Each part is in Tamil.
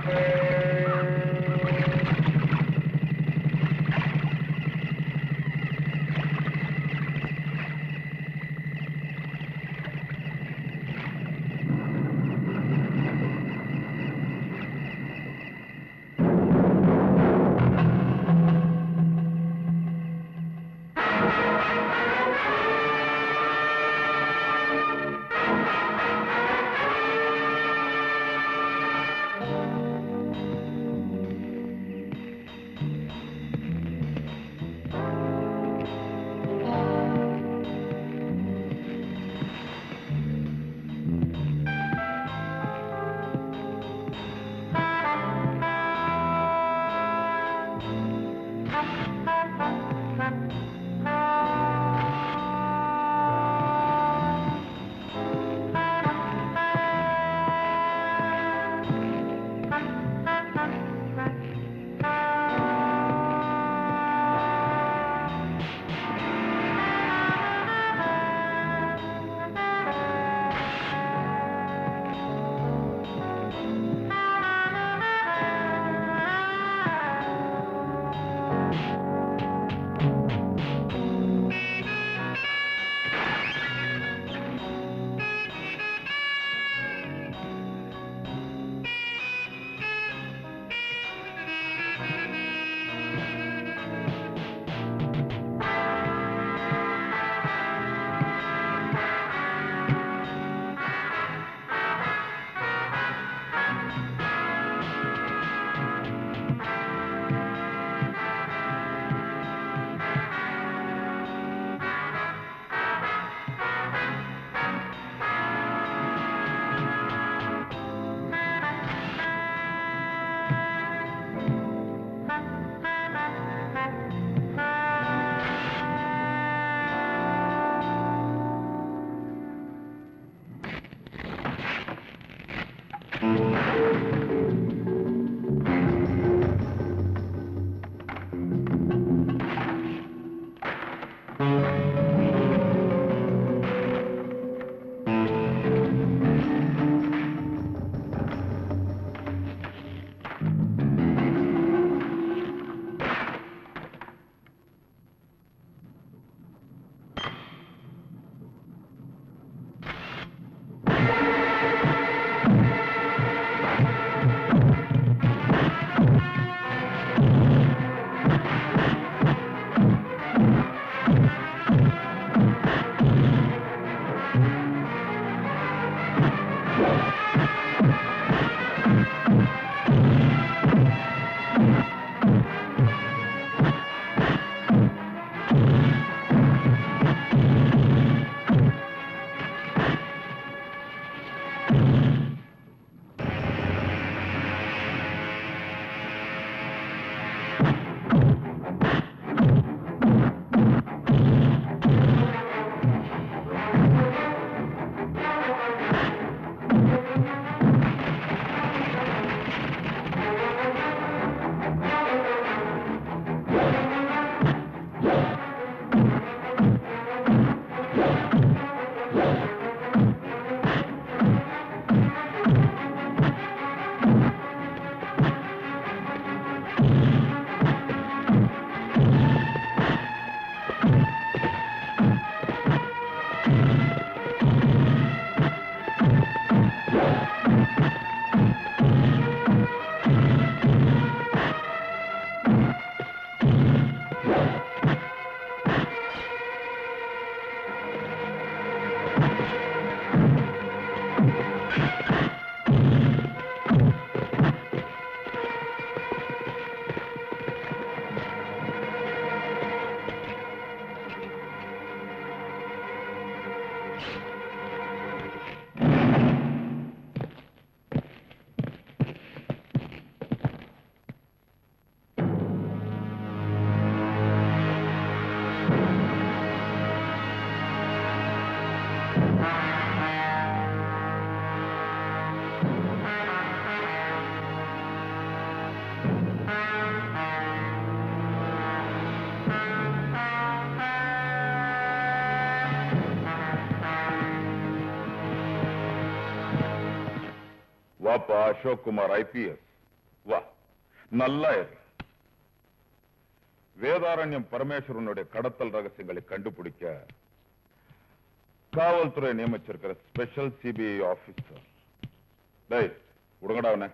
வாப்பா அசோக் குமார் ஐபிஎஸ் வா நல்லா இரு வேதாரண்யம் பரமேஸ்வரனுடைய கடத்தல் ரகசியங்களை கண்டுபிடிக்க காவல்துறை நியமிச்சிருக்கிற ஸ்பெஷல் சிபிஐ ஆபீசர் டேய் விடுங்கடா அவனை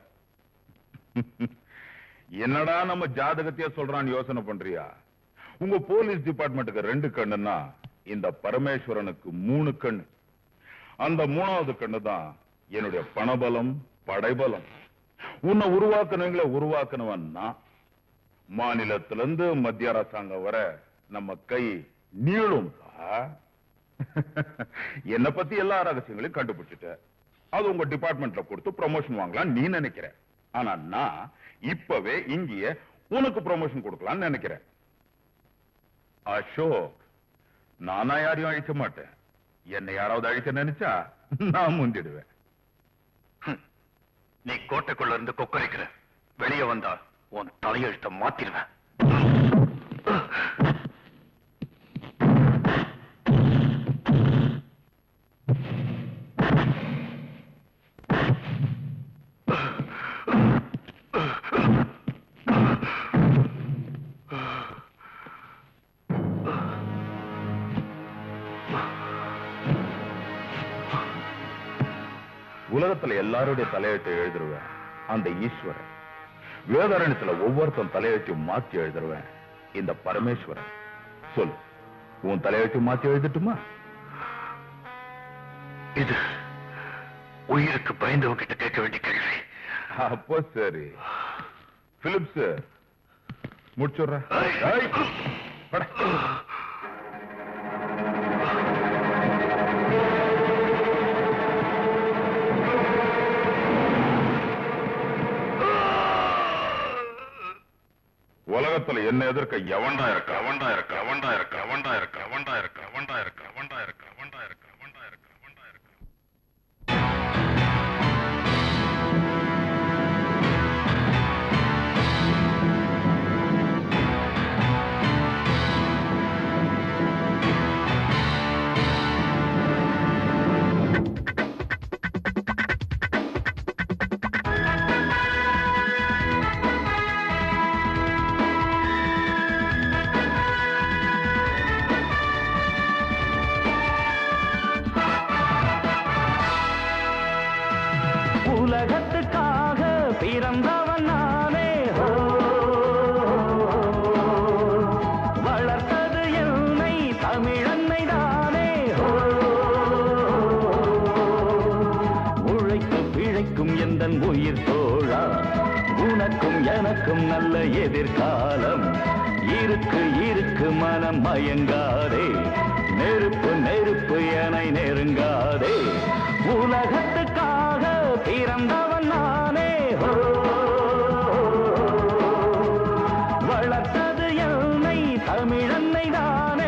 என்னடா நம்ம ஜாதகத்தையே சொல்றான்னு யோசனை பண்றியா உங்க போலீஸ் டிபார்ட்மெண்ட்டுக்கு ரெண்டு கண்ணுன்னா இந்த பரமேஸ்வரனுக்கு மூணு கண்ணு அந்த மூணாவது கண்ணு தான் என்னுடைய பணபலம் படைபலம் உன்னை உருவாக்குனவங்களை உருவாக்குனவன் நான் மாநிலத்திலிருந்து மத்திய அரசாங்கம் வர நம்ம கை நீளும் என்ன பத்தி எல்லா ரகசியங்களையும் கண்டுபிடிச்சிட்ட அது உங்க டிபார்ட்மெண்ட்ல கொடுத்து ப்ரமோஷன் வாங்கலாம் நீ நினைக்கிற ஆனா நான் இப்பவே இங்கேயே உனக்கு ப்ரமோஷன் கொடுக்கலாம்னு நினைக்கிறேன் அசோக் நானா யாரையும் அழிக்க மாட்டேன் என்னை யாராவது அழிக்க நினைச்சா நான் முந்திடுவேன் நீ கோட்டைக்குள்ள இருந்து கொக்கரிக்கிற வெளியே வந்தா உன் தலையெழுத்த மாத்திருவேன் உலகத்துல எல்லாருடைய தலையெழுத்தை எழுதிருவேன் அந்த ஈஸ்வரன் வேதாரண்யத்துல ஒவ்வொருத்தன் தலையெழுத்தையும் மாத்தி எழுதிருவேன் இந்த பரமேஸ்வரன் சொல் உன் தலையெழுத்தையும் மாத்தி எழுதட்டுமா இது உயிருக்கு பயந்தவங்க கிட்ட கேட்க வேண்டிய கேள்வி அப்போ சரி பிலிப்ஸ் முடிச்சுடுறேன் ஐய். ஐய், பட. உலகத்துல என்ன எதிர்க்க எவன்டா இருக்க அவன்டா இருக்க அவன்டா இருக்க அவன்டா இருக்க அவன்டா இருக்க அவன்டா இருக்க அவன்டா இருக்க அவன்டா இருக்க அவன்டா இருக்க அவன்டா இருக்க உலகத்துக்காக பிறந்தவன் நானே ஹோ. வளர்த்தது என்னை தமிழன்னை தானே ஹோ. உழைத்து பிழைக்கும் எந்த உயிர் தோழா உனக்கும் எனக்கும் நல்ல எதிர்காலம் இருக்கு இருக்கு மனம் மயங்காதே நெருப்பு நெருப்பு என நெருங்காதே உலகத்துக்காக பிறந்தவன் நானே ஹோ. வளர்த்தது என்னை தமிழன்னை தானே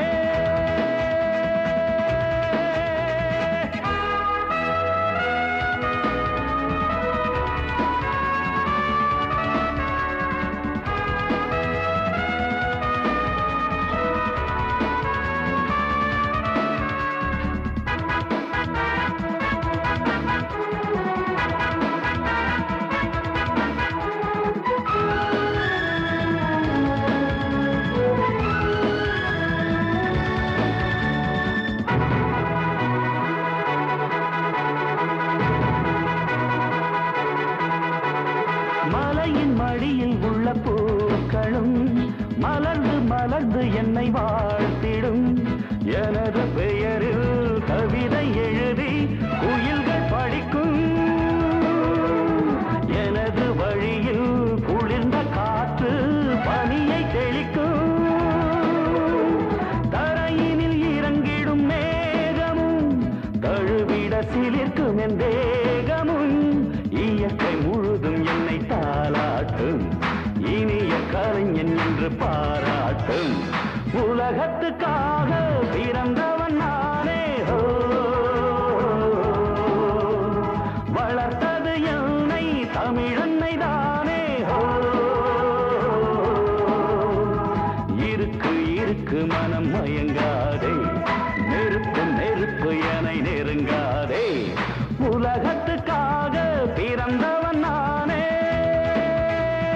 மலையின் மடியில் உள்ள பூக்களும் மலர்ந்து மலர்ந்து என்னை வாழ்த்திடும் எனது பெயரில் கவிதை எழுதி குயில்கள் படிக்கும் எனது வழியில் குளிர்ந்த காற்று பனியை தெளிக்கும் தரையினில் இறங்கிடும் மேகமும் தழுவிட சிலிர்க்கும் என் தேகமும் இயற்கை முழுதும் என்னை தாளாட்டும் இனிய கலைஞன் என்று பாராட்டும் உலகத்துக்காக பிறந்தவன் நானே ஹோ வளர்த்தது என்னை தமிழன்னை தானே ஹோ இருக்கு இருக்கு மனம் மயங்காதே நெருப்பு நெருப்பு என நெருங்காதே உலகத்துக்காக பிறந்தவன் நானே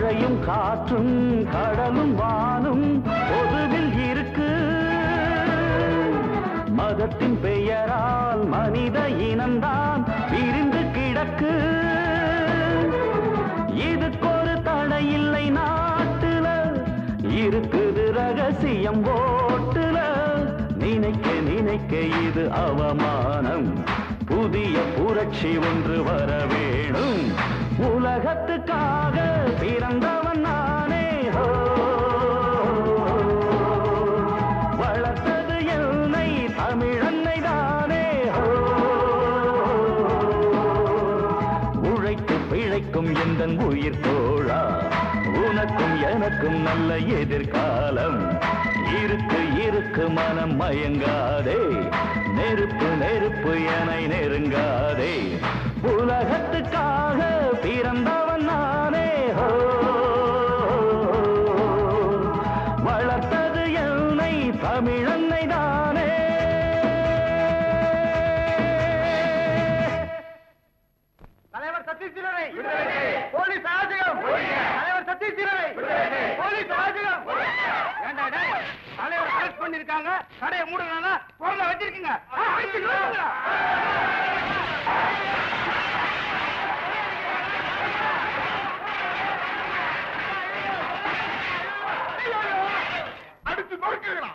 மழையும் காற்றும் கடலும் வானும் பொதுவில் இருக்கு மதத்தின் பெயரால் மனித இனம்தான் பிரிந்து கிடக்கு இதுக்கொரு தடையில்லை நாட்டுல இருக்குது ரகசியம் ஓட்டுல நினைக்க நினைக்க இது அவமானம் புதிய புரட்சி ஒன்று வர வேணும் உலகத்துக்காக பிறந்தவன் நானே ஹோ வளர்த்தது என்னை தமிழன்னை தானே ஹோ உழைத்து பிழைக்கும் எந்த உயிர் தோழா உனக்கும் எனக்கும் நல்ல எதிர்காலம் இருக்கு இருக்கு மனம் மயங்காதே நெருப்பு நெருப்பு என நெருங்காதே உலகத்துக்காக பிறந்தவன் நானே ஹோ வளர்த்தது என்னை தமிழன்னை தானே தலைவர் சத்தீஷ் சிலரை போலீஸ் அராஜகம் தலைவர் சத்தீஷ் சிலரை போலீஸ் அராஜகம் ஏண்டா டேய் தலைவர் அரெஸ்ட் பண்ணிருக்காங்க கடையை மூடுறாங்க பொருளை வச்சிருக்கீங்க ஆ, வச்சு நோக்குங்க. அடிச்சு நொறுக்குகிறான்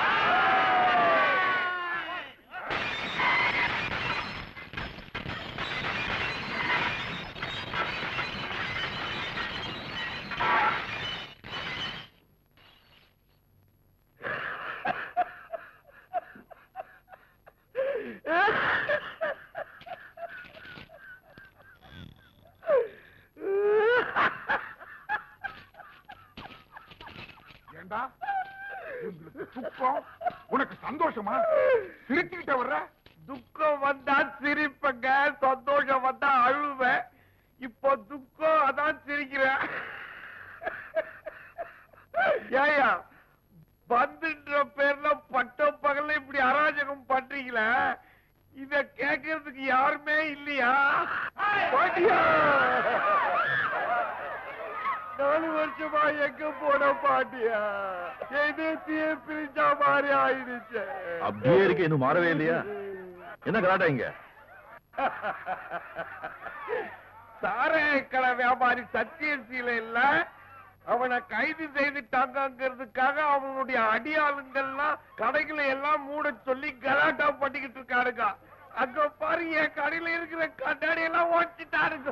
ஏண்டா உங்களுக்கு துக்கம் உனக்கு சந்தோஷமா சிரிச்சுக்கிட்ட வர்ற துக்கம் வந்தா சிரிப்பங்க சந்தோஷம் வந்தா அழுவேன் இப்போ துக்கம் அதான் சிரிக்கிறேன் ஏயா பந்துன்ற பேர்ல பட்ட பகல்ல இப்படி அராஜகம் பண்றீங்களே இத கேட்கறதுக்கு யாருமே இல்லையா பாட்டியா நாலு வருஷமா எங்க போன பாட்டியா எதிர்த்தியே பிரிஞ்சா மாதிரி ஆயிடுச்சு அப்படியே இருக்கு இன்னும் மாறவே இல்லையா என்ன கலாட்டா இங்க சாராய கடை வியாபாரி சத்தியசீல இல்ல அவனை கைது செய்துட்டாங்கிறதுக்காக அவனுடைய அடியாளுங்கள்லாம் கடைகளை எல்லாம் மூட சொல்லி கலாட்டா பண்ணிக்கிட்டு இருக்காருங்க அங்க பாரு என் கடையில இருக்கிற கண்ணாடி எல்லாம் ஓட்டிட்டாருங்க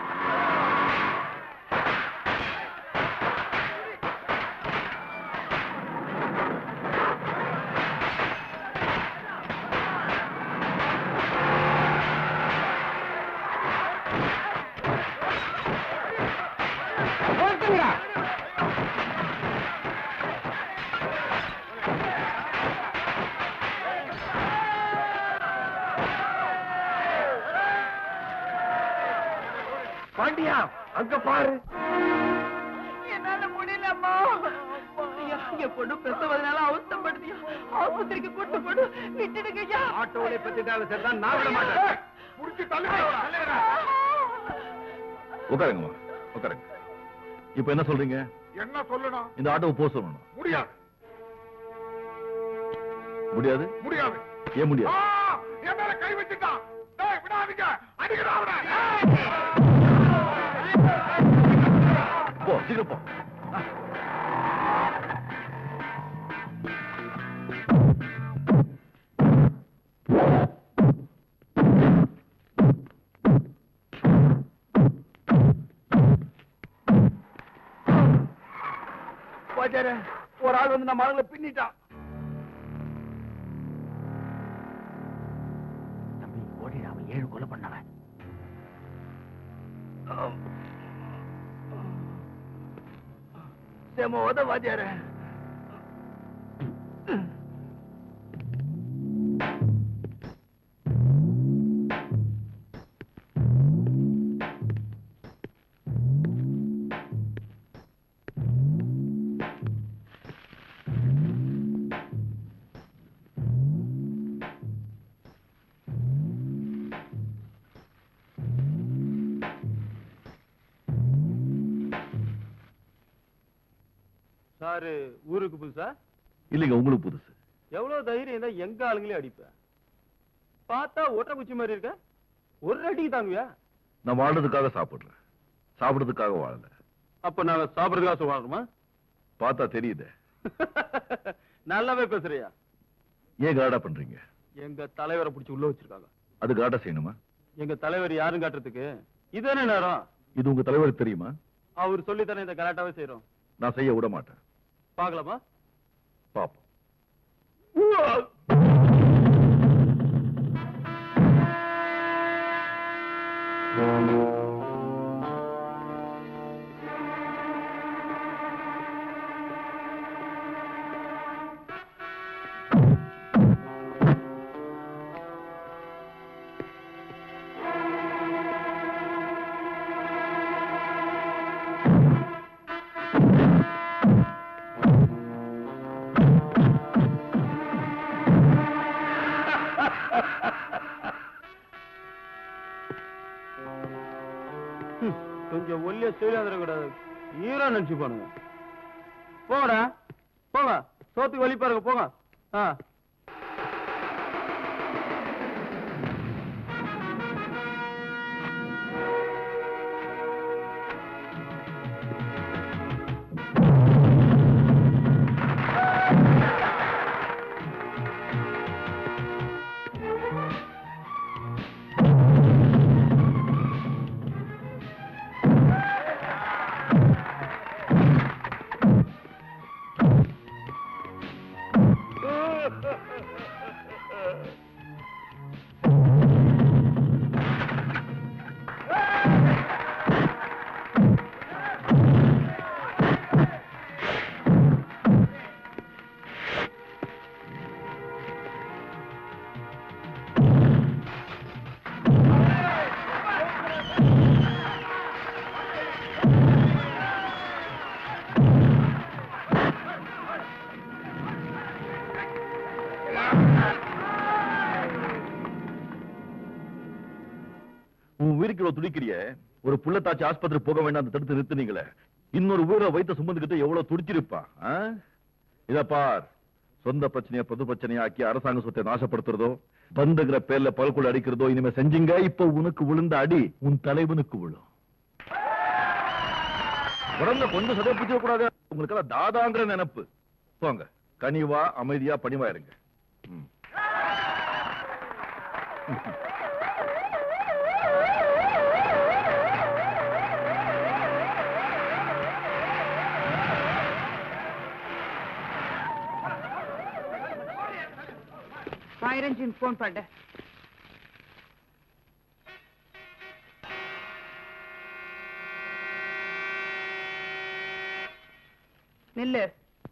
பாண்டியா அங்க பாரு என்னால முடியலம்மா ஐயா, என் பொண்ணு பிரசவதனால அவஸ்தப்படுத்தியா ஆஸ்பத்திரிக்கு கூட்டு போடு விட்டுடுங்க ஐயா ஆட்டோவிலே பத்திட்டாலும் சரிதான் நான் விட மாட்டேன் புடிச்சு தள்ளுறா உட்காருங்கம்மா உட்காருங்க இப்ப என்ன சொல்றீங்க என்ன சொல்லணும் இந்த ஆட்டோவை போக சொல்லணும் முடியாது முடியாது முடியாது ஏன் ஆ, முடியாது என் மேல கை வச்சுட்டான் டேய், விடாதீங்க அடிக்கிறா அவனை போ சீக்கிரம் போ பாஜாரு ஒரு ஆள் வந்து நம்ம ஆளுங்களை பின்னிட்டான் தம்பி ஓடி அவன் ஏழு கொலை பண்ணவன் சேம உத வாத்தியாரு சாரு ஊருக்கு புதுசா இல்லைங்க உங்களுக்கு புதுசு எவ்வளவு தைரியம் இருந்தா எங்க ஆளுங்களே அடிப்ப பார்த்தா ஒற்றை குச்சி மாதிரி இருக்க ஒரு அடிக்கு தாங்குவியா நான் வாழ்றதுக்காக சாப்பிடுறேன் சாப்பிடுறதுக்காக வாழல அப்ப நாங்க சாப்பிடுறதுக்காக வாழணுமா பார்த்தா தெரியுதே நல்லாவே பேசுறியா ஏன் காடா பண்றீங்க எங்க தலைவரை பிடிச்சி உள்ள வச்சிருக்காங்க அது காடா செய்யணுமா எங்க தலைவர் யாரும் காட்டுறதுக்கு இதுதானே நேரம் இது உங்க தலைவருக்கு தெரியுமா அவர் சொல்லி தானே இந்த கலாட்டாவே செய்யறோம் நான் செய்ய விட மாட்டேன் பாக்கலாமா பாப்போம் கொஞ்சம் ஒல்லிய சூரியாந்திர கூடாது ஈரா நினைச்சு பாருங்க போங்கடா போங்க சோத்துக்கு வழி பாருங்க போங்க ஆ உன் உயிருக்கு இவ்வளவு துடிக்கிறிய ஒரு புள்ளத்தாச்சி ஆஸ்பத்திரி போக வேண்டாம் அந்த தடுத்து நிறுத்துனீங்களே இன்னொரு ஊரை வைத்த சுமந்துகிட்டு எவ்வளவு துடிச்சிருப்பா ஆ? இத பார் சொந்த பிரச்சனைய பொது பிரச்சனையா ஆக்கி அரசாங்க சொத்தை நாசப்படுத்துறதோ பந்துங்கிற பேர்ல பல்குள் அடிக்கிறதோ இனிமே செஞ்சீங்க இப்ப உனக்கு விழுந்த அடி உன் தலைவனுக்கு விழும் உடம்புல கொஞ்சம் சதை பிடிச்சிட கூடாது உங்களுக்கு எல்லாம் தாதாங்கிற நினைப்பு போங்க கனிவா அமைதியா பணிவா இருங்க ம். ஃபயர் இன்ஜின் போன் பண்ண நில்லு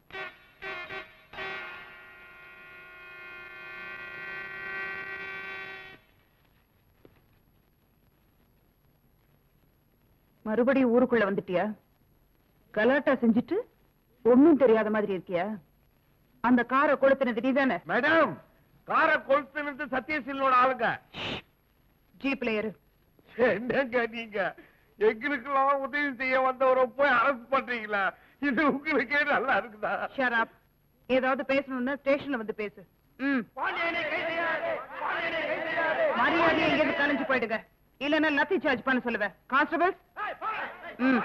மறுபடியும் ஊருக்குள்ள வந்துட்டியா கலாட்டா செஞ்சுட்டு ஒண்ணும் தெரியாத மாதிரி இருக்கியா அந்த காரை கொளுத்தினது நீதானே மேடம் காரை கொளுத்துனது சத்யசீலனோட ஆளுங்க ஜீப்ல ஏறு என்னங்க நீங்க எங்களுக்கெல்லாம் உதவி செய்ய வந்தவரை போய் அரசு பண்றீங்களா இது உங்களுக்கே நல்லா இருக்குதா ஷராப் ஏதாவது பேசணும்னா ஸ்டேஷன்ல வந்து பேசு ம் மரியாதை எங்கேயிருந்து கலைஞ்சு போயிடுங்க இல்லன்னா லத்தி சார்ஜ் பண்ண சொல்லுவேன் கான்ஸ்டபிள் ம்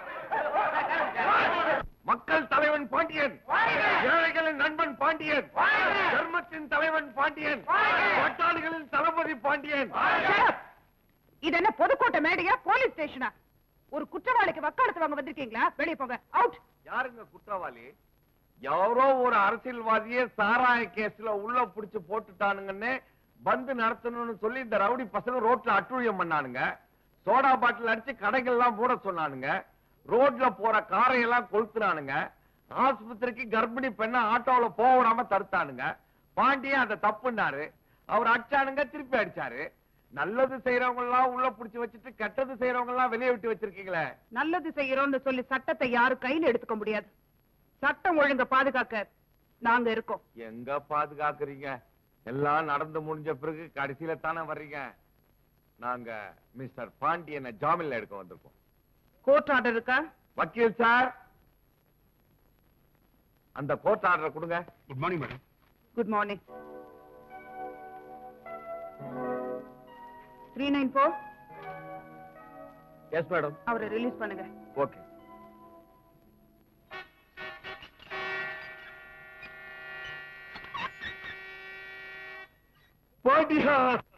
மக்கள் தலைவன் பாண்டியன் ஏழைகளின் நண்பன் பாண்டியன் தர்மத்தின் தலைவன் பாண்டியன் பாட்டாளிகளின் தளபதி பாண்டியன் Shut up. இது என்ன பொதுக்கூட்ட மேடையா போலீஸ் ஸ்டேஷனா ஒரு குற்றவாளிக்கு வக்காலத்து வாங்க வந்திருக்கீங்களா வெளியே போங்க அவுட் யாருங்க குற்றவாளி யாரோ ஒரு அரசியல்வாதியே சாராய கேஸ்ல உள்ள புடிச்சு போட்டுட்டானுங்கன்னு பந்து நடத்தணும்னு சொல்லி இந்த ரவுடி பசங்க ரோட்ல அட்டுழியம் பண்ணானுங்க சோடா பாட்டில் அடிச்சு கடைகள்லாம் மூட சொன்னானுங்க ரோட்ல போற காரை எல்லாம் கொளுத்துனானுங்க ஆஸ்பத்திரிக்கு கர்ப்பிணி பெண்ணை ஆட்டோல போக விடாம தடுத்தானுங்க பாண்டியன் அதை தப்புனாரு அவர் அடிச்சானுங்க திருப்பி அடிச்சாரு நல்லது செய்யறவங்க எல்லாம் உள்ள புடிச்சு வச்சுட்டு கெட்டது செய்யறவங்க எல்லாம் வெளியே விட்டு வச்சிருக்கீங்களே நல்லது செய்யறோம்னு சொல்லி சட்டத்தை யாரும் கையில எடுத்துக்க முடியாது சட்டம் ஒழுங்க பாதுகாக்க நாங்க இருக்கோம் எங்க பாதுகாக்கிறீங்க எல்லாம் நடந்து முடிஞ்ச பிறகு கடைசியில தானே வர்றீங்க நாங்க மிஸ்டர் பாண்டியனை ஜாமீன்ல எடுக்க வந்திருக்கோம் கோர்ட் ஆர்டர் இருக்கா வக்கீல் சார் அந்த கோர்ட் ஆர்டரை கொடுங்க good morning madam good morning three nine four yes madam அவரை ரிலீஸ் பண்ணுங்க ஓகே பாட்டியா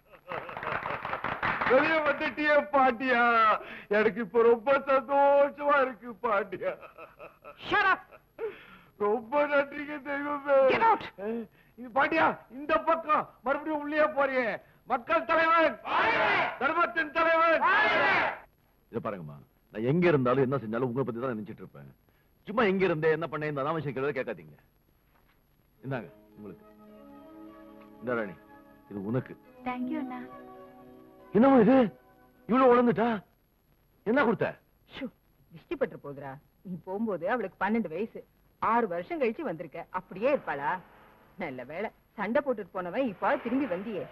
வெளிய வந்துட்டியே பாட்டியா எனக்கு இப்ப ரொம்ப சந்தோஷமா இருக்கு பாட்டியா Shut up! ரொம்ப நன்றிங்க தெய்வமே Get out! அஹ், இது பாட்டியா இந்த பக்கம் மறுபடியும் உள்ளே போறியே மக்கள் தலைவன் தர்மத்தின் தலைவன் இத பாருங்கம்மா நான் எங்க இருந்தாலும் என்ன செஞ்சாலும் உங்களை பத்தி தான் நினைச்சிட்டு இருப்பேன் சும்மா எங்க இருந்தே என்ன பண்ணேன் இந்த அனாவசியம் கேள்வி கேட்காதீங்க இந்தாங்க உங்களுக்கு இந்த ராணி இது உனக்கு தேங்க்யூ அண்ணா என்னமோ இது இவ்வளவு உழந்துட்டா என்ன கொடுத்த ஷூ, திஷ்டி பட்டு போகுதுடா நீ போகும்போது அவளுக்கு பன்னெண்டு வயசு ஆறு வருஷம் கழிச்சு வந்திருக்க அப்படியே இருப்பாளா நல்ல வேளை சண்டை போட்டுட்டு போனவன் இப்ப திரும்பி வந்தியே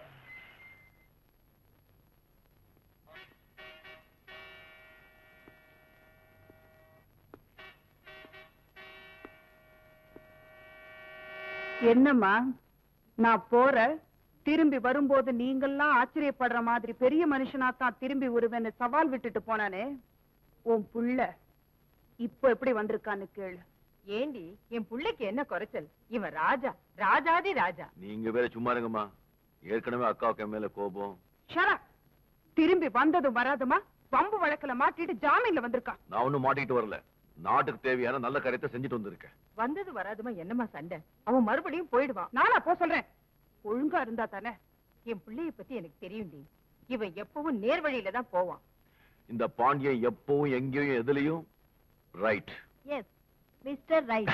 என்னம்மா நான் போறேன் திரும்பி வரும்போது நீங்கெல்லாம் ஆச்சரியப்படுற மாதிரி பெரிய மனுஷனா தான் திரும்பி வருவேன்னு சவால் விட்டுட்டு போனானே உன் புள்ள இப்ப எப்படி வந்திருக்கான்னு கேளு ஏண்டி என் புள்ளைக்கு என்ன குறைச்சல் இவன் ராஜா ராஜாதி ராஜா நீங்க வேற சும்மா இருங்கம்மா ஏற்கனவே அக்காவுக்கு என் மேல கோபம் ஷரா திரும்பி வந்ததும் வராதுமா பம்பு வழக்குல மாட்டிட்டு ஜாமீன்ல வந்திருக்கான் நான் ஒண்ணும் மாட்டிக்கிட்டு வரல நாட்டுக்கு தேவையான நல்ல காரியத்தை செஞ்சுட்டு வந்திருக்கேன் வந்தது வராதுமா என்னம்மா சண்டை அவன் மறுபடியும் போயிடுவான் நானா போ சொல்றேன் ஒழுங்கா இருந்தா தானே என் பிள்ளைய பத்தி எனக்கு தெரியும்டி இவன் எப்பவும் நேர் வழியில தான் போவான் இந்த பாண்டியன் எப்பவும் எங்கேயும் எதுலயும் ரைட் எஸ் மிஸ்டர் ரைட்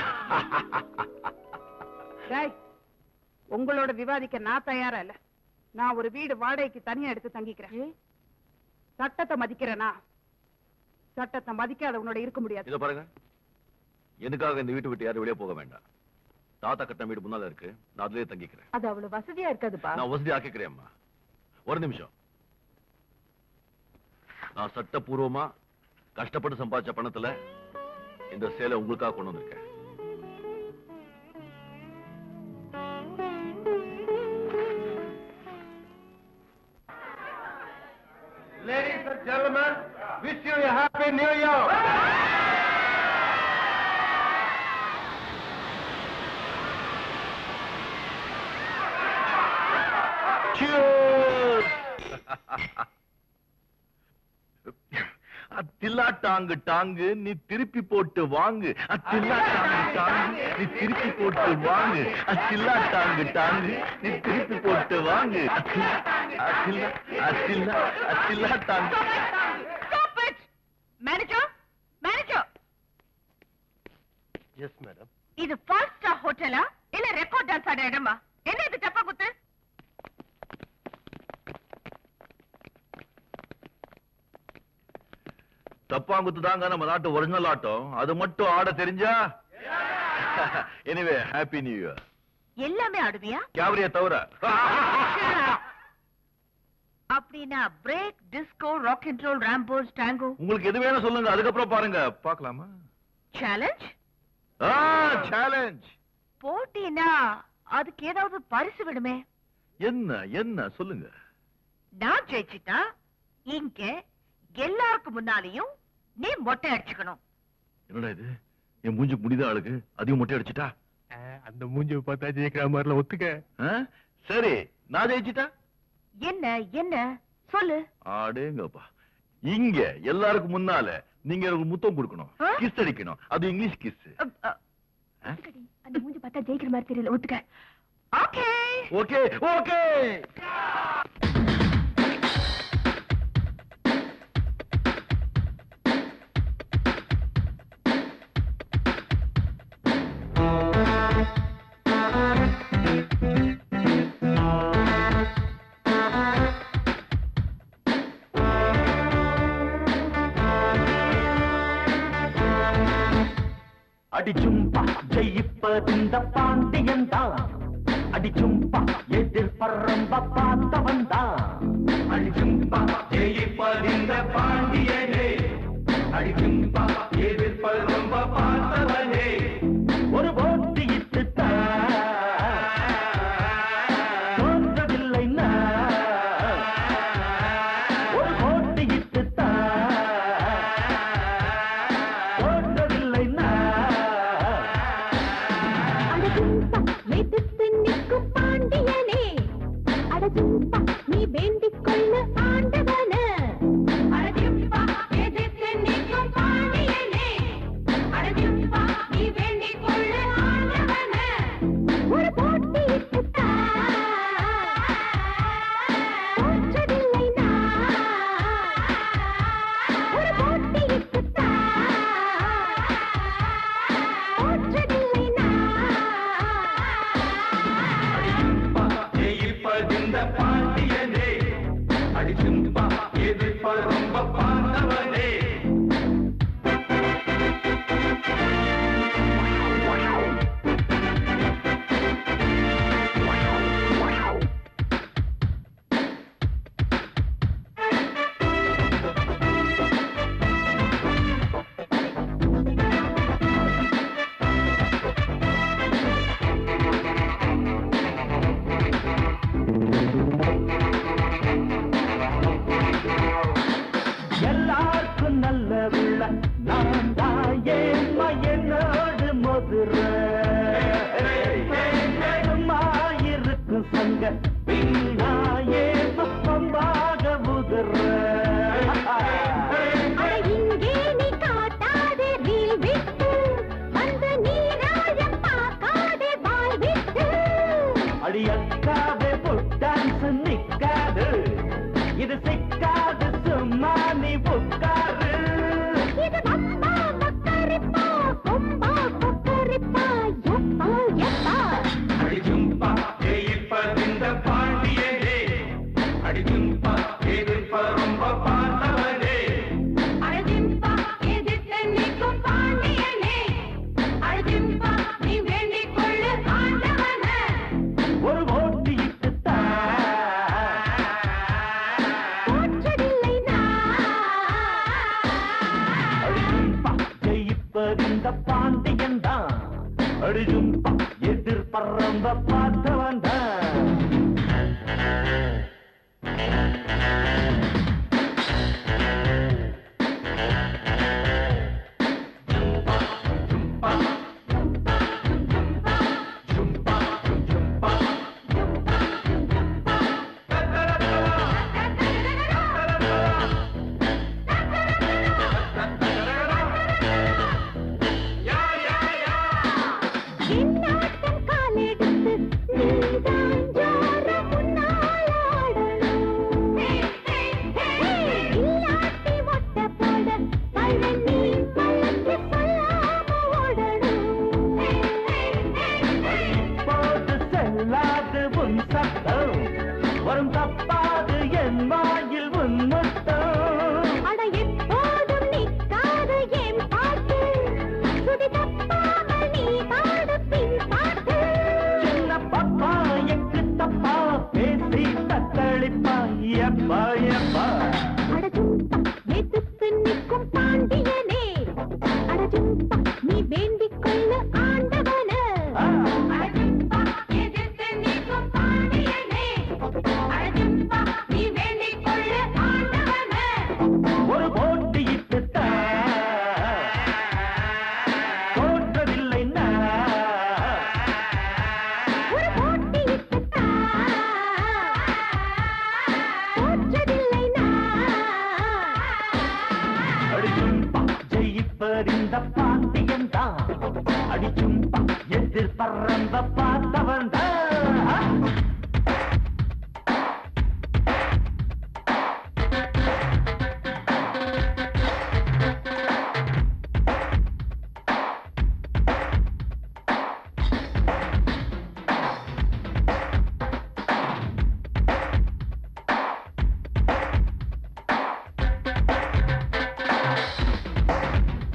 டேய், உங்களோட விவாதிக்க நான் தயாரா இல்ல நான் ஒரு வீடு வாடகைக்கு தனியா எடுத்து தங்கிக்கிறேன் சட்டத்தை மதிக்கிறேனா சட்டத்தை மதிக்காத உன்னோட இருக்க முடியாது இத பாருங்க எனக்காக இந்த வீட்டு விட்டு யாரும் வெளியே போக வேண்டாம் தாத்தா கட்டின வீடு முன்னால இருக்கு நான் அதுலயே தங்கிக்கிறேன் அது அவ்வளவு வசதியா இருக்காதுப்பா நான் வசதி ஆக்கிக்கிறேன்மா ஒரு நிமிஷம் நான் சட்டபூர்வமா கஷ்டப்பட்டு சம்பாதிச்ச பணத்துல இந்த சேலை உங்களுக்காக கொண்டு வந்திருக்கேன் Ladies and gentlemen, wish you a happy new year. அத்தில்லா டாங்கு டாங்கு நீ திருப்பி போட்டு வாங்கு அத்தில்லா டாங்கு டாங்கு நீ திருப்பி போட்டு வாங்கு அத்தில்லா டாங்கு டாங்கு நீ திருப்பி போட்டு வாங்கு அத்தில்லா அத்தில்லா அத்தில்லா அத்தில்லா டாங்கு மேனேஜர் மேனேஜர் எஸ் மேடம் இது ஃபைவ் ஸ்டார் ஹோட்டலா இல்ல ரெக்கார்ட் டான்ஸ் ஆட இடமா என்ன இது டப்பா குத்து தப்பாங்குத்து தாங்க நம்ம நாட்டு ஒரிஜினல் ஆட்டம் அது மட்டும் ஆட தெரிஞ்சா எனிவே ஹாப்பி நியூ இயர் எல்லாமே ஆடுவியா கேவரியா தவிர அப்படின்னா break disco rock and roll rumbas tango உங்களுக்கு எது வேணும் சொல்லுங்க அதுக்கப்புறம் பாருங்க பார்க்கலாமா சேலஞ்ச் ஆ சேலஞ்ச் போட்டினா அதுக்கு ஏதாவது பரிசு விடுமே என்ன என்ன சொல்லுங்க நான் ஜெயிச்சிட்டா இங்க எல்லாருக்கும் முன்னாலையும் நீ மொட்டை அடிச்சுக்கணும் என்னடா இது என் மூஞ்சி முடித ஆளுக்கு அதிகம் மொட்டை அடிச்சிட்டா அந்த மூஞ்சி பார்த்தா ஜெயிக்கிற மாதிரில ஒத்துக்க ஆ? சரி நான் ஜெயிச்சிட்டா என்ன என்ன சொல்லு ஆடேங்கப்பா இங்க எல்லாருக்கும் முன்னால நீங்க எனக்கு முத்தம் கொடுக்கணும் ஆ? கிஸ் அடிக்கணும் அது இங்கிலீஷ் கிஸ் அப், அ, அந்த மூஞ்சி பார்த்தா ஜெயிக்கிற மாதிரி தெரியல ஒத்துக்க ஓகே ஓகே ஓகே அடிச்சும்பா ஜெயிப்பதிந்த பாண்டியன் தான் அடிச்சும்பா எதிர்பறம்ப பார்த்தவன் தான் அடிச்சும்பா ஜெயிப்பதிந்த பாண்டியனே அடிச்சும்பா எதிர்பறம்ப பார்த்தவனே ஒரு போட்டி அடஜும்பா நீ வேண்டிக் கொள்ளு ஆண்டவன அடஜும்பா எதிர்த்து நிற்கும் பாண்டியனே அடஜும்பா நீ வேண்டிக் கொள்ளு ஆண்டவன ஒரு போட்டி இட்டுத்தா தோற்றதில்லை நான் ஒரு போட்டி இட்டுத்தா தோற்றதில்லை நான் ஜெயிப்பதிந்த பாண்டியனே அடிச்சும்பா எதிர்ப்ப ரொம்ப பார்த்தவனே எல்லாருக்கும் நல்ல உள்ள நான் தான் ஏம்மா என்னோடு மதுர இருக்கும் சங்க பின்னா ஏம்மா பம்பாக முதுற அட இங்கே நீ காட்டாதே ரீல் விட்டு வந்து நீராழம் பார்க்காதே வாய் விட்டு அடியக்காதே பொட்டான்ஸ் நிக்காது இது சிக்காது சும்மா நீ புக்காரு இது அம்மா கொக்கரிப்பா கொம்பா கொக்கரிப்பா எப்பா எப்பா அடிச்சும்பா ஜெயிப்பதிந்த பாண்டியனே அடிச்சும்பா எதிர்ப்ப ரொம்ப பார்த்தவனே அழகிம்பா எதிர்த்து நிற்கும் பாண்டியனே அழகிம்பா நீ வேண்டிக் கொள்ளு ஆண்டவன ஒரு ஓட்டி இட்டுத்தா தோற்றதில்லை நான் அடிஜும்பா ஜெயிப்பதிந்த பாண்டியன் தான் அடிஜும்பா எதிர்பறம்ப பார்த்தவன் தான் என்னாட்டம் காலெடுத்து நீதான் ஜோர முன்னால் ஆடணும். இல்லாட்டி ஒட்ட போட பழனி மலைக்கு சொல்லாம ஓடணும். இப்போது செல்லாது உன் சத்தம் வரும் தப்பாது என் வாயில் உன் முத்தம் அட எப்போதும் நிற்காது என் பாட்டு சுதி தப்பாமல் நீ பாடு பின் பாட்டு சின்ன பாப்பா எக்கு தப்பா பேசி தத்தளிப்பா எப்பா எப்பா அடஜும்பா எதிர்த்து நிற்கும் பாண்டியனே அடஜும்பா நீ வேண்டிக் கொள்ளு ஆண்டவன ஆ. அடஜும்பா எதிர்த்து நிற்கும் பாண்டியனே அடஜும்பா நீ வேண்டிக் கொள்ளு ஆண்டவன ஒரு போட்டி இட்டுத்தா தோற்றதில்லை நான் ஒரு போட்டி இட்டுத்தா தோற்றதில்லை நான் அடிச்சும்பா ஜெயிப்பறிந்த பாண்டியன் தான் அடிச்சும்பா எதிர்பறந்த பார்த்தவன் தான்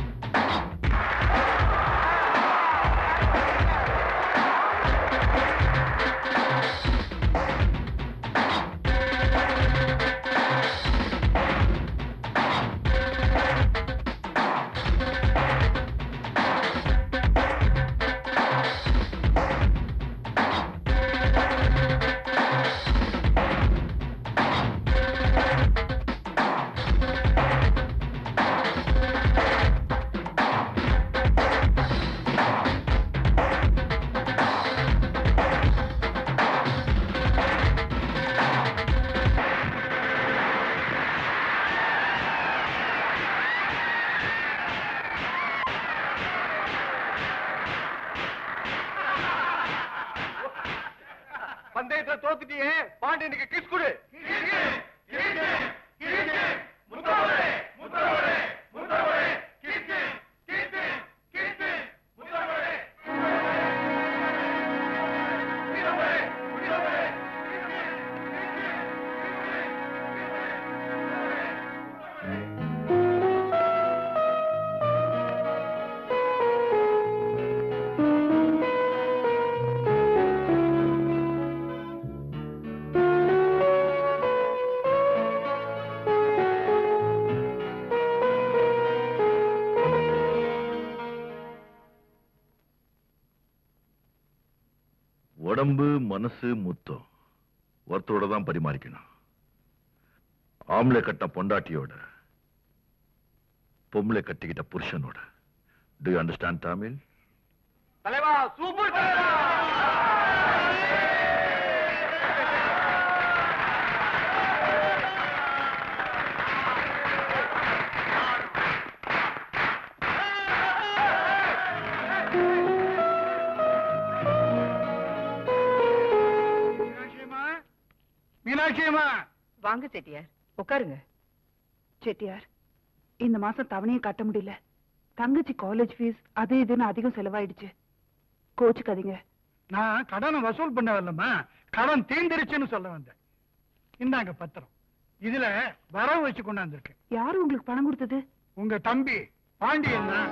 அட தோத்துட்டியே பாண்டியனுக்கு கிஸ் கொடு உடம்பு மனசு முத்தம் ஒருத்தரோட தான் பரிமாறிக்கணும் ஆம்பளை கட்ட பொண்டாட்டியோட பொம்பளை கட்டிக்கிட்ட புருஷனோட டு யூ அண்டர்ஸ்டாண்ட் தமிழ் தலைவா சூப்பர் தலைவா மீனாட்சியம்மா வாங்க செட்டியார் உட்காருங்க செட்டியார் இந்த மாசம் தவணையை கட்ட முடியல தங்கச்சி காலேஜ் ஃபீஸ் அது இதுன்னு அதிகம் செலவாயிடுச்சு கோச்சுக்காதீங்க நான் கடனை வசூல் பண்ண வரலம்மா கடன் தீர்ந்துருச்சுன்னு சொல்ல வந்தேன் இந்தாங்க பத்திரம் இதுல வரவு வச்சு கொண்டாந்துருக்கேன் யாரு உங்களுக்கு பணம் கொடுத்தது உங்க தம்பி பாண்டியன் தான்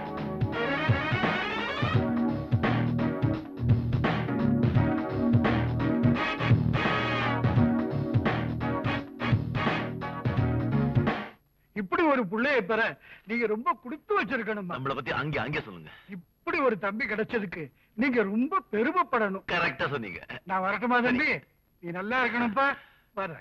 இப்படி ஒரு புள்ளைய பெற நீங்க ரொம்ப கொடுத்து வச்சிருக்கணுமா நம்மளை பத்தி அங்கே அங்கே சொல்லுங்க இப்படி ஒரு தம்பி கிடைச்சதுக்கு நீங்க ரொம்ப பெருமைப்படணும் கரெக்டா சொன்னீங்க நான் வரட்டுமா தம்பி நீ நல்லா இருக்கணும்ப்பா வர்றேன்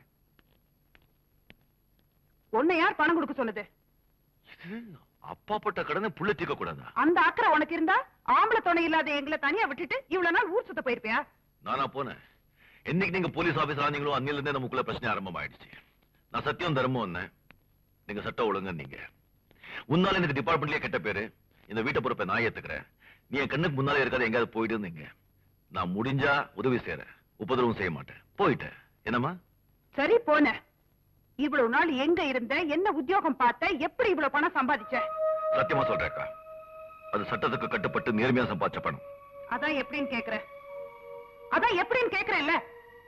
உன்னை யார் பணம் கொடுக்க சொன்னது இது அப்பா பட்ட கடனை புள்ள தீர்க்க கூடாதா அந்த அக்கறை உனக்கு இருந்தா ஆம்பளை துணை இல்லாத எங்களை தனியா விட்டுட்டு இவ்வளவு நாள் ஊர் சுத்த போயிருப்பியா நானா போனேன் என்னைக்கு நீங்க போலீஸ் ஆபீசர் ஆனீங்களோ அன்னில இருந்தே நமக்குள்ள பிரச்சனை ஆரம்பமாயிடுச்சு நான் சத்தியம் தர்மம் வந்தேன் நீங்க சட்டம் ஒழுங்க நீங்க உன்னால எனக்கு டிபார்ட்மெண்ட்லயே கெட்ட பேரு இந்த வீட்டை பொறுப்பை நான் ஏத்துக்கிறேன் நீ என் கண்ணுக்கு முன்னாலே இருக்காது எங்கேயாவது போயிட்டு இருந்தீங்க நான் முடிஞ்சா உதவி செய்யறேன் உபதிரவம் செய்ய மாட்டேன் போயிட்டேன் என்னம்மா சரி போன இவ்வளவு நாள் எங்க இருந்த என்ன உத்தியோகம் பார்த்த எப்படி இவ்வளவு பணம் சம்பாதிச்ச சத்தியமா சொல்றேக்கா அது சட்டத்துக்கு கட்டுப்பட்டு நேர்மையா சம்பாதிச்ச பணம் அதான் எப்படின்னு கேக்குற அதான் எப்படின்னு கேக்குறேன்ல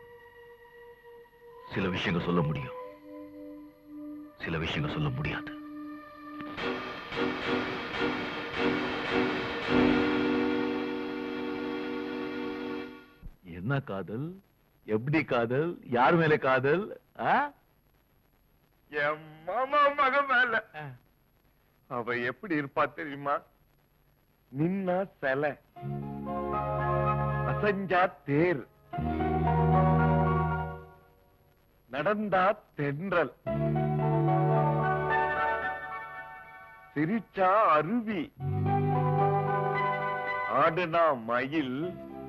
சில விஷயங்கள் சொல்ல முடியும் சில விஷயங்கள் சொல்ல முடியாது என்ன காதல் எப்படி காதல் யார் மேல காதல் ஆ? என் மாமா மக மேல அவ எப்படி இருப்பா தெரியுமா நின்னா சிலை அசஞ்சா தேர் நடந்தா தென்றல் சிரிச்சா அருவி ஆடுனா மயில்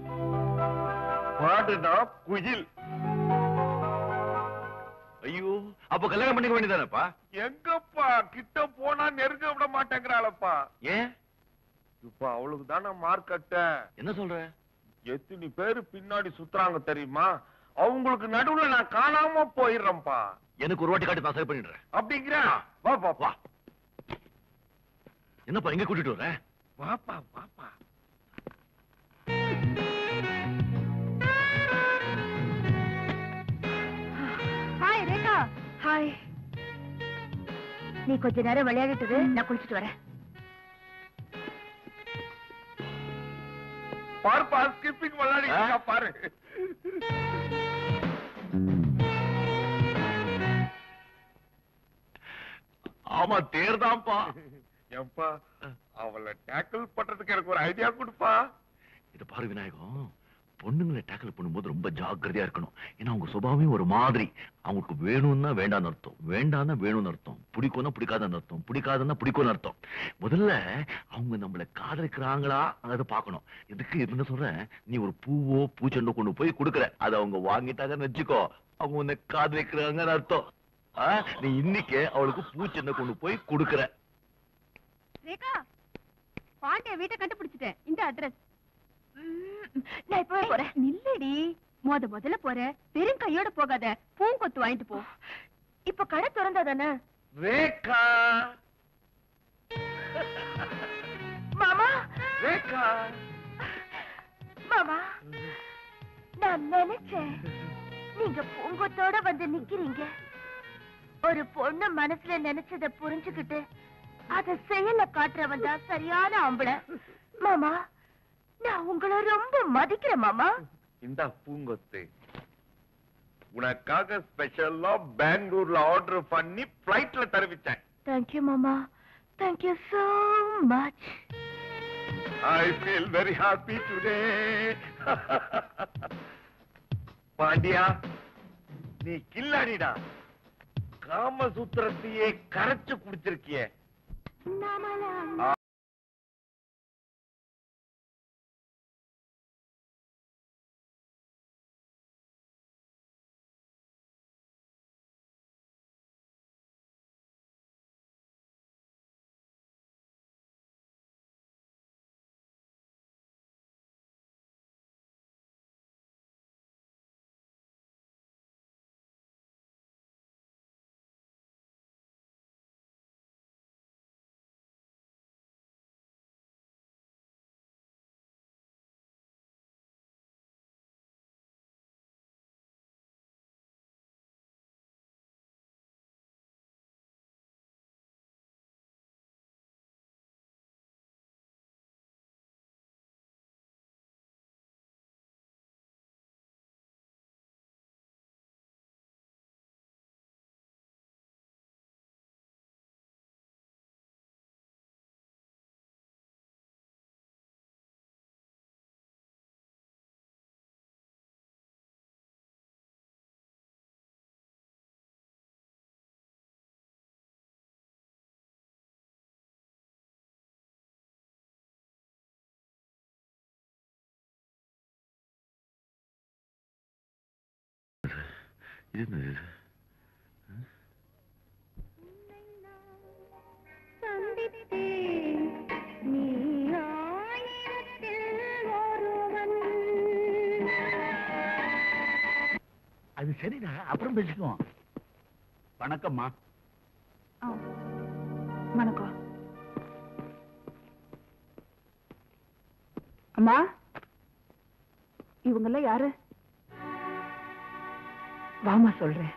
பாடுனா குயில் ஐயோ அப்ப கல்யாணம் பண்ணிக்க வேண்டியதானப்பா எங்கப்பா கிட்ட போனா நெருங்க விட மாட்டேங்கிறாளப்பா ஏன் இப்ப அவளுக்கு தானே மார்க்கெட்ட என்ன சொல்ற எத்தனை பேரு பின்னாடி சுத்துறாங்க தெரியுமா அவங்களுக்கு நடுவுல நான் காணாம போயிடுறேன்ப்பா எனக்கு ஒரு வாட்டி காட்டி நான் சரி பண்ணிடுறேன் அப்படிங்கிற வா வா வா என்னப்பா எங்க கூட்டிட்டு வர வாப்பா வாப்பா ஹாய் ரேகா ஹாய் நீ கொஞ்ச நேரம் விளையாடிட்டு இரு, நான் குளிச்சிட்டு வரேன் பாருப்பா ஸ்கிப்பிங் விளையாடிட்டு இருக்கா பாரு ஆமா தேர்தான்ப்பா ஏன்பா அவளை டேக்கிள் பண்றதுக்கு எனக்கு ஒரு ஐடியா கொடுப்பா இது பாரு விநாயகம் பொண்ணுங்களை டேக்கிள் பண்ணும்போது ரொம்ப ஜாக்கிரதையா இருக்கணும் ஏன்னா அவங்க சுபாவமே ஒரு மாதிரி அவங்களுக்கு வேணும்னா வேண்டாம்னு அர்த்தம் வேண்டாம்னா வேணும்னு அர்த்தம் பிடிக்கும்னா பிடிக்காதுன்னு அர்த்தம் பிடிக்காதுன்னா பிடிக்கும்னு அர்த்தம் முதல்ல அவங்க நம்மளை காதலிக்கிறாங்களா அதை பார்க்கணும் இதுக்கு என்ன சொல்றேன் நீ ஒரு பூவோ பூச்செண்டோ கொண்டு போய் கொடுக்குற அதை அவங்க வாங்கிட்டாங்கன்னு வச்சுக்கோ அவங்க உன்னை காதலிக்கிறாங்கன்னு அர்த்தம் ஆ, நீ இன்னைக்கு அவளுக்கு பூச்செண்டை கொண்டு போய் கொடுக்குற ரேகா பாண்டிய வீட்டை கண்டுபிடிச்சிட்டேன் இந்த அட்ரஸ் நான் இப்பவே போறேன் நில்லடி முத முதல்ல போற வெறும் கையோட போகாத பூங்கொத்து வாங்கிட்டு போ இப்ப கடை திறந்தா தானே ரேகா மாமா ரேகா மாமா நான் நினைச்சேன் நீங்க பூங்கொத்தோட வந்து நிக்கிறீங்க ஒரு பொண்ணு மனசுல நினைச்சத புரிஞ்சுக்கிட்டு அத செயல்ல காட்டுறவன் தான் சரியான ஆம்பளை மாமா நான் உங்களை ரொம்ப மதிக்கிறேன் மாமா இந்த பூங்கொத்து உனக்காக ஸ்பெஷலா பெங்களூர்ல ஆர்டர் பண்ணி பிளைட்ல தருவிச்சேன் தேங்க்யூ மாமா thank you so much I feel very happy today பாண்டியா நீ கில்லாடிடா காமசூத்திரத்தையே கரைச்சு குடிச்சிருக்கிய இது என்னது இது? அது சரிடா அப்புறம் பேசிக்குவோம் வணக்கம்மா ஆ. வணக்கம் அம்மா இவங்கெல்லாம் யாரு வாமா சொல்றேன்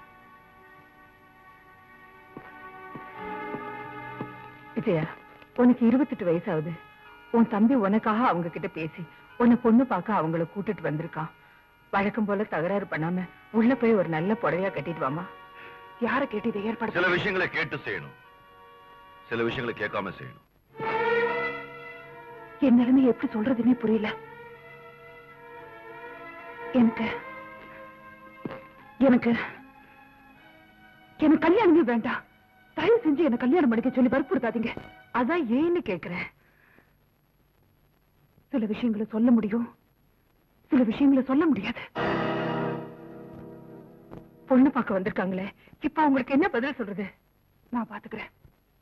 விஜயா உனக்கு இருபத்தெட்டு வயசாகுது உன் தம்பி உனக்காக அவங்க கிட்ட பேசி உன்னை பொண்ணு பார்க்க அவங்கள கூட்டிட்டு வந்திருக்கான் வழக்கம் போல தகராறு பண்ணாம உள்ள போய் ஒரு நல்ல புடவையா கட்டிட்டு வாமா யார கேட்டு இதை ஏற்பாடு சில விஷயங்களை கேட்டு செய்யணும் சில விஷயங்களை கேட்காம செய்யணும் என் நிலைமை எப்படி சொல்றதுன்னே புரியல எனக்கு எனக்கு எனக்கு கல்யாணமே வேண்டாம் தயவு செஞ்சு என்ன கல்யாணம் பண்ணிக்க சொல்லி வற்புறுத்தாதீங்க அதான் ஏன்னு கேக்குறேன் சில விஷயங்களை சொல்ல முடியும் சில விஷயங்களை சொல்ல முடியாது பொண்ணு பார்க்க வந்திருக்காங்களே இப்ப அவங்களுக்கு என்ன பதில் சொல்றது நான் பாத்துக்கிறேன்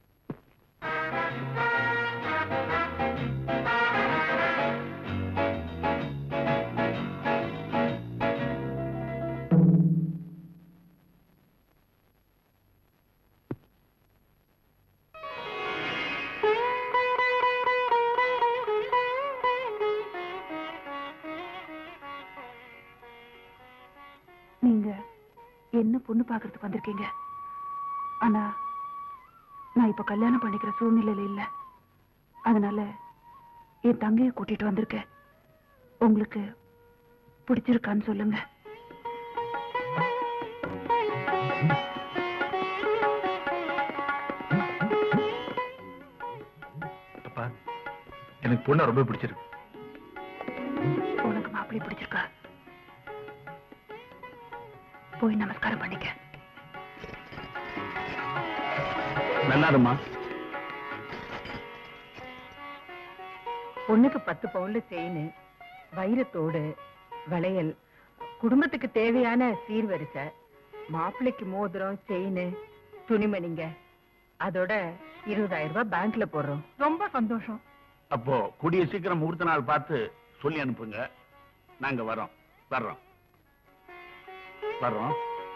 நீங்க என்ன பொண்ணு பார்க்கறதுக்கு வந்திருக்கீங்க ஆனா நான் இப்ப கல்யாணம் பண்ணிக்கிற சூழ்நிலையில இல்ல அதனால என் தங்கையை கூட்டிட்டு வந்திருக்கேன் உங்களுக்கு பிடிச்சிருக்கான்னு சொல்லுங்க அப்பா எனக்கு பொண்ணை ரொம்ப பிடிச்சிருக்கு உனக்கு மாப்பிள்ளை பிடிச்சிருக்கா போய் நமஸ்காரம் பண்ணிக்க நல்லாருமா பொண்ணுக்கு பத்து பவுன்ல செயின் வைரத்தோடு வளையல் குடும்பத்துக்கு தேவையான சீர்வரிசை மாப்பிள்ளைக்கு மோதிரம் செயின் துணிமணிங்க அதோட இருபதாயிரம் ரூபாய் பேங்க்ல போடுறோம் ரொம்ப சந்தோஷம் அப்போ கூடிய சீக்கிரம் முகூர்த்த நாள் பார்த்து சொல்லி அனுப்புங்க நாங்க வரோம் வர்றோம் வர்றோம்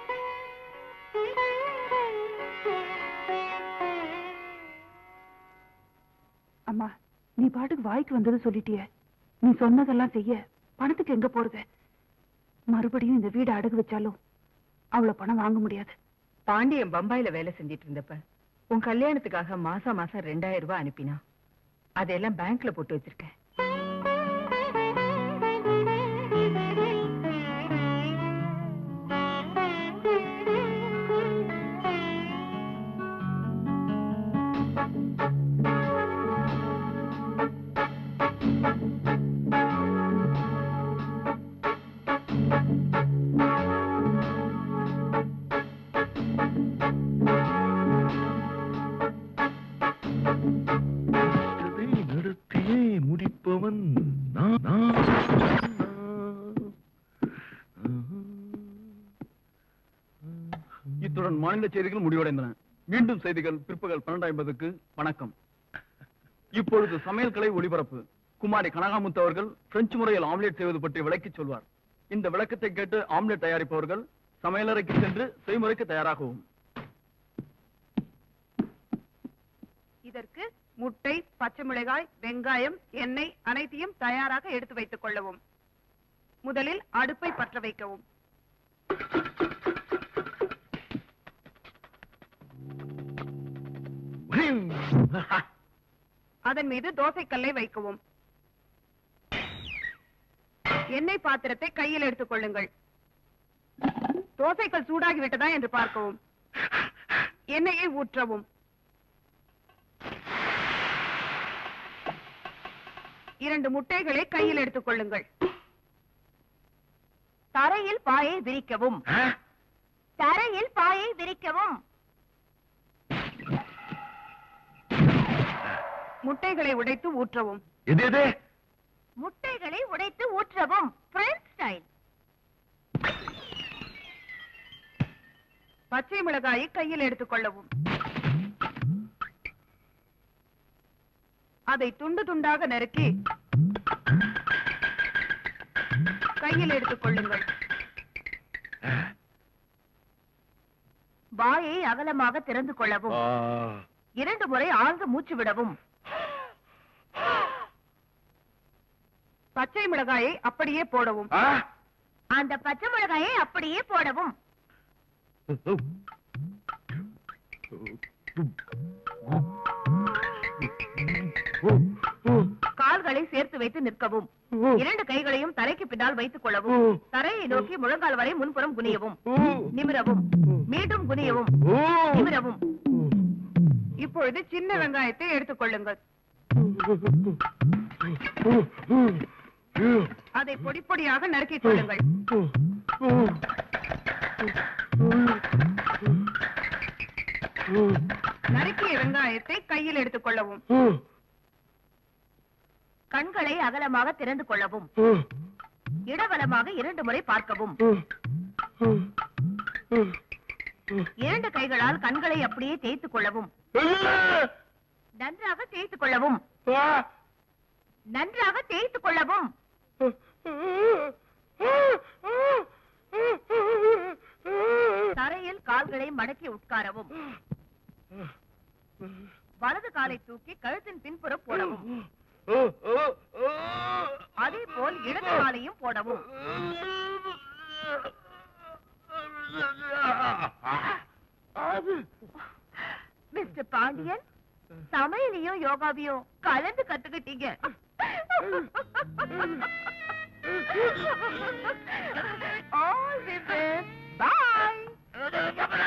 அம்மா நீ பாட்டுக்கு வாய்க்கு வந்தது சொல்லிட்டியே நீ சொன்னதெல்லாம் செய்ய பணத்துக்கு எங்க போறது மறுபடியும் இந்த வீடு அடகு வச்சாலும் அவ்வளவு பணம் வாங்க முடியாது பாண்டியன் பம்பாயில வேலை செஞ்சிட்டு இருந்தப்ப உன் கல்யாணத்துக்காக மாசம் மாசம் ரெண்டாயிரம் ரூபாய் அனுப்பினா அதெல்லாம் பேங்க்ல போட்டு வச்சிருக்கேன் நடத்ததை நடத்தியே முடிப்பவன் நான், நான், இத்துடன் மாநில செய்திகள் முடிவடைந்தன மீண்டும் செய்திகள் பிற்பகல் பன்னெண்டு ஐம்பதுக்கு வணக்கம் இப்பொழுது சமையல் கலை ஒளிபரப்பு குமாரி கனகாமுத்து அவர்கள் பிரெஞ்சு முறையில் ஆம்லெட் செய்வது பற்றி விளக்கிச் சொல்வார் இந்த விளக்கத்தை கேட்டு ஆம்லெட் தயாரிப்பவர்கள் சமையலறைக்கு சென்று செய்முறைக்கு தயாராகவும் இதற்கு முட்டை பச்சை மிளகாய் வெங்காயம் எண்ணெய் அனைத்தையும் தயாராக எடுத்து வைத்துக் கொள்ளவும் முதலில் அடுப்பை பற்ற வைக்கவும் அதன் மீது தோசைக்கல்லை வைக்கவும் எண்ணெய் பாத்திரத்தை கையில் எடுத்துக் கொள்ளுங்கள் தோசைக்கல் சூடாகி விட்டதா என்று பார்க்கவும் எண்ணெயை ஊற்றவும் இரண்டு முட்டைகளை கையில் எடுத்துக் கொள்ளுங்கள் தரையில் பாயை விரிக்கவும் தரையில் பாயை விரிக்கவும் முட்டைகளை உடைத்து ஊற்றவும் எது எது முட்டைகளை உடைத்து ஊற்றவும் பிரெஞ்ச் ஸ்டைல் பச்சை மிளகாயை கையில் எடுத்துக் கொள்ளவும் அதை துண்டு துண்டாக நறுக்கி கையில் எடுத்துக் கொள்ளுங்கள் வாயை அகலமாக திறந்து கொள்ளவும் இரண்டு முறை ஆழ்ந்து மூச்சு விடவும் பச்சை மிளகாயை அப்படியே போடவும் அந்த பச்சை மிளகாயை அப்படியே போடவும் கால்களை சேர்த்து வைத்து நிற்கவும் இரண்டு கைகளையும் தலைக்கு பின்னால் வைத்துக் கொள்ளவும் தரையை நோக்கி முழங்கால் வரை முன்புறம் குனியவும் நிமிரவும் மீண்டும் குனியவும் நிமிரவும் இப்பொழுது சின்ன வெங்காயத்தை எடுத்துக் கொள்ளுங்கள் அதை பொடி பொடியாக நறுக்கிக் கொள்ளுங்கள் நறுக்கிய வெங்காயத்தை கையில் எடுத்துக் கொள்ளவும் கண்களை அகலமாக திறந்து கொள்ளவும் இடவலமாக இரண்டு முறை பார்க்கவும் இரண்டு கைகளால் கண்களை அப்படியே தேய்த்துக் கொள்ளவும் நன்றாக தேய்த்துக் கொள்ளவும் நன்றாக தேய்த்துக் கொள்ளவும் தரையில் கால்களை மடக்கி உட்காரவும் வலது காலை தூக்கி கழுத்தின் பின்புறம் போடவும் அதே போல் இடது காலையும் போடவும் மிஸ்டர் பாண்டியன் சமையலையும் யோகாவையும் கலந்து கத்துக்கிட்டீங்க All the best. Bye.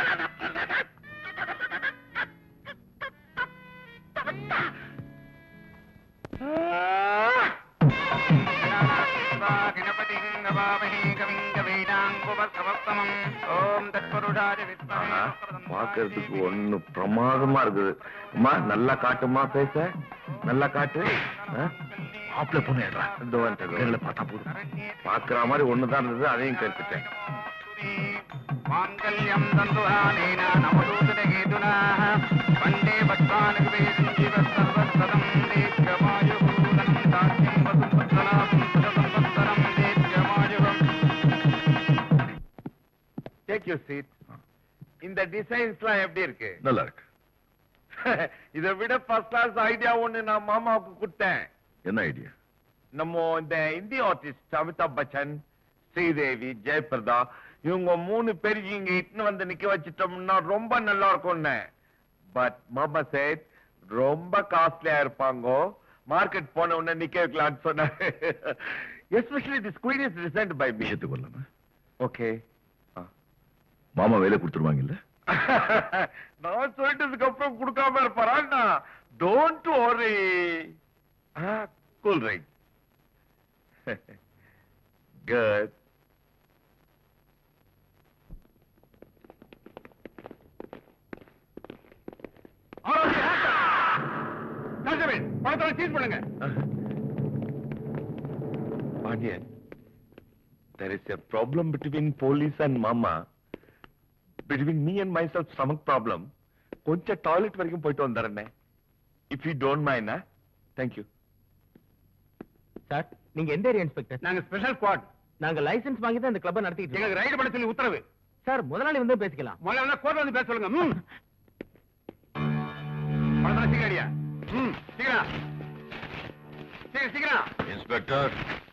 பாக்குறதுக்கு ஒண்ணு பிரமாதமா இருக்குது அம்மா நல்லா காட்டுமா பேச நல்லா காட்டு மாப்பிள்ள பொண்ணு இந்த வந்துட்டு பார்த்தா போதும் பாக்குற மாதிரி ஒண்ணுதான் இருந்தது அதையும் கேட்டுட்டேன் மாங்கல்யம் தந்துஹானேன நவதூதனகேதுனா வந்தே பத்மானுவே சஞ்சீவ சர்வசதம் தீர்க்கமாயுபூதம் தாஸ்யம் வசும் பத்மநாபம் சுதசம்பத்சரம் தீர்க்கமாயுகம் டேக் யூ சீட் இந்த டிசைன்ஸ்லாம் எப்படி இருக்கு நல்லா இருக்கு இதை விட ஃபர்ஸ்ட் கிளாஸ் ஐடியா ஒண்ணு நான் மாமாவுக்கு கொடுத்தேன் என்ன ஐடியா நம்ம இந்த இந்திய ஆர்டிஸ்ட் அமிதாப் பச்சன் ஸ்ரீதேவி ஜெயபிரதா இவங்க மூணு பேருக்கு இங்க இட்டுன்னு வந்து நிக்க வச்சிட்டோம்னா ரொம்ப நல்லா இருக்கும்னு பட் மாமா சேட் ரொம்ப காஸ்ட்லியா இருப்பாங்க மார்க்கெட் போன உடனே நிக்க வைக்கலாம்னு சொன்னாரு especially this queen is recent by me விஷயத்துக்கு வரலாமா ஓகே மாமா வேலை கொடுத்துருவாங்கல்ல நான் சொல்லிட்டதுக்கு அப்புறம் கொடுக்காம இருப்பாரா don't worry cool right good பணத்தை சீஸ் பண்ணுங்க Pandian, there is a problem between police and mama. Between me and myself, stomach problem. கொஞ்சம் டாய்லெட் வரைக்கும் போயிட்டு வந்துடுறேன் if you don't mind thank you sir நீங்க எந்த ஏரியா இன்ஸ்பெக்டர் நாங்க ஸ்பெஷல் ஸ்குவாட் நாங்க லைசென்ஸ் வாங்கி தான் இந்த கிளப்பை நடத்திட்டு இருக்கோம் எங்களுக்கு ரைடு பண்ண சொல்லி உத்தரவு சார் முதலாளி வந்து பேசிக்கலாம் முதல்ல கோர்ட்ல வந்து பேச சொல்லுங்க ம் பணத்தை சீக்கிரடியா ம் சீக்கிரம் சீக்கிரம் சீக்கிரம் இன்ஸ்பெக்டர்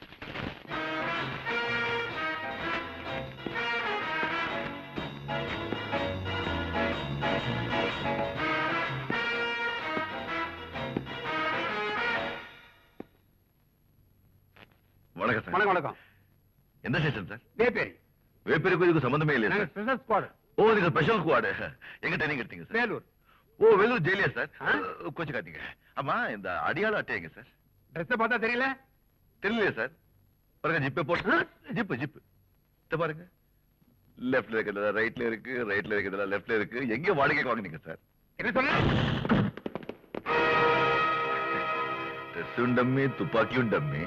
வணக்கம் சார் வணக்கம் வணக்கம் எந்த ஸ்டேஷன் சார் வேப்பேரி வேப்பேருக்கு இதுக்கு சம்பந்தமே இல்லையா நாங்க சார் ஸ்பெஷல் ஸ்குவாட் ஓ நீங்க ஸ்பெஷல் ஸ்குவாடு எங்க ட்ரைனிங் எடுத்தீங்க சார் வேலூர் ஓ வேலூர் ஜெயிலியா சார் கொஞ்சம் காத்தீங்க ஆமா இந்த அடியாள அட்டையங்க சார் ட்ரெஸ் பார்த்தா தெரியல தெரியலையா சார் பாருங்க ஜிப்பே போட்டு ஜிப்பு ஜிப்பு இத பாருங்க லெஃப்ட்ல இருக்கிறதுல ரைட்ல இருக்கு ரைட்ல இருக்கிறதுல லெஃப்ட்ல இருக்கு எங்க வாடகைக்கு வாங்குனீங்க சார் என்ன சொன்ன ட்ரெஸ்ஸும் டம்மி துப்பாக்கியும் டம்மி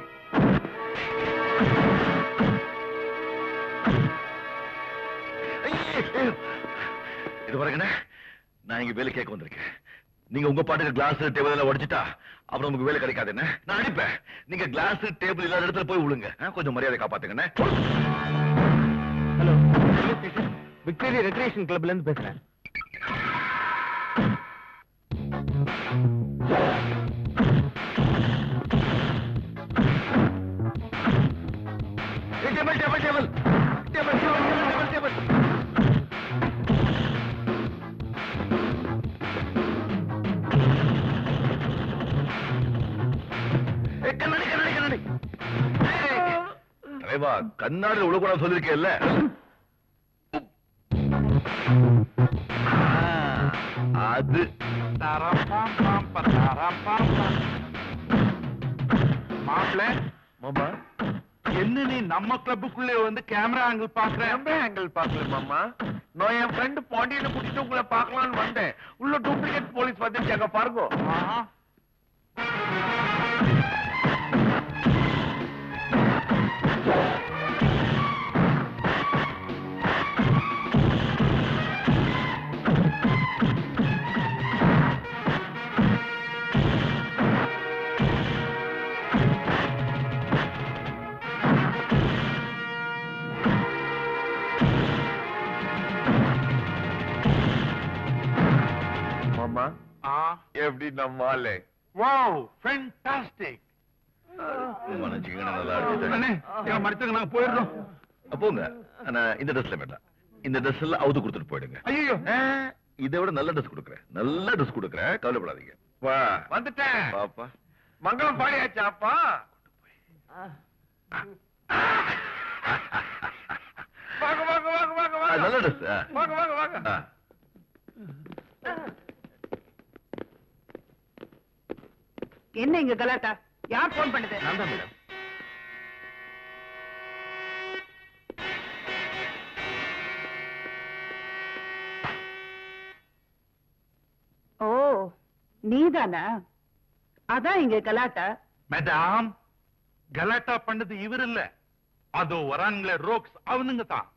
இது பாருங்கண்ணே நான் இங்க வேலை கேட்க வந்திருக்கேன் நீங்க உங்க பாட்டுக்கு கிளாஸ் டேபிள் எல்லாம் உடைச்சிட்டா அப்புறம் உங்களுக்கு வேலை கிடைக்காது என்ன நான் அனுப்பேன் நீங்க கிளாஸ் டேபிள் இல்லாத இடத்துல போய் விழுங்க ஆ, கொஞ்சம் மரியாதை காப்பாத்துங்கண்ணே ஹலோ விக்டோரியா ரெக்ரியேஷன் கிளப்ல இருந்து பேசுறேன் table table table table table table ஏய், கண்ணாடி கண்ணாடி கண்ணாடி ஏய், தலைவா கண்ணாடி உழக்கூடாது சொல்லிருக்கேல்ல ஆ, அது மாப்பிள்ள மாமா என்ன நீ நம்ம கிளப்புக்குள்ளே வந்து கேமரா ஆங்கிள் பாக்குற கேமரா ஆங்கிள் பார்க்கல மாமா நான் என் ஃப்ரெண்ட் பாண்டியனை கூட்டிட்டு உங்களை பார்க்கலாம்னு வந்தேன் உள்ள டூப்ளிகேட் போலீஸ் வந்துருச்சாங்க பாருங்க மாமா எப்படி நம்ம ஆளு வாவ் ஃபேண்டாஸ்டிக் மன்னிச்சுக்கங்க நல்லா அண்ணே அடிச்சுட்டேன் எங்க மடிச்சுங்க நாங்க போயிடுறோம் போங்க ஆனா இந்த ட்ரெஸ்ல வேண்டாம் இந்த ட்ரெஸ் எல்லாம் அவுத்து கொடுத்துட்டு போயிடுங்க ஐயோ ஆ, இதை விட நல்ல ட்ரெஸ் கொடுக்குறேன் நல்ல ட்ரெஸ் கொடுக்குறேன் கவலைப்படாதீங்க வா வந்துட்டேன் பாப்பா மங்களம் பாடியாச்சாப்பா வாங்க வாங்க வாங்க வாங்க ஆ, நல்ல வாங்க ட்ரெஸ் வாங்க வாங்க வாங்க என்ன இங்க கலாட்டா யார் போன் பண்ணுது நான் தான் மேடம் ஓ நீதானா அதான் இங்க கலாட்டா மேடம் கலாட்டா பண்ணது இவர் இல்ல அதோ வராங்களே ரோக்ஸ் அவனுங்க தான்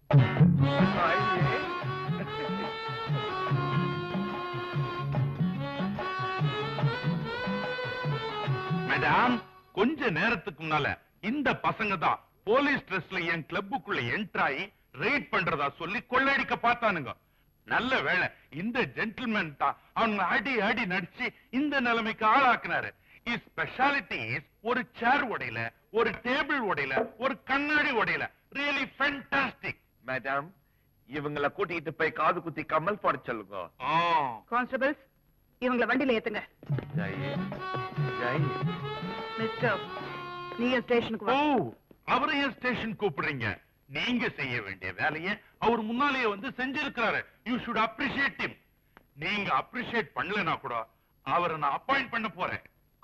மேடம் கொஞ்ச நேரத்துக்கு முன்னால இந்த பசங்க தான் போலீஸ் ட்ரெஸ்ல என் கிளப்புக்குள்ள என்ட்ராயி ரெய்ட் பண்றதா சொல்லி கொள்ளையடிக்க பார்த்தானுங்க நல்ல வேளை இந்த ஜென்டில்மேன் தான் அவங்க அடி அடி நடிச்சு இந்த நிலைமைக்கு ஆளாக்குனாரு இஸ் ஸ்பெஷாலிட்டி ஒரு சேர் உடையில ஒரு டேபிள் உடையில ஒரு கண்ணாடி உடையில ரியலி ஃபேண்டாஸ்டிக் மேடம் இவங்கள கூட்டிட்டு போய் காது குத்தி கம்மல் போட சொல்லுங்க கான்ஸ்டபிள்ஸ் இவங்கள வண்டியில ஏத்துங்க ஜெய் ஜெய் மிஸ்டர் நீங்க ஸ்டேஷனுக்கு ஓ வா அவரையும் ஸ்டேஷன் கூப்பிடுறீங்க நீங்க செய்ய வேண்டிய வேலையை அவர் முன்னாலேயே வந்து செஞ்சிருக்கிறாரு யூ ஷுட் அப்ரிஷியேட் him நீங்க அப்ரிஷியேட் பண்ணலனா கூட அவரை நான் அப்பாயிண்ட் பண்ண போறேன்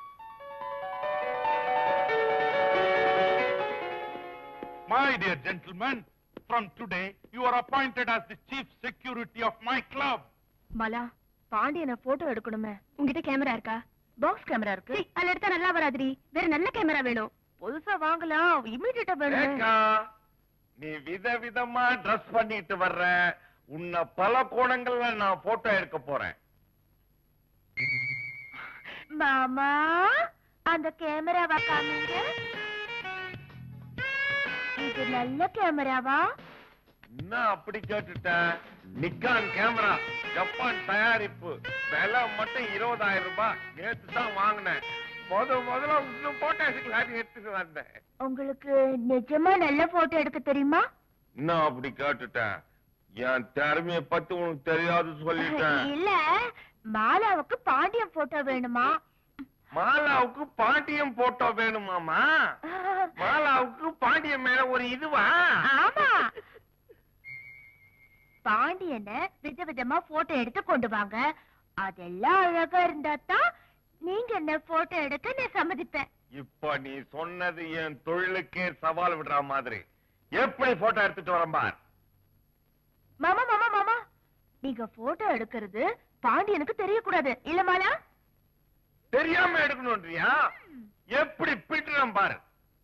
My dear gentlemen, from today you are appointed as the chief security of my club. மலா பாண்டியனை போட்டோ எடுக்கணுமே உங்ககிட்ட கேமரா இருக்கா பாக்ஸ் கேமரா இருக்கு அதுல எடுத்தா நல்லா வராதுடி வேற நல்ல கேமரா வேணும் புதுசா வாங்கலாம் இமிடியேட்டா வேணும் ரேகா, நீ விதவிதமா ட்ரெஸ் பண்ணிட்டு வர்ற உன்னை பல கோணங்கள்ல நான் போட்டோ எடுக்க போறேன் மாமா அந்த கேமராவா காமிங்க இது நல்ல கேமராவா என்ன அப்படி கேட்டுட்ட நிக்கான் கேமரா ஜப்பான் தயாரிப்பு விலை மட்டும் இருபதாயிரம் ரூபாய் நேத்து தான் வாங்கினேன் முத முதல்ல இன்னும் போட்டோ எடுக்கலான்னு எடுத்துட்டு வந்தேன் உங்களுக்கு நிஜமா நல்ல போட்டோ எடுக்க தெரியுமா என்ன அப்படி கேட்டுட்டேன் என் திறமைய பத்தி உனக்கு தெரியாது சொல்லிட்டேன் இல்ல மாலாவுக்கு பாண்டியன் போட்டோ வேணுமா மாலாவுக்கு பாண்டியம் போட்டோ வேணுமாமா மாலாவுக்கு பாண்டியம் மேல ஒரு இதுவா ஆமா பாண்டியனை விதவிதமா போட்டோ எடுத்து கொண்டு வாங்க அதெல்லாம் அழகா இருந்தா தான் நீங்க என்ன போட்டோ எடுக்க நான் சம்மதிப்பேன் இப்ப நீ சொன்னது என் தொழிலுக்கே சவால் விடுற மாதிரி எப்படி போட்டோ எடுத்துட்டு வரேன் பார் மாமா மாமா மாமா நீங்க போட்டோ எடுக்கிறது பாண்டியனுக்கு தெரியக்கூடாது இல்ல மாலா தெரியாம எடுக்கணும்ன்றியா எப்படி பிட்டுறேன் பாரு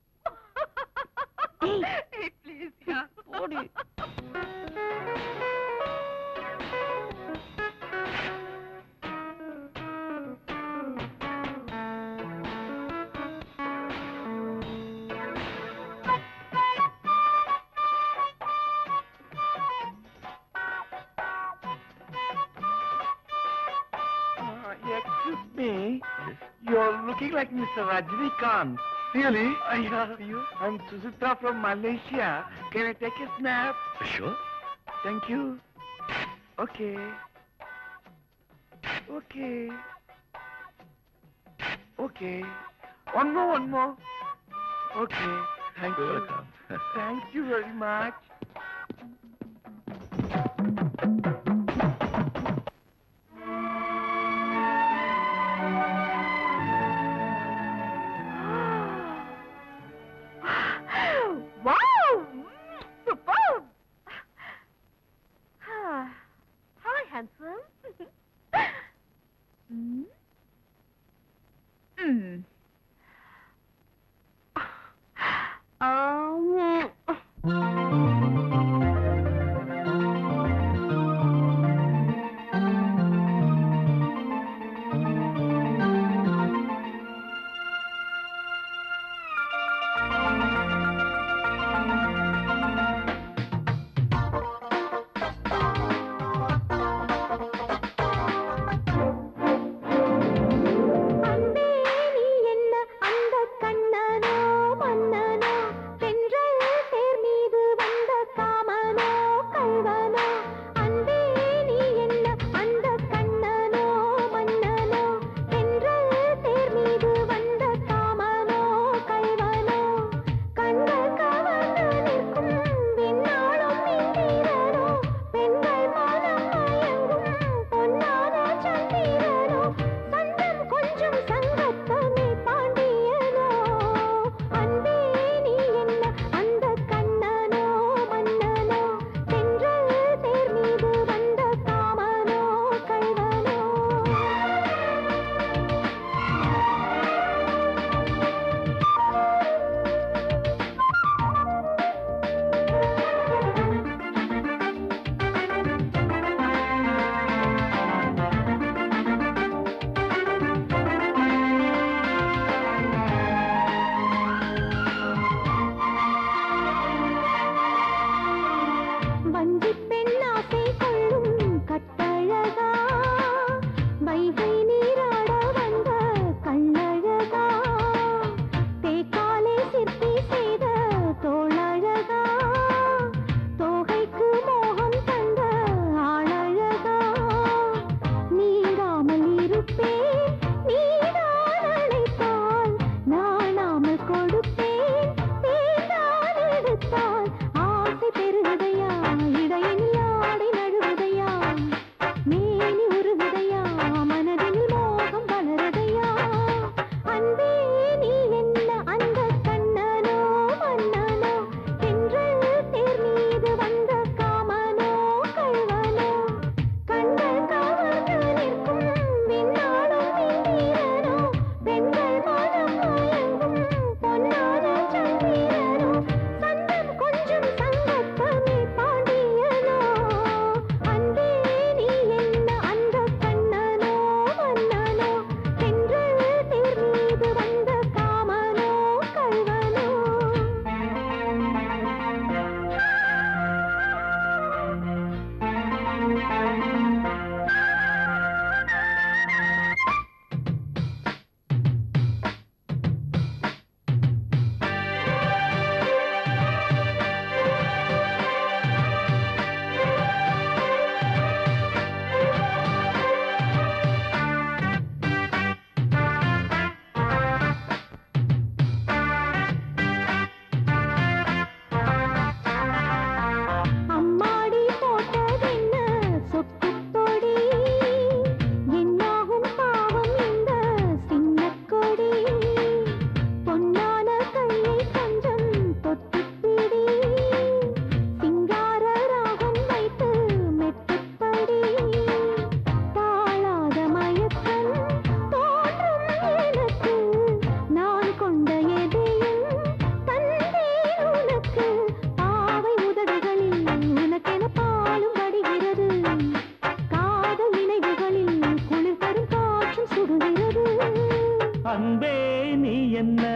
Uh, excuse me. You're looking like Mr. Rajnikant. Really? Uh, yeah. I'm Susita from Malaysia. Can I take a snap? Sure. Thank you. Okay. Okay. Okay. One more, one more. Okay. Thank you. Welcome. Thank you very much. wow! Superb! Hi, handsome. Hmm? Hmm. Um.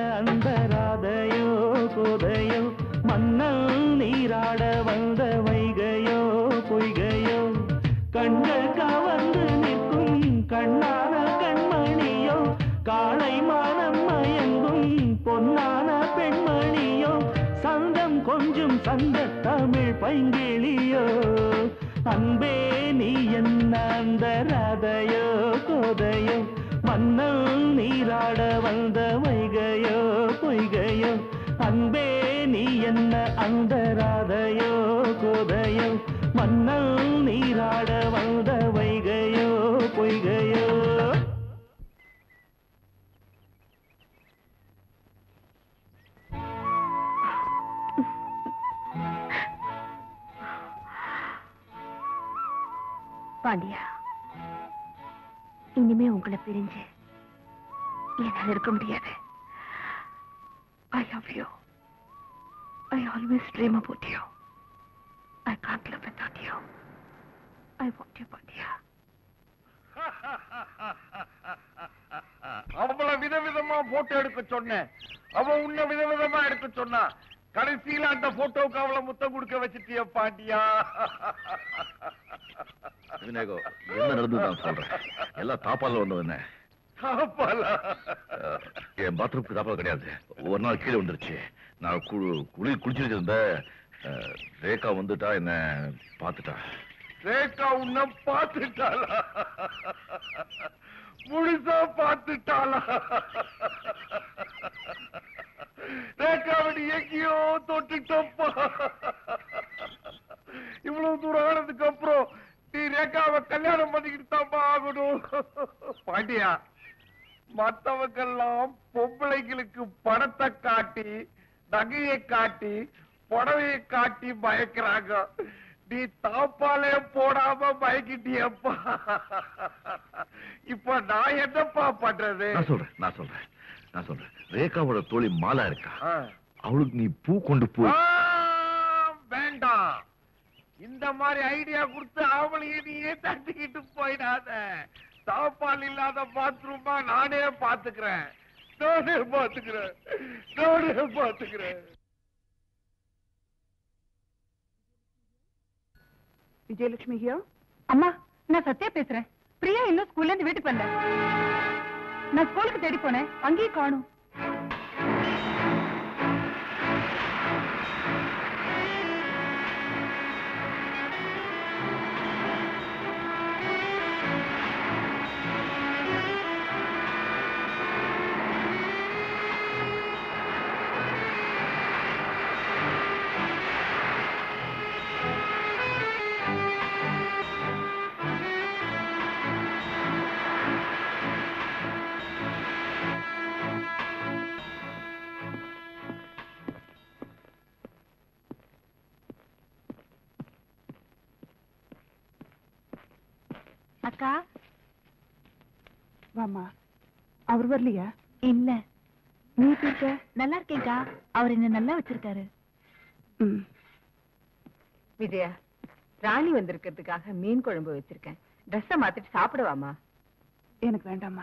அந்த ராதையோ கோதையோ மன்னல் நீராட வந்த வைகையோ பொய்கையோ கண்கள் கவர்ந்து நிற்கும் கண்ணான கண்மணியோ காளை மானம் மயங்கும் பொன்னான பெண்மணியோ சந்தம் கொஞ்சம் சந்த தமிழ் பைங்கிளியோ அன்பே நீ என்ன அந்த ராதையோ கோதையோ மன்னல் நீராட வந்த வைகையோ பொய்கையோ அன்பே நீ என்ன அந்த ராதையோ கோதையோ மன்னல் நீராட வந்த வைகையோ பொய்கையோ பாண்டியா இனிமே உங்களை பிரிஞ்சு என்னால் இருக்க முடியாது I love you I always dream about you I can't live without you I want you பாண்டியா அவள விதவிதமா போட்டோ எடுக்க சொன்னேன் அவ உன்ன விதவிதமா எடுக்க சொன்னா கடைசியில அந்த போட்டோவுக்கு அவளை முத்தம் கொடுக்க வச்சிட்டிய பாண்டியா விநாயகோ என்ன நடந்தது நான் சொல்றேன் எல்லாம் தாப்பால வந்தவன தாப்பாலா? என் பாத்ரூம்க்கு தாப்பால் கிடையாது ஒரு நாள் கீழே வந்துருச்சு நான் குளி குளி குளிச்சுட்டு இருந்தேன் அஹ், ரேகா வந்துட்டா என்ன பார்த்துட்டா ரேகா உன்னை பார்த்துட்டாளா முழுசா பார்த்துட்டாளா ரேகாவடி எங்கேயோ தொட்டுட்டப்பா இவ்வளவு தூரம் ஆனதுக்கு அப்புறம் நீ ரேகாவை கல்யாணம் பண்ணிக்கிட்டு தான்ப்பா ஆகணும் பாண்டியா மத்தவங்கெல்லாம் பொம்பளைங்களுக்கு பணத்தை காட்டி நகையை காட்டி புடவையை காட்டி பயக்கிறாங்க நீ தாப்பாலே போடாம பயக்கிட்டியப்பா இப்ப நான் என்னப்பா பண்றது நான் சொல்றேன் நான் சொல்றேன் நான் சொல்றேன் ரேகாவோட தோழி மாலா இருக்கா ஆ. அவளுக்கு நீ பூ கொண்டு போய் ஆ, வேண்டாம் இந்த மாதிரி ஐடியா கொடுத்து அவளையே நீயே தட்டிக்கிட்டு போயிடாத தாப்பால் இல்லாத பாத்ரூமா நானே பாத்துக்கிறேன் நானே பாத்துக்கிறேன் நானே பாத்துக்கிறேன் விஜயலட்சுமி ஹியோ அம்மா நான் சத்யா பேசுறேன் பிரியா இன்னும் ஸ்கூல்ல இருந்து வீட்டுக்கு வரல நான் ஸ்கூலுக்கு தேடி போனேன் அங்கேயும் காணும் அக்கா வாமா அவர் வரலையா இல்ல நீ எப்படி இருக்க நல்லா இருக்கேன்க்கா அவர் என்ன நல்லா வச்சிருக்காரு ம் விஜயா ராணி வந்திருக்கிறதுக்காக மீன் குழம்பு வச்சிருக்கேன் ட்ரெஸ்ஸை மாத்திட்டு சாப்பிடுவாமா எனக்கு வேண்டாம்மா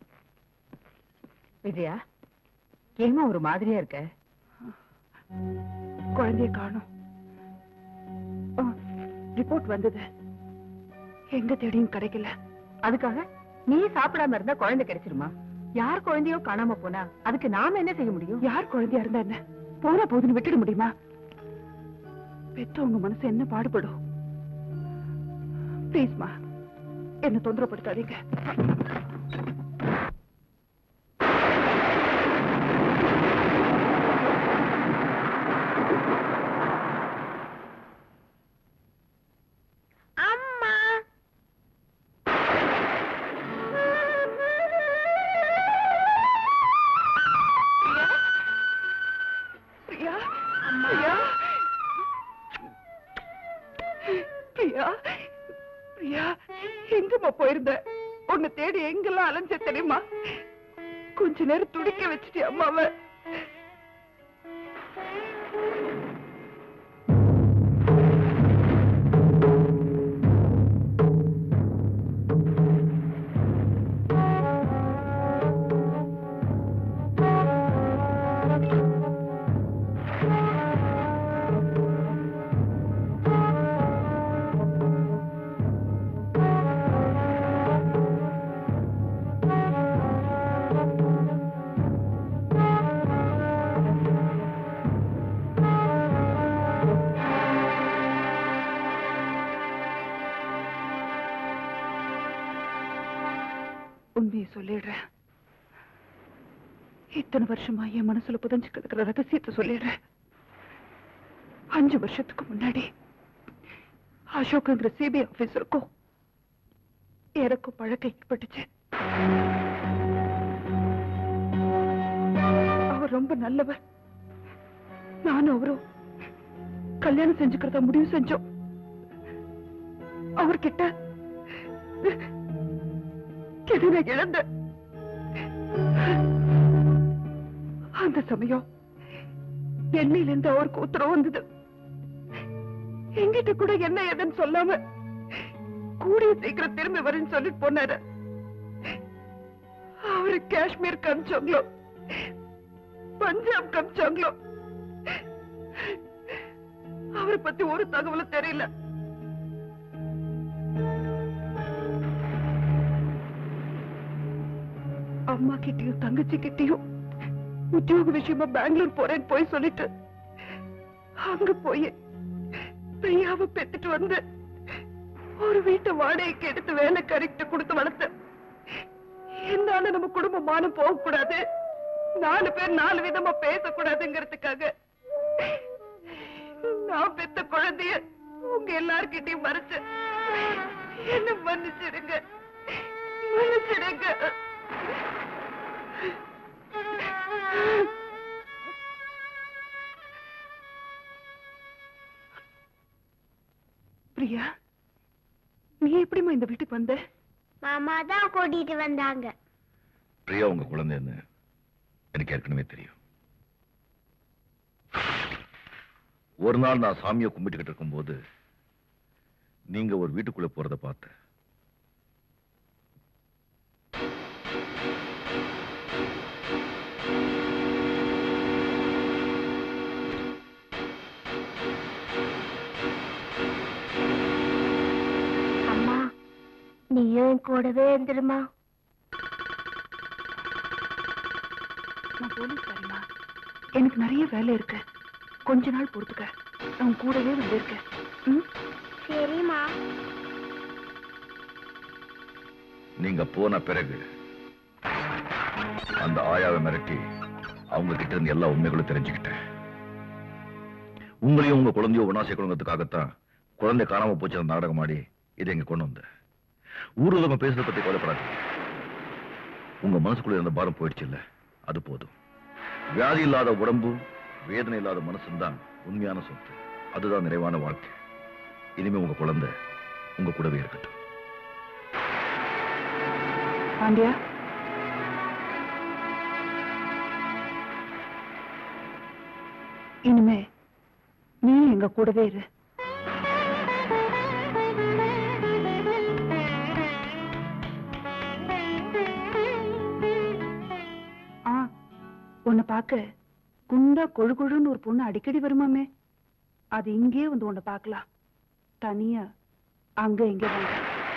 விஜயா ஏமா ஒரு மாதிரியா இருக்க குழந்தைய காணும் ரிப்போர்ட் வந்தது எங்க தேடியும் கிடைக்கல அதுக்காக நீ சாப்பிடாம இருந்தா குழந்தை கிடைச்சிருமா யார் குழந்தையோ காணாம போனா அதுக்கு நாம என்ன செய்ய முடியும் யார் குழந்தையா இருந்தா என்ன போனா போதுன்னு விட்டுட முடியுமா பெத்தவங்க மனசு என்ன பாடுபடும் ப்ளீஸ்மா என்ன தொந்தரப்படுத்தாதீங்க அம்மா பிரியா பிரியா பிரியா பிரியா எங்கம்மா போயிருந்த உன்னை தேடி எங்கெல்லாம் அலைஞ்ச தெரியுமா கொஞ்ச நேரம் துடிக்க வச்சுட்டு அம்மாவை உண்மையை சொல்லிடுறேன் இத்தனை வருஷமா என் மனசுல புதஞ்சு கிடக்கிற ரகசியத்தை சொல்லிடுறேன் அஞ்சு வருஷத்துக்கு முன்னாடி அசோக்குங்கிற சிபிஐ ஆபீசருக்கும் எனக்கும் பழக்கம் ஏற்பட்டுச்சு அவர் ரொம்ப நல்லவர் நானும் அவரும் கல்யாணம் செஞ்சுக்கிறதா முடிவு செஞ்சோம் அவர்கிட்ட எதை நான் இழந்தேன் அந்த சமயம் என்னையில இருந்து அவருக்கு உத்தரவு வந்தது எங்கிட்ட கூட என்ன ஏதுன்னு சொல்லாம கூடிய சீக்கிரம் திரும்பி வரேன்னு சொல்லிட்டு போனாரு அவரு காஷ்மீர் காமிச்சாங்களோ பஞ்சாப் காமிச்சாங்களோ அவரை பத்தி ஒரு தகவலும் தெரியல அம்மா கிட்டயும் தங்கச்சி கிட்டயும் உத்தியோக விஷயமா பெங்களூர் போறேன்னு போய் சொல்லிட்டு அங்க போய் பிரியாவை பெத்துட்டு வந்து ஒரு வீட்டை வாடகைக்கு எடுத்து வேலை கரெக்ட் கொடுத்து வளர்த்தேன் என்னால நம்ம குடும்பம் மானம் போக கூடாது நாலு பேர் நாலு விதமா பேசக்கூடாதுங்கிறதுக்காக நான் பெத்த குழந்தைய உங்க எல்லார்கிட்டயும் மறைச்சு என்ன மன்னிச்சிடுங்க மன்னிச்சிடுங்க பிரியா நீ எப்படிம்மா இந்த வீட்டுக்கு வந்த மாமா தான் கூட்டிட்டு வந்தாங்க பிரியா உங்க குழந்தைன்னு எனக்கு ஏற்கனவே தெரியும் ஒரு நாள் நான் சாமியை கும்பிட்டுக்கிட்டு இருக்கும்போது நீங்க ஒரு வீட்டுக்குள்ள போறத பார்த்தேன் அம்மா நீயும் என் கூடவே இருந்துருமா நான் போலீஸ் சரிம்மா எனக்கு நிறைய வேலை இருக்கு கொஞ்ச நாள் பொறுத்துக்க நான் கூடவே வந்திருக்கேன் ம்? சரிம்மா நீங்க போன பிறகு அந்த ஆயாவை மிரட்டி அவங்க கிட்ட இருந்து எல்லா உண்மைகளும் தெரிஞ்சுக்கிட்டேன் உங்களையும் உங்க குழந்தையும் ஒன்னா சேர்க்கணுங்கிறதுக்காகத்தான் குழந்தை காணாம போச்சு அந்த நாடகம் ஆடி இதை இங்க கொண்டு வந்தேன் ஊர்வலமா பேசுறத பத்தி கவலைப்படாது உங்க மனசுக்குள்ள இருந்த பாரம் போயிடுச்சு இல்ல அது போதும் வியாதி இல்லாத உடம்பு வேதனை இல்லாத மனசும் தான் உண்மையான சொத்து அதுதான் நிறைவான வாழ்க்கை இனிமே உங்க குழந்தை உங்க கூடவே இருக்கட்டும் பாண்டியா இனிமே நீ எங்க கூடவே இரு ஆ உன்னை பார்க்க குண்டா கொழு கொழுன்னு ஒரு பொண்ணு அடிக்கடி வருமாமே அது இங்கே வந்து உன்னை பார்க்கலாம் தனியா அங்க இங்க வேண்டாம்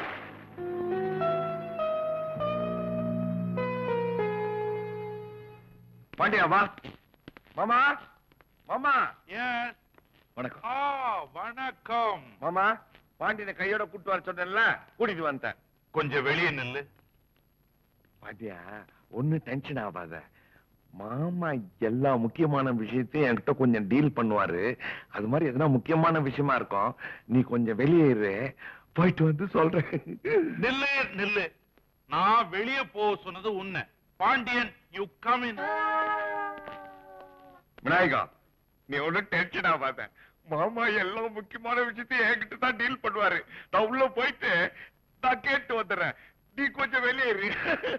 பாண்டியா வா மாமா மாமா எஸ் வணக்கம் ஆ வணக்கம் மாமா பாண்டியனை கையோட கூட்டு வர சொன்னேன்ல கூட்டிட்டு வந்துட்டேன் கொஞ்சம் வெளியே நில்லு பாண்டியா ஒண்ணு டென்ஷன் ஆகாத மாமா எல்லா முக்கியமான விஷயத்தையும் என்கிட்ட கொஞ்சம் டீல் பண்ணுவாரு அது மாதிரி எதனா முக்கியமான விஷயமா இருக்கும் நீ கொஞ்சம் வெளியே இரு போயிட்டு வந்து சொல்றேன் நில்லு நில்லு நான் வெளியே போக சொன்னது உன்னை Pandian you come in Vinayaka நீ ஒன்னும் டென்ஷன் ஆகாத மாமா எல்லா முக்கியமான விஷயத்தையும் என்கிட்ட தான் டீல் பண்ணுவாரு நான் உள்ள போயிட்டு நான் கேட்டு வந்துடுறேன் நீ கொஞ்சம் வெளியே இரு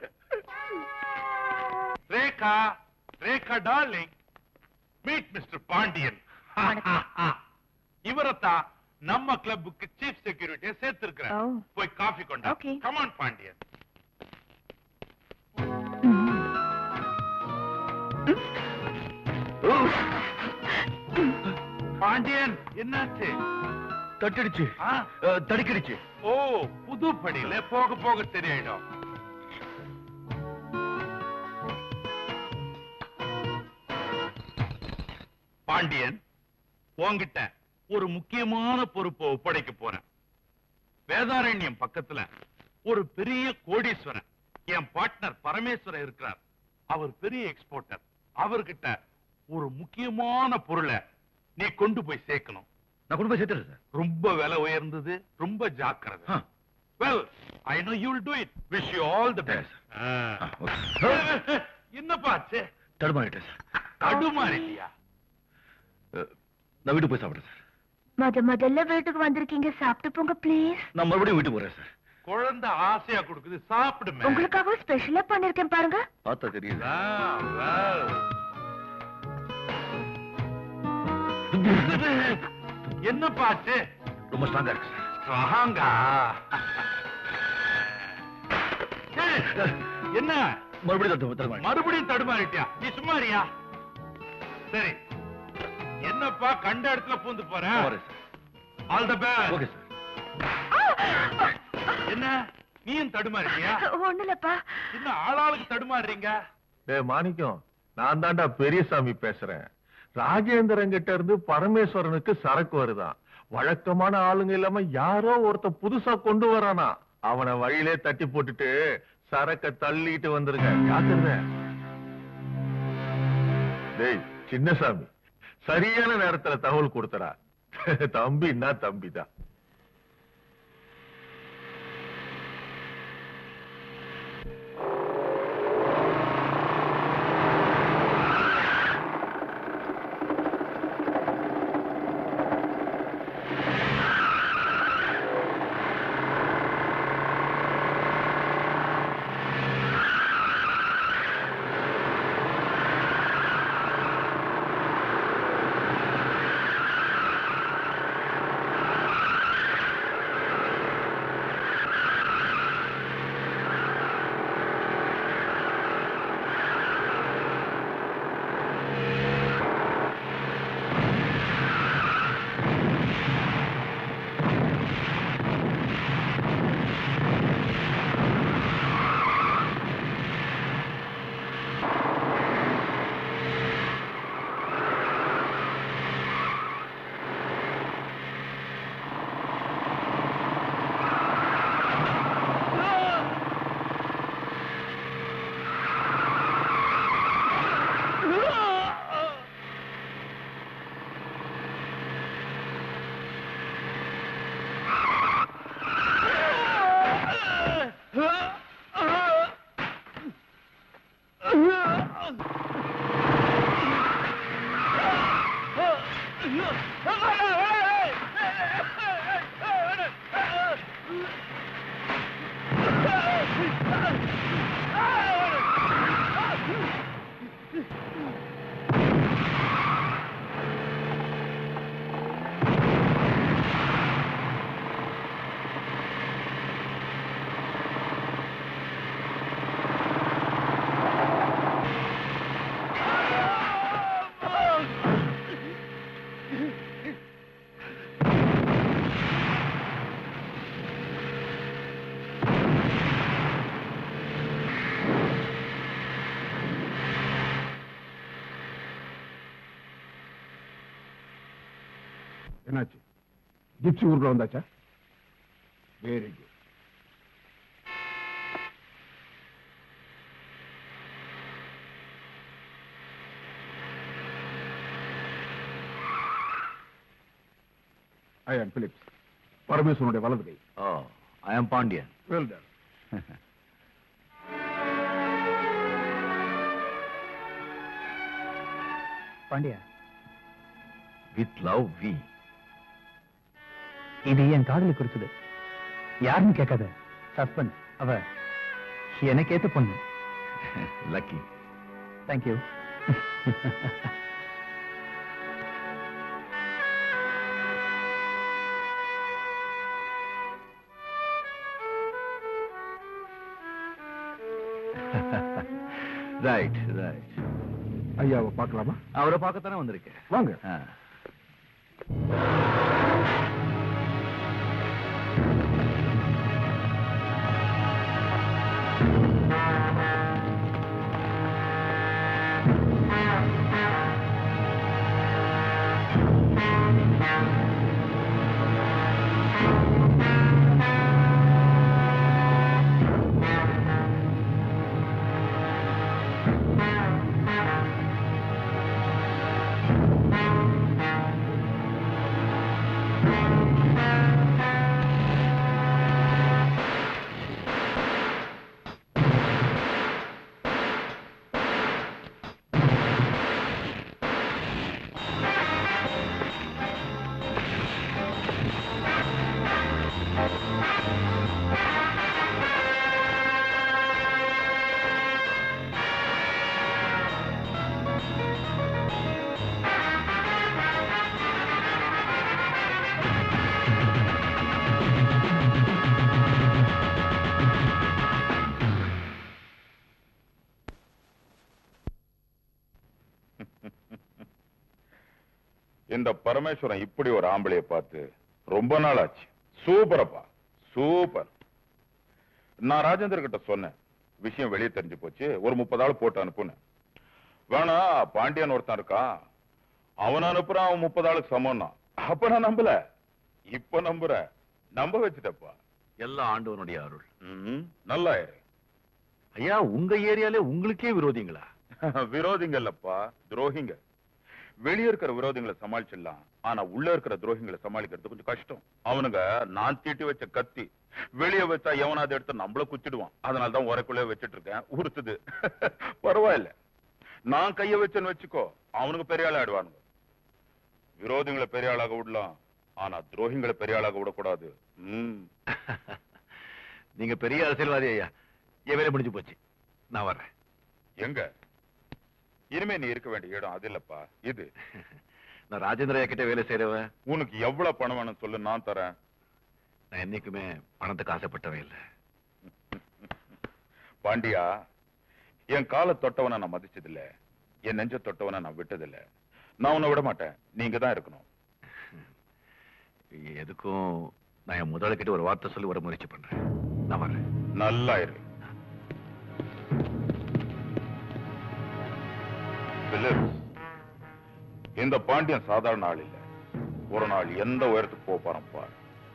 Rekha Rekha darling meet mister Pandian இவரத்தான் நம்ம கிளப்புக்கு சீஃப் செக்யூரிட்டியை சேர்த்திருக்கிறேன் ஓ. போய் காஃபி கொண்டா Okay. கமான் பாண்டியன் பாண்டியன் என்னாச்சு தட்டிடுச்சு ஆ? அஹ், தடுக்கிடுச்சு ஓ புது படியில போக போக தெரியிடும் பாண்டியன் உன்கிட்ட ஒரு முக்கியமான பொறுப்பை ஒப்படைக்க போறேன் வேதாரண்யம் பக்கத்துல ஒரு பெரிய கோடீஸ்வரன் என் பார்ட்னர் பரமேஸ்வரன் இருக்கிறார் அவர் பெரிய எக்ஸ்போர்ட்டர் அவர்கிட்ட ஒரு முக்கியமான பொருளை நீ கொண்டு போய் சேர்க்கணும் நான் கொண்டு போய் சேர்த்துறேன் சார் ரொம்ப விலை உயர்ந்தது ரொம்ப ஜாக்கிரதை well I know you will do it wish you all the best என்னப்பா ஆச்சு தடுமாறிட்டேன் சார் தடுமாறிட்டியா அஹ், நான் வீட்டுக்கு போய் சாப்பிடுறேன் சார் முத முதல்ல வீட்டுக்கு வந்திருக்கீங்க சாப்பிட்டு போங்க ப்ளீஸ் நான் மறுபடியும் வீட்டுக்கு போறேன் சார் குழந்தை ஆசையா கொடுக்குது சாப்பிடுமே உங்களுக்காக ஸ்பெஷலா பண்ணிருக்கேன் பாருங்க பார்த்தா தெரியுது Ah, well. என்னப்பா ஆச்சு ரொம்ப ஸ்ட்ராங்கா இருக்கு சார் ஸ்ட்ராங்கா ஏய், என்ன மறுபடியும் தடு- தடுமாறி மறுபடியும் தடுமாறிட்டியா நீ சும்மாரியா சரி என்னப்பா கண்ட இடத்துல பூந்து போற வரேன் sir all the best okay sir என்ன நீயும் தடுமாறிட்டியா ஒண்ணுலப்பா என்ன ஆளாளுக்கு தடுமாறுறீங்க டேய் மாணிக்கம் நான் தாண்டா பெரியசாமி பேசுறேன் ராஜேந்திரன் கிட்ட இருந்து பரமேஸ்வரனுக்கு சரக்கு வருதான் வழக்கமான ஆளுங்க இல்லாம யாரோ ஒருத்த புதுசா கொண்டு வரானா அவனை வழியிலே தட்டி போட்டுட்டு சரக்க தள்ளிட்டு வந்துருங்க ஜாக்கிரதை டேய் சின்னசாமி சரியான நேரத்துல தகவல் கொடுத்தடா தம்பின்னா தம்பிதான் என்னாச்சு ஜிப்சி ஊருக்குள்ள வந்தாச்சா வெரி குட் ஐ ஆம் பிலிப்ஸ் பரமேஸ்வரனுடைய வலது கை oh I am Pandian well done பாண்டியா வித் லவ் வி இது என் காதலி குறிச்சது யாருன்னு கேட்காத சஸ்பெண்ட் அவ எனக்கு ஏத்த பொண்ணு லக்கி தேங்க்யூ ரைட் ரைட் ஐயாவை பார்க்கலாமா அவரை பார்க்கத்தானே வந்திருக்கேன் வாங்க ஆ. இந்த பரமேஸ்வரன் இப்படி ஒரு ஆம்பளைய பார்த்து ரொம்ப நாள் ஆச்சு சூப்பரப்பா சூப்பர் நான் ராஜேந்தர் கிட்ட சொன்னேன் விஷயம் வெளியே தெரிஞ்சு போச்சு ஒரு முப்பது ஆள் போட்டு அனுப்புனேன் வேணா பாண்டியன் ஒருத்தன் இருக்கான் அவன் அனுப்புறான் அவன் முப்பது ஆளுக்கு சமம்னா அப்ப நான் நம்பல இப்ப நம்புறேன் நம்ப வச்சுட்டப்பா எல்லாம் ஆண்டவனுடைய அருள் ம்ம். நல்லா இரு. ஐயா உங்க ஏரியாலே உங்களுக்கே விரோதிங்களா விரோதிங்க இல்லப்பா துரோகிங்க வெளிய இருக்கிற விரோதிகளை சமாளிச்சிடலாம் ஆனா உள்ள இருக்கிற துரோகிங்களை சமாளிக்கிறது கொஞ்சம் கஷ்டம் அவனுங்க நான் தீட்டி வச்ச கத்தி வெளிய வச்சா எவனாவது எடுத்து நம்மள குத்திடுவான் அதனால தான் உரைக்குள்ளே வச்சிட்டு இருக்கேன் உறுத்துது பரவாயில்ல நான் கைய வச்சேன்னு வச்சுக்கோ அவனுங்க பெரிய ஆள் ஆடுவானுங்க விரோதிகளை பெரிய ஆளாக விடலாம் ஆனா துரோகிங்களை பெரிய ஆளாக விடக்கூடாது ம் நீங்க பெரிய அரசியல்வாதி ஐயா என் வேலை முடிஞ்சு போச்சு நான் வர்றேன் எங்க இனிமே நீ இருக்க வேண்டிய இடம் அது இல்லப்பா இது நான் ராஜேந்திர ஐயா கிட்ட வேலை செய்யறவன் உனக்கு எவ்வளவு பணம் வேணும் சொல்லு நான் தரேன் நான் என்னைக்குமே பணத்துக்கு ஆசைப்பட்டவன் இல்ல பாண்டியா என் காலை தொட்டவனை நான் மதிச்சதில்ல என் நெஞ்ச தொட்டவனை நான் விட்டதில்ல நான் உன்னை விட மாட்டேன் நீங்க தான் இருக்கணும் எதுக்கும் நான் என் முதலாளிகிட்ட ஒரு வார்த்தை சொல்லி வர முயற்சி பண்றேன் நான் வர்றேன் நல்லா இரு பிலிப்ஸ், இந்த பாண்டியன் சாதாரண ஆள் இல்ல ஒரு நாள் எந்த உயரத்துக்கு போக போறான் பார்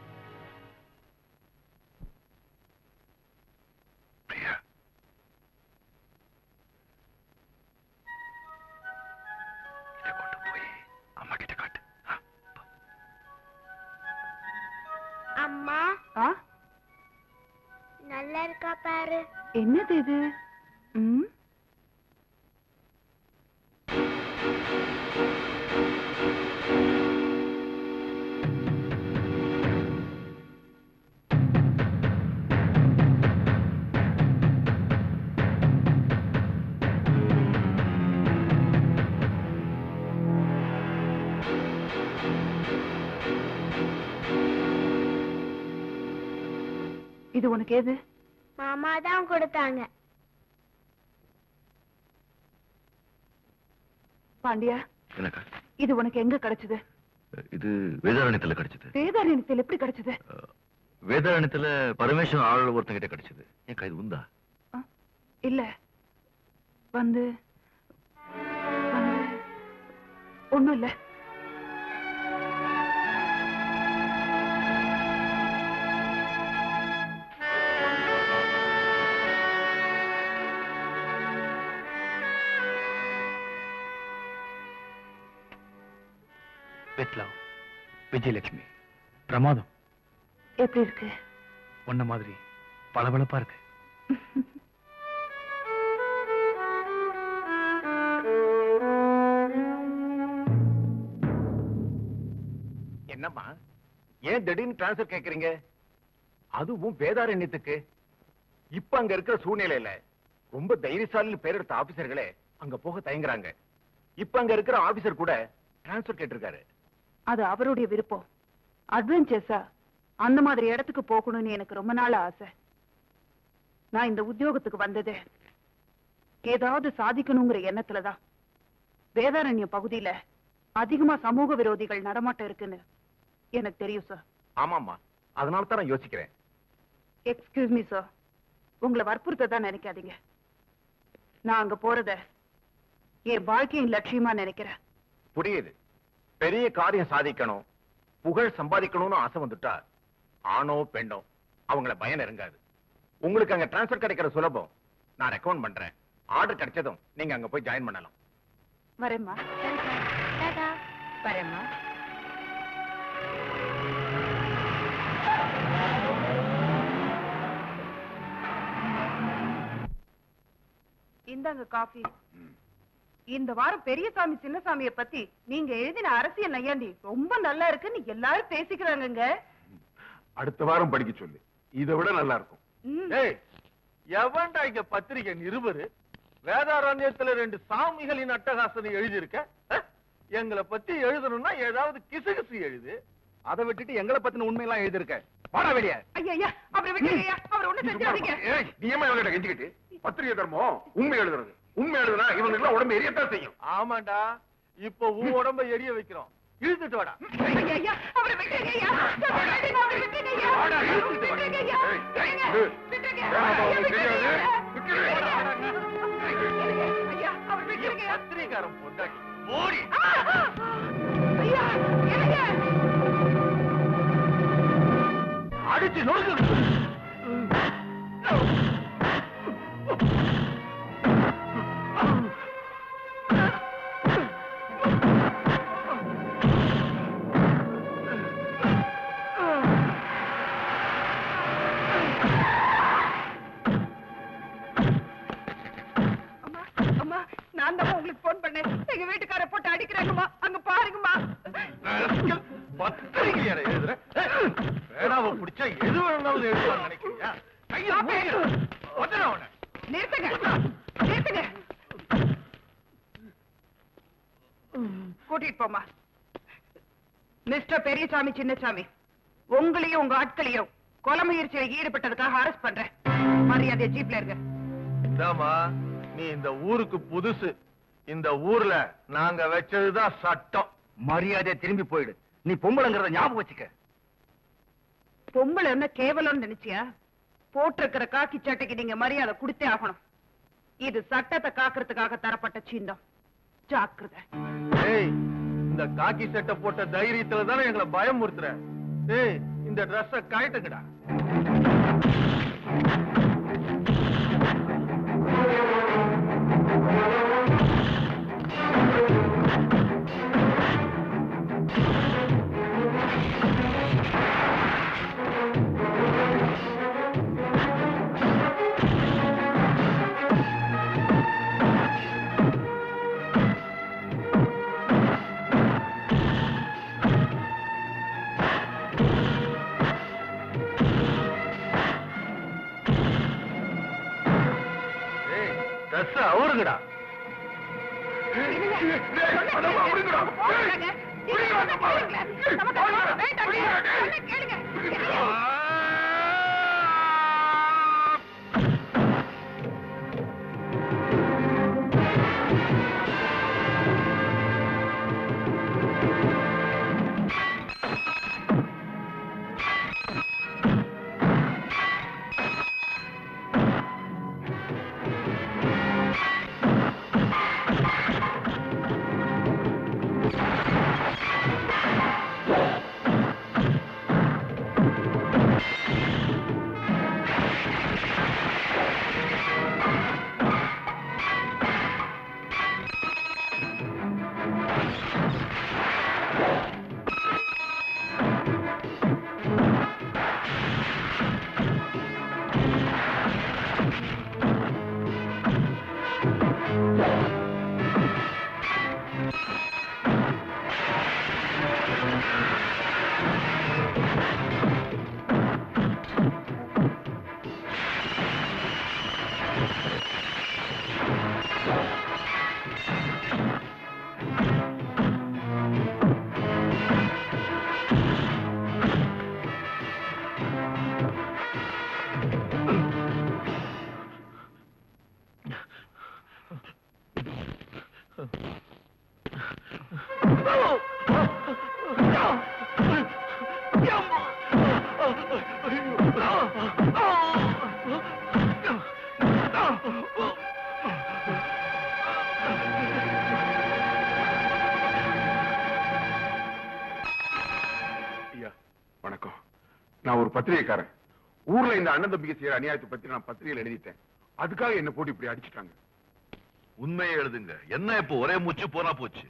அம்மா ஆ நல்லா இருக்கா பாரு என்னது இது ம் இது உனக்கு ஏது மாமா தான் கொடுத்தாங்க பாண்டியா எனக்கா இது உனக்கு எங்க கிடைச்சது இது வேதாரண்யத்துல கிடைச்சது வேதாரண்யத்தில் எப்படி கிடைச்சது வேதாரண்யத்துல பரமேஸ்வரன் ஆள் ஒருத்தங்கிட்ட கிடைச்சது என் கைது உண்டா இல்ல வந்து வந்து ஒண்ணும் இல்ல வித் லவ் விஜயலட்சுமி பிரமாதம் எப்படி இருக்கு உன்ன மாதிரி பளபளப்பா இருக்கு என்னம்மா ஏன் திடீர்னு டிரான்ஸ்ஃபர் கேக்குறீங்க அதுவும் வேதாரண்யத்துக்கு இப்ப அங்க இருக்கிற சூழ்நிலையில ரொம்ப தைரியசாலி பேர் எடுத்த ஆபீசர்களே அங்க போக தயங்குறாங்க இப்ப அங்க இருக்கிற ஆபீசர் கூட டிரான்ஸ்ஃபர் கேட்டிருக்காரு அது அவருடைய விருப்பம் அட்வென்ச்சர்ஸா அந்த மாதிரி இடத்துக்கு போகணும்னு எனக்கு ரொம்ப நாள் ஆசை நான் இந்த உத்தியோகத்துக்கு வந்தது ஏதாவது சாதிக்கணுங்கிற எண்ணத்துலதான் வேதாரண்ய பகுதியில அதிகமா சமூக விரோதிகள் நடமாட்டம் இருக்குன்னு எனக்கு தெரியும் சார் ஆமாம்மா அதனால தான் நான் யோசிக்கிறேன் எக்ஸ்கியூஸ் மீ சார் உங்களை வற்புறுத்த தான் நினைக்காதீங்க நான் அங்க போறத என் வாழ்க்கையின் லட்சியமா நினைக்கிறேன் புரியுது பெரிய காரியம் சாதிக்கணும் புகழ் சம்பாதிக்கணும்னு ஆசை வந்துட்டா ஆணோ பெண்ணோ அவங்கள பயம் நெருங்காது உங்களுக்கு அங்க டிரான்ஸ்ஃபர் கிடைக்கிற சுலபம் நான் ரெக்கமெண்ட் பண்றேன் ஆர்டர் கிடைச்சதும் நீங்க அங்க போய் ஜாயின் பண்ணலாம் வரேம்மா வரேம்மா இந்தாங்க காஃபி இந்த வாரம் பெரியசாமி சின்னசாமிய பத்தி நீங்க எழுதின அரசியல் நையாண்டி ரொம்ப நல்லா இருக்குன்னு எல்லாரும் பேசிக்கிறாங்கங்க அடுத்த வாரம் படிக்க சொல்லு இதை விட நல்லா இருக்கும் ஏய் எவன்டா இங்க பத்திரிகை நிருபரு வேதாரண்யத்துல ரெண்டு சாமிகளின் அட்டகாசனை எழுதியிருக்க அஹ்? எங்களை பத்தி எழுதணும்னா ஏதாவது கிசுகிசு எழுது அதை விட்டுட்டு எங்களை பத்தின உண்மையெல்லாம் எழுதியிருக்க வாடா வெளிய ஐயா அவரை விட்டுருங்கய்யா அவர் ஒண்ணு செஞ்சாதீங்க ஏய், நீ ஏமா இவங்கிட்ட கெஞ்சிக்கிட்டு பத்திரிகை தர்மம் உண்மை எழுதுறது உண்மை எழுதுனா இவங்க எல்லாம் உடம்பு எரியத்தான் செய்யும் ஆமாண்டா இப்போ உன் உடம்ப எரிய வைக்கிறோம் இழுத்துட்டு வாடா ஐயா அவரை விட்டுருங்க ஐயா சொல்லுங்க, அவரை விட்டுருங்க ஐயா வாடா, இழுத்துட்டு வா. விட்டுருங்க ஐயா ஏய், விட்டுருங்க. ஏய், விட்டுருங்க. வேணாம்ப்பா, ஐயா, உனக்கு தெரியாது. விட்டுருங்க. ஐயா அவர் விட்டுருங்க ஐயா பத்திரிகாரம் பொண்டாட்டி ஓடி ஆ, ஆ. ஐயா இருங்க அடிச்சு நொறுக்கு அம்மா அம்மா நான் தான் உங்களுக்கு போன் பண்ணேன் எங்க வீட்டுக்கார போட்டு அடிக்கிறாங்கம்மா அங்க பாருங்கம்மா பத்திரிகையாட எழுதுற வேணாம பிடிச்சா எது வேணாலும் எழுதுவான்னு நினைக்கிறியா கையை மூடிடு. வந்துடு அவனை. நிறுத்துங்க நிறுத்துங்க கூட்டிட்டு போமா மிஸ்டர் பெரியசாமி சின்னசாமி உங்களையும் உங்க ஆட்களையும் கொலை முயற்சியில் ஈடுபட்டதுக்காக அரெஸ்ட் பண்றேன் மரியாதை ஜீப்ல இருங்க இந்தாம்மா நீ இந்த ஊருக்கு புதுசு இந்த ஊர்ல நாங்க வச்சதுதான் சட்டம் மரியாதை திரும்பி போயிடு நீ பொம்பளைங்கிறத ஞாபகம் வச்சுக்க பொம்பளை என்ன கேவலம்னு நினைச்சியா போட்டிருக்கிற காக்கி சட்டைக்கு நீங்க மரியாதை கொடுத்தே ஆகணும் இது சட்டத்தை காக்கிறதுக்காக தரப்பட்ட சின்னம் ஜாக்கிரதை ஏய் இந்த காக்கி சட்டை போட்ட தைரியத்துல தானே எங்களை பயமுறுத்துற ஏய் இந்த ட்ரெஸ்ஸ கழட்டுங்கடா ஏய் ட்ரெஸ் அவருங்கடா ஐயா வணக்கம் நான் ஒரு பத்திரிகைக்காரன் ஊர்ல இந்த அண்ணன் தம்பிக்கு செய்யற அநியாயத்தை பத்தி நான் பத்திரிகையில் எழுதிட்டேன் அதுக்காக என்ன போட்டு இப்படி அடிச்சிட்டாங்க உண்மையை எழுதுங்க என்ன இப்போ ஒரே மூச்சு போனா போச்சு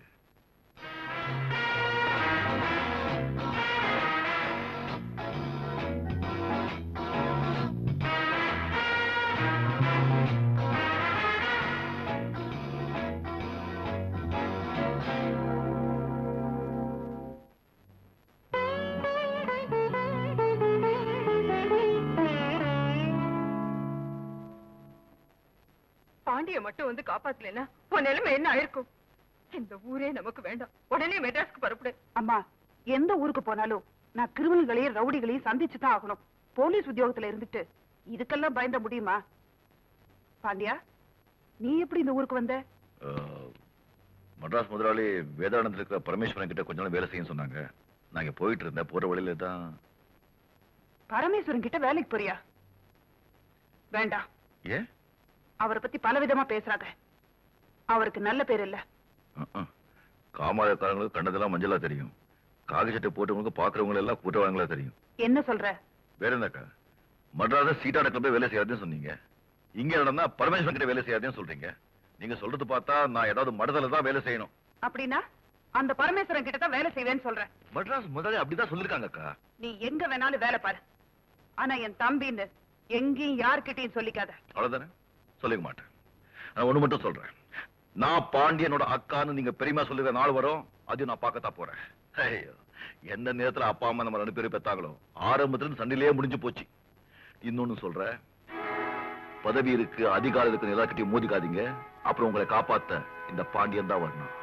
பாண்டிய மட்டும் வந்து காப்பாத்தலைன்னா உன் நிலைமை என்ன ஆயிருக்கும் இந்த ஊரே நமக்கு வேண்டாம் உடனே மெட்ராஸ்க்கு பரப்புடு அம்மா எந்த ஊருக்கு போனாலும் நான் கிரிமினல்களையும் ரவுடிகளையும் சந்திச்சு தான் ஆகணும் போலீஸ் உத்தியோகத்துல இருந்துட்டு இதுக்கெல்லாம் பயந்த முடியுமா பாண்டியா நீ எப்படி இந்த ஊருக்கு வந்த அஹ், மட்ராஸ் முதலாளி வேதானந்தத்தில் இருக்கிற பரமேஸ்வரன் கிட்ட கொஞ்ச நாள் வேலை செய்ய சொன்னாங்க நான் இங்க போயிட்டு இருந்தேன் போற வழியில தான் பரமேஸ்வரன் கிட்ட வேலைக்கு போறியா வேண்டாம் ஏன் அவரை பத்தி பல விதமா பேசுறாங்க அவருக்கு நல்ல பேர் இல்ல காமாதக்காரங்களுக்கு கண்டதெல்லாம் மஞ்சளா தெரியும் காகி சட்டை போட்டவங்களுக்கு பாக்குறவங்க எல்லாம் கூட்டவாங்களா தெரியும் என்ன சொல்ற வேற என்னக்கா மட்ராஸ சீட்டாட கிளப்பே வேலை செய்யாதுன்னு சொன்னீங்க இங்க நடந்தா பரமேஸ்வரன் கிட்ட வேலை செய்யாதுன்னு சொல்றீங்க நீங்க சொல்றது பார்த்தா நான் ஏதாவது மடதல தான் வேலை செய்யணும் அப்படின்னா அந்த பரமேஸ்வரன் கிட்ட தான் வேலை செய்வேன்னு சொல்ற மட்ராஸ் முதலாளி அப்படிதான் சொல்லிருக்காங்க அக்கா நீ எங்க வேணாலும் வேலை பாரு ஆனா என் தம்பின்னு எங்கேயும் யார்கிட்டயும் சொல்லிக்காத அவ்வளவுதானே சொல்லிக்க மாட்டேன் நான் ஒண்ணு மட்டும் சொல்றேன் நான் பாண்டியனோட அக்கான்னு நீங்க பெரியமா சொல்லுற நாள் வரும் அதையும் நான் பார்க்கத்தான் போறேன் ஐயோ எந்த நேரத்துல அப்பா அம்மா நம்ம ரெண்டு பேரும் பெத்தாங்களோ ஆரம்பத்துல இருந்து சண்டையிலேயே முடிஞ்சு போச்சு இன்னொன்னு சொல்றேன் பதவி இருக்கு அதிகாரம் இருக்கு எல்லார்கிட்டயும் மோதிக்காதீங்க அப்புறம் உங்களை காப்பாத்த இந்த பாண்டியன் தான் வரணும்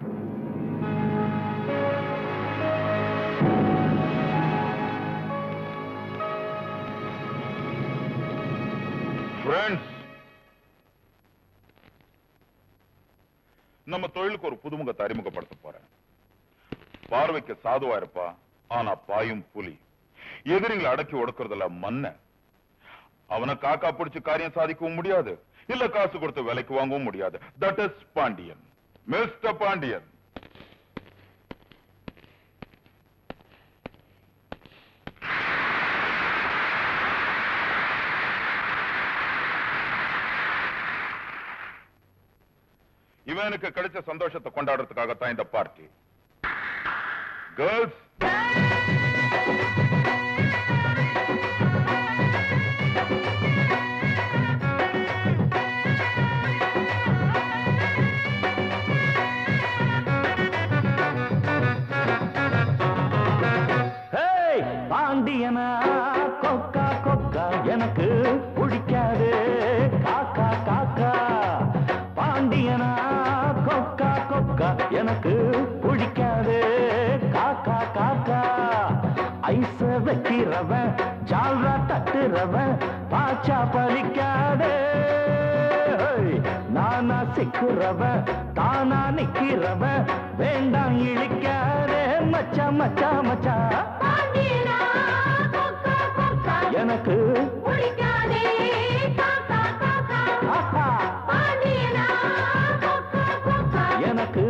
ஃப்ரெண்ட்ஸ் நம்ம தொழிலுக்கு ஒரு புதுமுகத்தை அறிமுகப்படுத்த போறேன் பார்வைக்கு சாதுவா இருப்பா ஆனா பாயும் புலி எதிரிங்களை அடக்கி ஒடுக்கறதுல மன்ன அவனை காக்கா பிடிச்சு காரியம் சாதிக்கவும் முடியாது இல்ல காசு கொடுத்து விலைக்கு வாங்கவும் முடியாது that is Pandian mister Pandian இவனுக்கு கிடைச்ச சந்தோஷத்தை கொண்டாடுறதுக்காகத்தான் இந்த பார்ட்டி கேர்ள்ஸ் ஹேய் பாண்டியனா கொக்கா கொக்கா எனக்கு பிடிக்காது காக்கா காக்கா பாண்டியனா கொக்கா கொக்கா எனக்கு பிடிக்காது காக்கா காக்கா ஐச வைக்கிறவன் ஜால்ரா தட்டுறவன் பாச்சா பலிக்காதே ஹேய், நானா சிக்கிறவன் தானா நிக்கிறவன் வேண்டாம் இழிக்காதே மச்சா மச்சா மச்சா எனக்கு ஆஹா. எனக்கு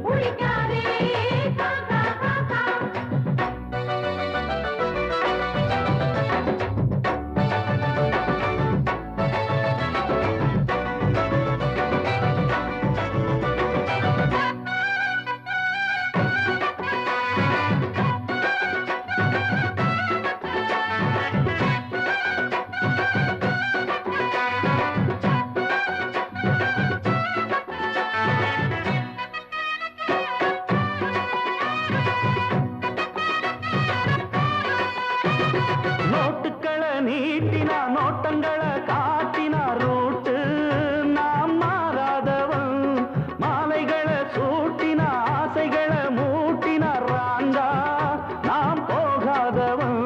நோட்டுக்களை நீட்டினா நோட்டங்களை காட்டினா ரோட்டு நாம் மாறாதவன் மாலைகளை சூட்டினா ஆசைகளை மூட்டினா ராண்டா நாம் போகாதவன்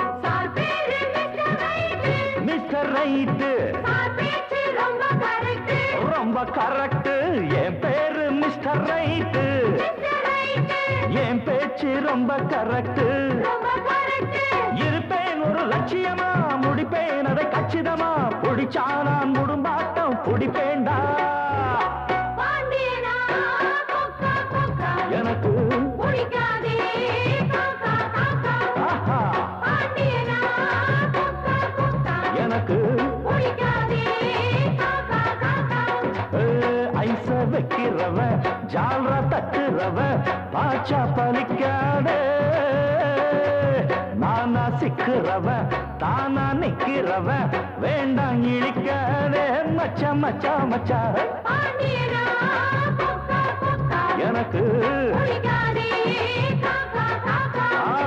மிஸ்டர் ரைட்டு ரொம்ப கரெக்ட் என் பேரு மிஸ்டர் ரைட்டு என் பேச்சு ரொம்ப கரெக்ட் இருப்பேன் ஒரு லட்சியமா முடிப்பேன் அதை கச்சிதமா பிடிச்சா நான் முடும்பாட்டம் பிடிப்பேன்டா எனக்கு ஆஹா. எனக்கு ஏ, ஐச வைக்கிறவன் ஜால்ரா தட்டுறவன் பாச்சா பலிக்காதே நானா சிக்கிறவன் தானா நிக்கிறவன் வேண்டாம் இழிக்காதே மச்சா மச்சா மச்சா எனக்கு ஆ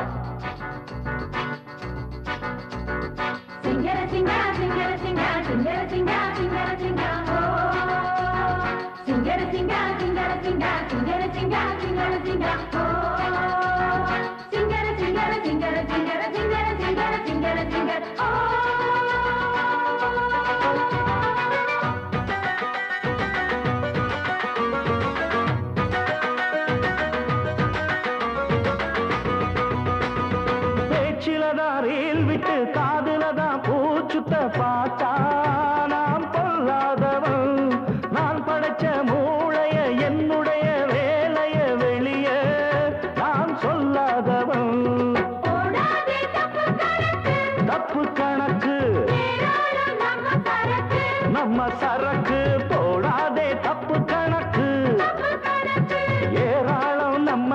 சிங்கர சிங்கா சிங்கர சிங்கா சிங்கர சிங்கா சிங்கர சிங்கா ஓ சிங்கர சிங்கா சிங்கர சிங்கா சிங்கர சிங்கா சிங்கர சிங்கா ஓ சிங்கர சிங்கர சிங்கர சிங்கர சிங்கர சிங்கர சிங்கர சிங்கர ஓ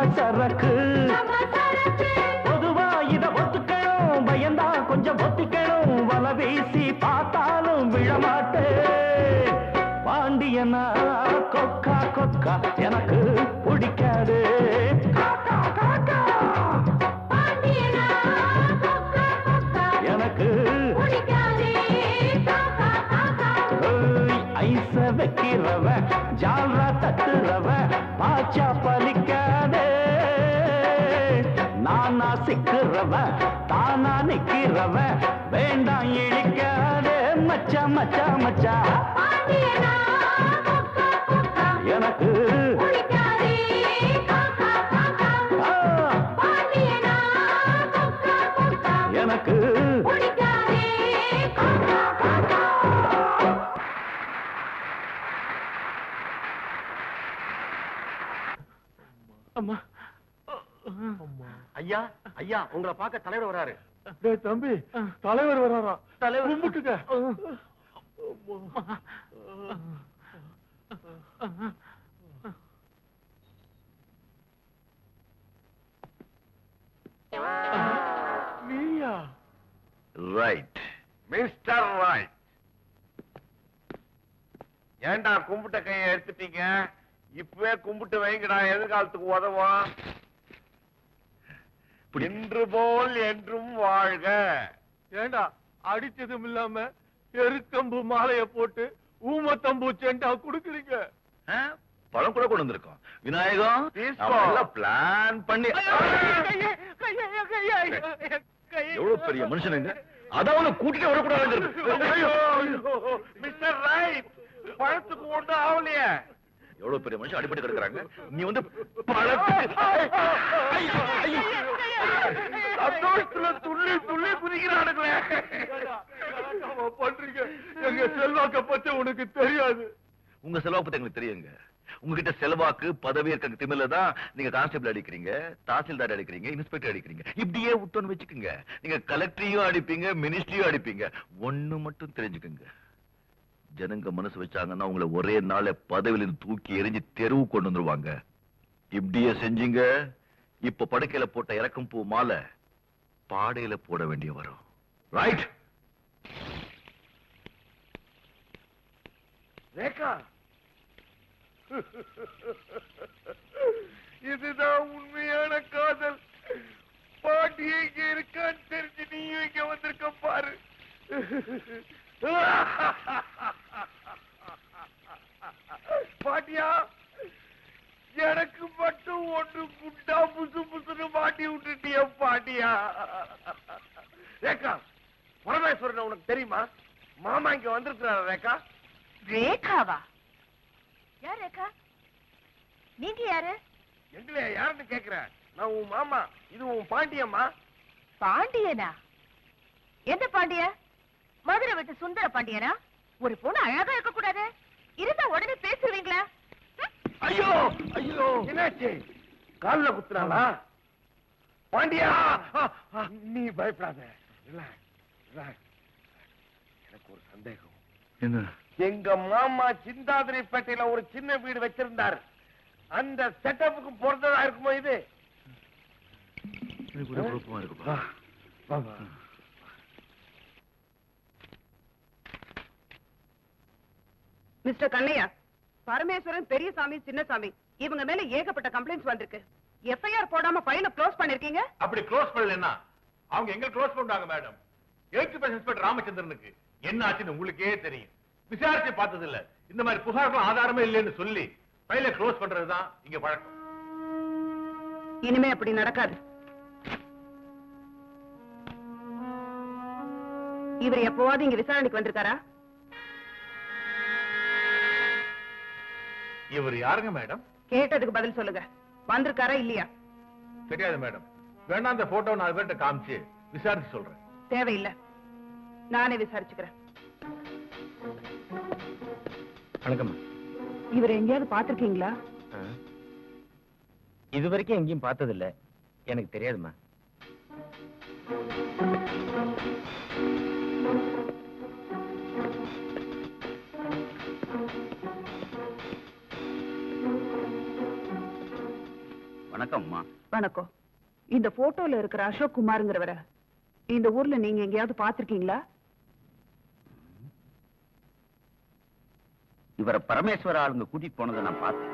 சரக்கு பொதுவா இத ஒத்துக்கணும் பயந்தா கொஞ்சம் ஒத்திக்கணும் வல வீசி பார்த்தாலும் விழமாட்டேன் பாண்டியனா கொக்கா கொக்கா எனக்கு பிடிக்காது எனக்கு ஏய், ஐச வைக்கிறவ ஜால்ரா தட்டுறவ பாச்சா பலிக்காதே நானா சிக்கிறவ தானா நிக்கிறவ வேண்டாம் இழிக்காதே மச்சா மச்சா மச்சா எனக்கு ஆ, எனக்கு அம்மா ஐயா ஐயா உங்களை பார்க்க தலைவர் வராரு டேய் தம்பி தலைவர் வராரா தலைவர் கும்பிட்டுக்க நீயா ரைட் மிஸ்டர் ராய் ஏன்டா கும்பிட்ட கையை எடுத்துட்டீங்க இப்பவே கும்பிட்டு வைங்கடா எதிர்காலத்துக்கு உதவும் இன்று போல் என்றும் வாழ்க ஏண்டா அடிச்சதும் இல்லாம எருக்கம்பு மாலைய போட்டு ஊமத்தம்பூ செண்டா குடுக்குறீங்க பழம் கூட கொண்டு வந்திருக்கோம் விநாயகம் தீஸ்கோ. நாம எல்லாம் பிளான் பண்ணி எவ்வளவு பெரிய மனுஷனுங்க அதாவது கூட்டிட்டு வரக்கூடாது மிஸ்டர் ரைட் பழத்துக்கு ஒண்ணும் ஆகலையே எவ்வளவு பெரிய மனுஷன் அடிபட்டு கிடக்குறாங்க நீ வந்து பழத்துக்கு சந்தோஷத்துல துள்ளி துள்ளி குதிக்கிறானுங்களே பண்றீங்க எங்க செல்வாக்க பத்தி உனக்கு தெரியாது உங்க செலவாக்கு பத்தி எங்களுக்கு தெரியுங்க உங்ககிட்ட செலவாக்கு பதவி இருக்க திமில தான் நீங்க கான்ஸ்டபிள் அடிக்கிறீங்க தாசில்தார் அடிக்கிறீங்க இன்ஸ்பெக்டர் அடிக்கிறீங்க இப்படியே விட்டோன்னு வச்சுக்கோங்க நீங்க கலெக்டரையும் அடிப்பீங்க மினிஸ்ட்ரியும் அடிப்பீங்க ஒண்ணு மட்டும் தெரிஞ்சுக்கோங்க ஜனங்க மனசு வச்சாங்கன்னா உங்களை ஒரே நாள பதவியில இருந்து தூக்கி எரிஞ்சு தெருவு கொண்டு வந்துருவாங்க இப்படியே செஞ்சீங்க இப்ப படுக்கையில போட்ட இறக்கும் பூ மாலை பாடையில போட வேண்டிய வரும் ரைட் ரேகா இதுதான் உண்மையான காதல் பாட்டி இங்க இருக்கான்னு தெரிஞ்சு நீயும் இங்க வந்திருக்க பாரு பாட்டியா எனக்கு மட்டும் ஒன்று குண்டா புசு புசுன்னு மாட்டி விட்டுட்டிய பாட்டியா ரேகா பரமேஸ்வரன் உனக்கு தெரியுமா மாமா இங்க வந்திருக்கிறாரா ரேகா ரேகாவா யார் ரேகா நீங்க யாரு எங்களே யாருன்னு கேக்குற நான் உன் மாமா இது உன் பாண்டியம்மா பாண்டியனா எந்த பாண்டிய மதுரை விட்டு சுந்தர பாண்டியனா ஒரு பொண்ணு அழகா இருக்க கூடாது இருந்தா உடனே பேசுவீங்களா ஐயோ ஐயோ என்னாச்சு கால்ல குத்துறாளா பாண்டியா நீ பயப்படாத relax, relax. எனக்கு ஒரு சந்தேகம் என்ன எங்க மாமா சிந்தாதிரிப்பேட்டையில ஒரு சின்ன வீடு வச்சிருந்தாரு அந்த செட்டப்புக்கு பிறந்ததா இருக்குமோ இது எனக்கு ஒரே குழப்பமா இருக்குப்பா மிஸ்டர் கண்ணையா பரமேஸ்வரன் பெரியசாமி சின்னசாமி இவங்க மேல ஏகப்பட்ட கம்ப்ளைண்ட்ஸ் வந்திருக்கு எஃப்ஐஆர் போடாம ஃபைல க்ளோஸ் பண்ணிருக்கீங்க அப்படி க்ளோஸ் பண்ணலன்னா அவங்க எங்க க்ளோஸ் பண்ணாங்க மேடம் எயிட் பர்சன்ட் இன்ஸ்பெக்டர் ராமச்சந்திரனுக்கு என்ன ஆச்சுன்னு உங்களுக்கே தெரியும் விசாரிச்சு பார்த்தது இல்ல இந்த மாதிரி புகார்கள் ஆதாரமே இல்லைன்னு சொல்லி ஃபைல க்ளோஸ் பண்றதுதான் இங்க பழக்கம் இனிமே அப்படி நடக்காது இவர் எப்பவாவது இங்க விசாரணைக்கு வந்திருக்காரா இவர் யாருங்க மேடம் கேட்டதுக்கு பதில் சொல்லுங்க வந்திருக்காரா இல்லையா தெரியாது மேடம் வேணா அந்த போட்டோ நாலு பேர்ட்ட காமிச்சு விசாரிச்சு சொல்றேன் தேவையில்லை நானே விசாரிச்சுக்கிறேன் வணக்கம் இவர் எங்கேயாவது பாத்திருக்கீங்களா இது வரைக்கும் எங்கேயும் பார்த்ததில்ல எனக்கு தெரியாதுமா வணக்கம்மா வணக்கம் இந்த போட்டோல இருக்கிற அசோக் குமாருங்கிறவரை இந்த ஊர்ல நீங்க எங்கேயாவது பாத்திருக்கீங்களா இவரை பரமேஸ்வர ஆளுங்க கூட்டிட்டு போனதை நான் பார்த்தேன்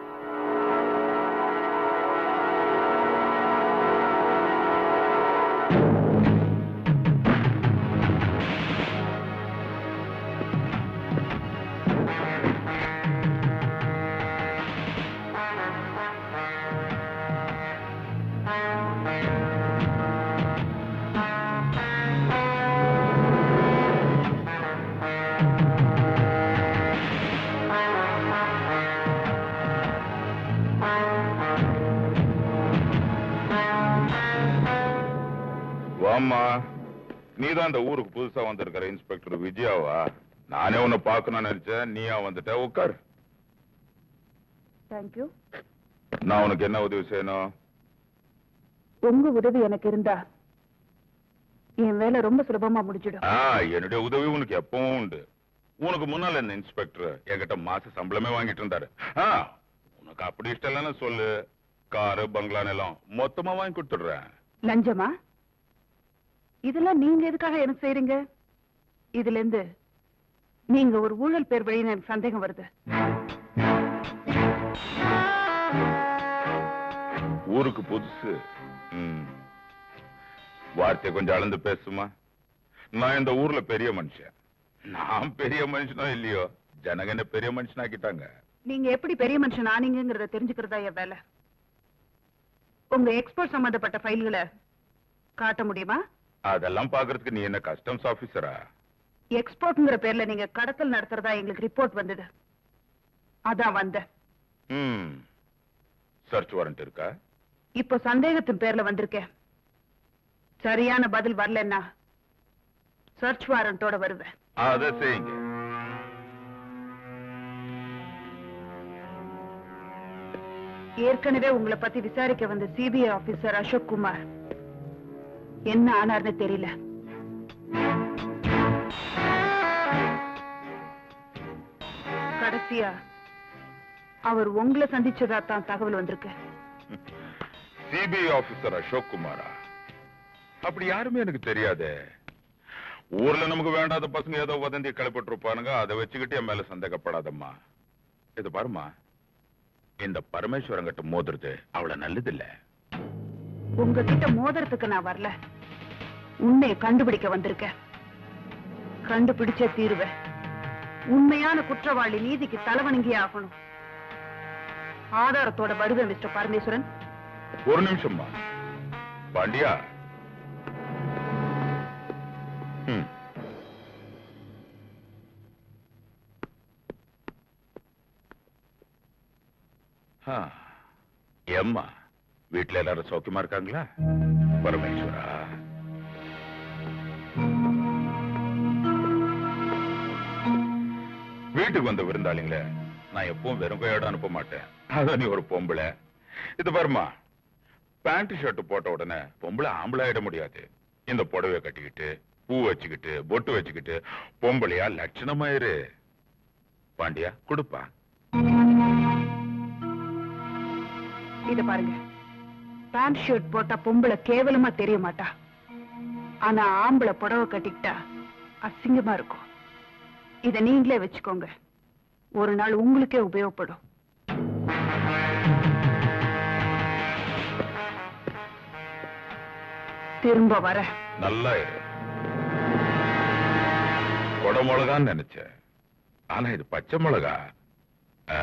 வாம்மா நீதான் இந்த ஊருக்கு புதுசா வந்திருக்கிற இன்ஸ்பெக்டர் விஜயாவா நானே உன்னை பார்க்கணும்னு நினைச்சேன் நீயா வந்துட்ட உட்கார் தேங்க்யூ நான் உனக்கு என்ன உதவி செய்யணும் உங்க உதவி எனக்கு இருந்தா என் வேலை ரொம்ப சுலபமா முடிஞ்சிடும் ஆ என்னுடைய உதவி உனக்கு எப்பவும் உண்டு உனக்கு முன்னால இந்த இன்ஸ்பெக்டர் என்கிட்ட மாச சம்பளமே வாங்கிட்டு இருந்தாரு ஆ உனக்கு அப்படி இஷ்டம் இல்லைன்னு சொல்லு காரு பங்களா நிலம் மொத்தமா வாங்கி கொடுத்துடுறேன் லஞ்சமா இதெல்லாம் நீங்க எதுக்காக எனக்கு செய்றீங்க இதுல இருந்து நீங்க ஒரு ஊழல் பேர் வழின்னு எனக்கு சந்தேகம் வருது ஊருக்கு புதுசு ம். வார்த்தை கொஞ்சம் அளந்து பேசுமா நான் இந்த ஊர்ல பெரிய மனுஷன் நான் பெரிய மனுஷனோ இல்லையோ ஜனங்க என்ன பெரிய மனுஷனாக்கிட்டாங்க நீங்க எப்படி பெரிய மனுஷன் ஆனீங்கிறத தெரிஞ்சுக்கிறதா என் வேலை உங்க எக்ஸ்போர்ட் சம்பந்தப்பட்ட ஃபைல்களை காட்ட முடியுமா அதெல்லாம் பாக்குறதுக்கு நீ என்ன கஸ்டம்ஸ் ஆபீசரா எக்ஸ்போர்ட்ங்கிற பேர்ல நீங்க கடத்தல் நடத்துறதா எங்களுக்கு ரிப்போர்ட் வந்தது அதான் வந்தேன் ம் சர்ச் வாரண்ட் இருக்கா இப்போ சந்தேகத்தின் பேர்ல வந்திருக்கேன் சரியான பதில் வரலன்னா சர்ச் வாரண்டோட வருவேன் அத செய்யுங்க ஏற்கனவே உங்களை பத்தி விசாரிக்க வந்த சிபிஐ ஆபீசர் அசோக் குமார் என்ன ஆனார்னு தெரியல கடைசியா அவர் உங்களை சந்திச்சதா தான் தகவல் வந்திருக்கு சிபிஐ ஆபீசர் அசோக் குமாரா அப்படி யாருமே எனக்கு தெரியாதே ஊர்ல நமக்கு வேண்டாத பசங்க ஏதோ வதந்தி கிளப்பிட்டு இருப்பானுங்க அதை வச்சுக்கிட்டு என் மேல சந்தேகப்படாதம்மா இது பாருமா இந்த பரமேஸ்வரங்கிட்ட மோதுறது அவ்வளவு நல்லது இல்ல உங்ககிட்ட மோதிரத்துக்கு நான் வரல உண்மையை கண்டுபிடிக்க வந்திருக்கேன் கண்டுபிடிச்சே தீருவேன் உண்மையான குற்றவாளி நீதிக்கு தலைவணங்கி ஆகணும் ஆதாரத்தோட வருவேன் மிஸ்டர் பரமேஸ்வரன் ஒரு நிமிஷம்மா பாண்டியா ம். ஆ, ஏம்மா வீட்டுல எல்லாரும் சௌக்கியமா இருக்காங்களா பரமேஸ்வரா வீட்டுக்கு வந்த விருந்தாளிங்களே நான் எப்பவும் வெறும் கையோட அனுப்ப மாட்டேன் அதான் நீ ஒரு பொம்பளை இது பாருமா பேண்ட் ஷர்ட் போட்ட உடனே பொம்பளை ஆம்பளை ஆயிட முடியாது இந்த புடவைய கட்டிக்கிட்டு பூ வச்சுக்கிட்டு பொட்டு வச்சுக்கிட்டு பொம்பளையா லட்சணமாயிரு பாண்டியா கொடுப்பா இத பாருங்க பேண்ட் ஷர்ட் போட்டா பொம்பளை கேவலமா தெரிய மாட்டா ஆனா ஆம்பளை புடவை கட்டிக்கிட்டா அசிங்கமா இருக்கும் இத நீங்களே வச்சுக்கோங்க ஒரு நாள் உங்களுக்கே உபயோகப்படும் திரும்ப வர நல்லா இரு கொடை மிளகான்னு நினைச்சேன் ஆனா இது பச்சை மிளகா ஆ?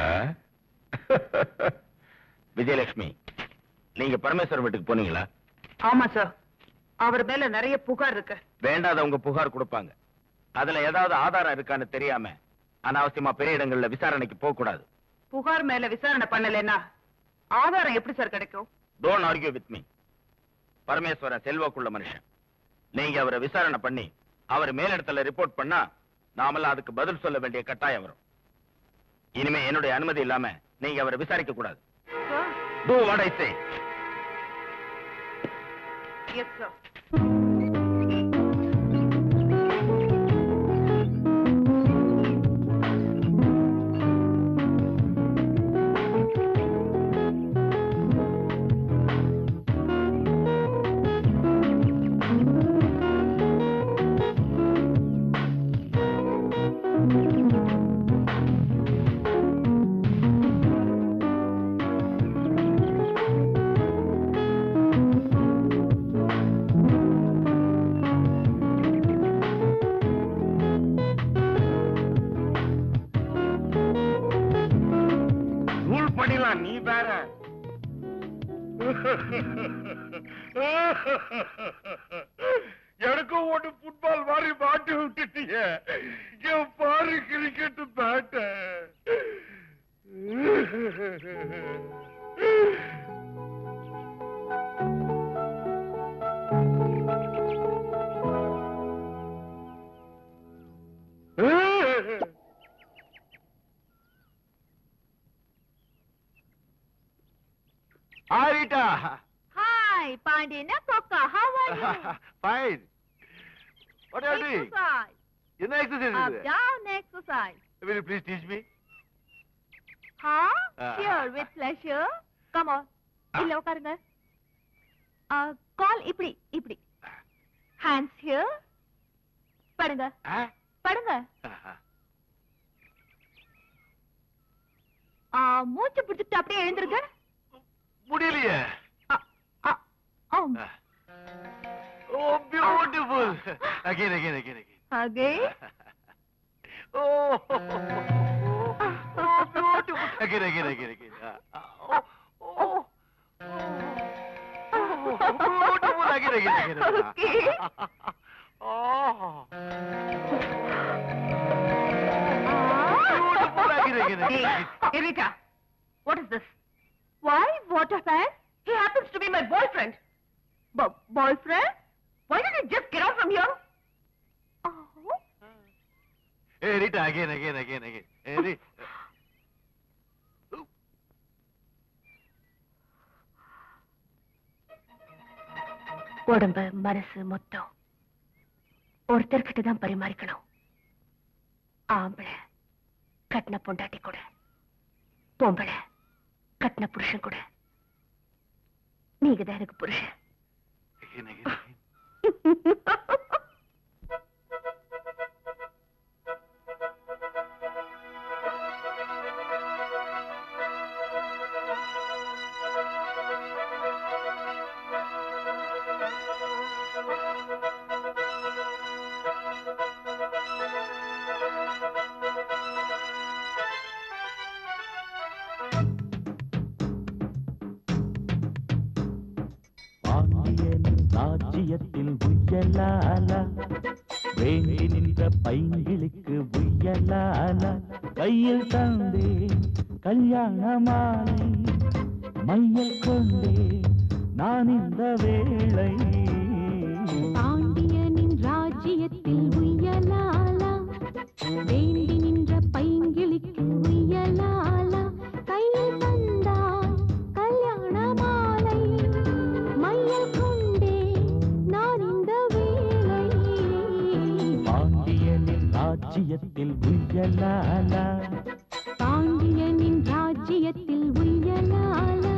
விஜயலட்சுமி நீங்க பரமேஸ்வரன் வீட்டுக்கு போனீங்களா ஆமா சார் அவர் மேல நிறைய புகார் இருக்கு வேண்டாதவங்க புகார் கொடுப்பாங்க அதுல ஏதாவது ஆதாரம் இருக்கான்னு தெரியாம அனாவசியமா பெரிய இடங்கள்ல விசாரணைக்கு போக கூடாது புகார் மேல விசாரணை பண்ணலைன்னா ஆதாரம் எப்படி சார் கிடைக்கும் don't argue with me Parameswaran செல்வாக்குள்ள மனுஷன் நீங்க அவரை விசாரணை பண்ணி அவர் மேலிடத்துல ரிப்போர்ட் பண்ணா நாமெல்லாம் அதுக்கு பதில் சொல்ல வேண்டிய கட்டாயம் வரும் இனிமே என்னுடைய அனுமதி இல்லாம நீங்க அவரை விசாரிக்க கூடாது Do what I say. Yes sir எனக்கும் ஒண்ணு ஃபுட்பால் மாதிரி மாட்டி விட்டுட்டீங்க என் பாரு கிரிக்கெட் பேட்ட Hi, Rita. Hi, Pandina Coca. How are you? Fine. What are you doing? Exercise. என்ன எக்ஸசைஸ் Up, இது down exercise. Will you please teach me? Huh? Ah. Sure, with pleasure. Come on. இல்ல உட்காருங்க கால் இப்படி இப்படி ஹேண்ட்ஸ் ஹியர் படுங்க படுங்க ஆ, மூச்சு பிடிச்சிட்டு அப்படியே எழுந்திருங்க முடியலையே ஆம். Oh, beautiful. Again, again, again, again. Again? Oh, oh, beautiful. Again, again, again, again. Ah, ah, Oh, oh, oh, beautiful. Again, again, again. again. Okay. Oh. Beautiful. Again, again, again. Hey, Rita, what is this? Why? What affair? He happens to be my boyfriend. Bo- boyfriend? Why don't you just get out from here? Hey, Rita, again, again, again, again. Hey, Rita. உடம்பு மனசு மொத்தம் ஒருத்தர்கிட்ட தான் பரிமாறிக்கணும் ஆம்பளை கட்டின பொண்டாட்டி கூட பொம்பளை கட்டின புருஷன் கூட நீங்க தான் எனக்கு புருஷன் Again, again, again. பாண்டியன் ராஜ்யத்தில் உய்யலால வேண்டி நின்ற பைங்கிளுக்கு உய்யலால கையில் தந்தே கல்யாண மாலை மையல் கொண்டே நான் இந்த வேளை பாண்டியனின் ராஜ்யத்தில் உய்யலாலா வேண்டி நின்ற பைங்கிளிக்கு உய்யலாலா கையில் தந்தாய் கல்யாண மாலை மையல் கொண்டே நான் இந்த வேளை பாண்டியனின் ராஜ்யத்தில் உய்யலால பாண்டியனின் ராஜ்யத்தில் உய்யலாலா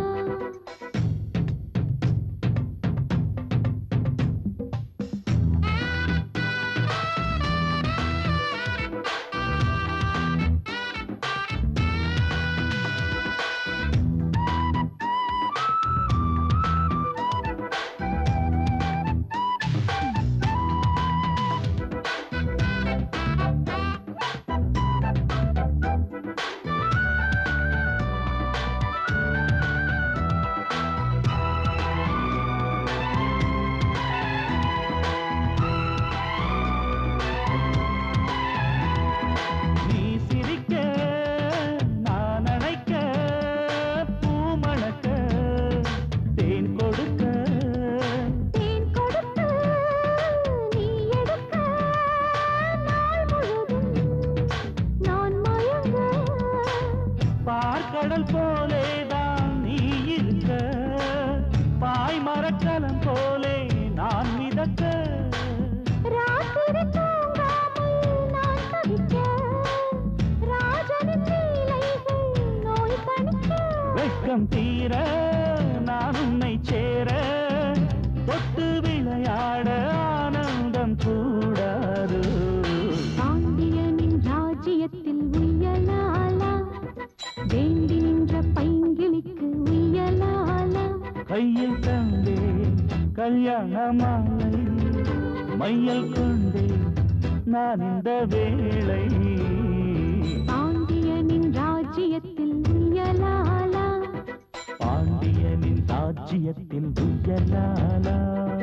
நீ சிரிக்க நான் அணைக்க பூமணக்க தேன் கொடுக்க தேன் கொடுத்து நீ எடுக்க நாள் முழுதும் நான் மயங்க பார்க்கடல் போலேதான் நீ இருக்க பாய் மரக்கலம் போலே நான் மிதக்க ராத்திரி தூங்காமல் நான் தவிக்க ராஜனின் லீலைகள் நோய் தணிக்க வெட்கம் தீர நான் உன்னை சேர தொட்டு விளையாட ஆனந்தம் கூடாது பாண்டியனின் ராஜ்யத்தில் உய்யலாலா வேண்டி நின்ற பைங்கிளிக்கு உய்யலாலா கையில் தந்தே கல்யாண மாலை மையல் கொண்டே நான் இந்த வேளை பாண்டியனின் ராஜ்யத்தில் உய்யலாலா பாண்டியனின் ராஜ்ய ராஜ்யத்தில் உயலாலா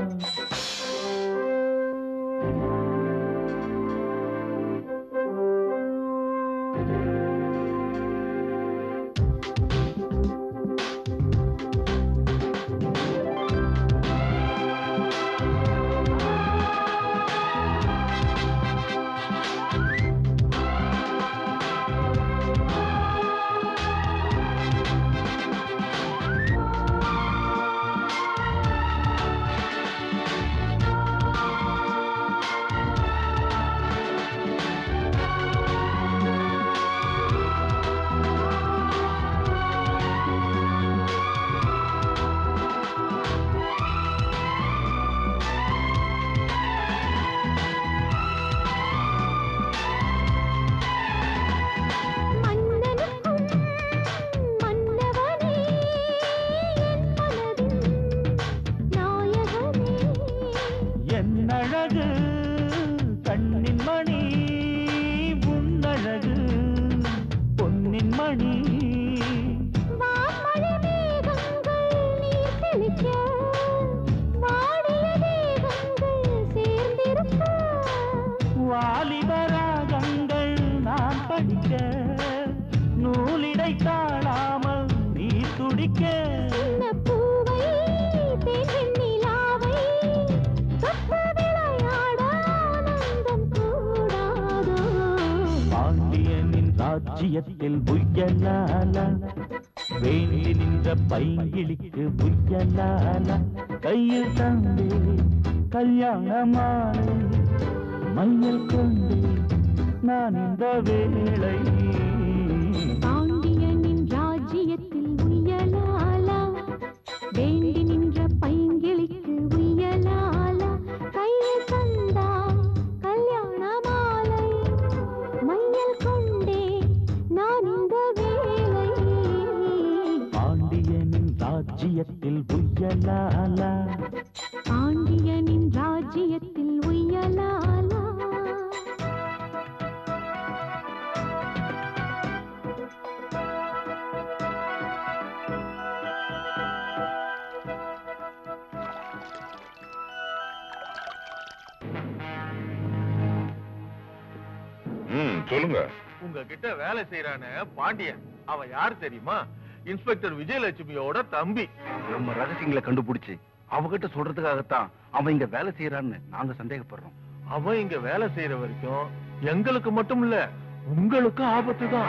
என் அழகு கண்ணின் மணி உன்னழகு பொன்னின் மணி வாலிபராகங்கள் நான் படிக்க நூலிடை தாழாமல் நீ துடிக்க பாண்டியனின் ராஜ்யத்தில் புயலால வேண்டி நின்ற பைங்கிளிக்கு புயலால கையில் தந்தே கல்யாண மாலை மையல் கொண்டே நான் இந்த வேளை பாண்டியனின் ராஜ்யத்தில் உயலாலா வேண்டி நின்ற பைங்கிளிக்கு உயலாலா கையில் தந்தா கல்யாண மாலை மையல் கொண்டே நான் இந்த வேளை பாண்டியனின் ராஜ்யத்தில் புயலால பாண்டியனின் ராஜ்யத்தில் உயலாலா ம் சொல்லுங்க உங்ககிட்ட வேலை செய்யறானே பாண்டியன் அவன் யார் தெரியுமா இன்ஸ்பெக்டர் விஜயலட்சுமியோட தம்பி நம்ம ரகசியங்களை கண்டுபிடிச்சு அவகிட்ட சொல்றதுக்காகத்தான் அவன் இங்க வேலை செய்யறான்னு நாங்க சந்தேகப்படுறோம் அவன் இங்க வேலை செய்யற வரைக்கும் எங்களுக்கு மட்டும் இல்ல உங்களுக்கும் ஆபத்து தான்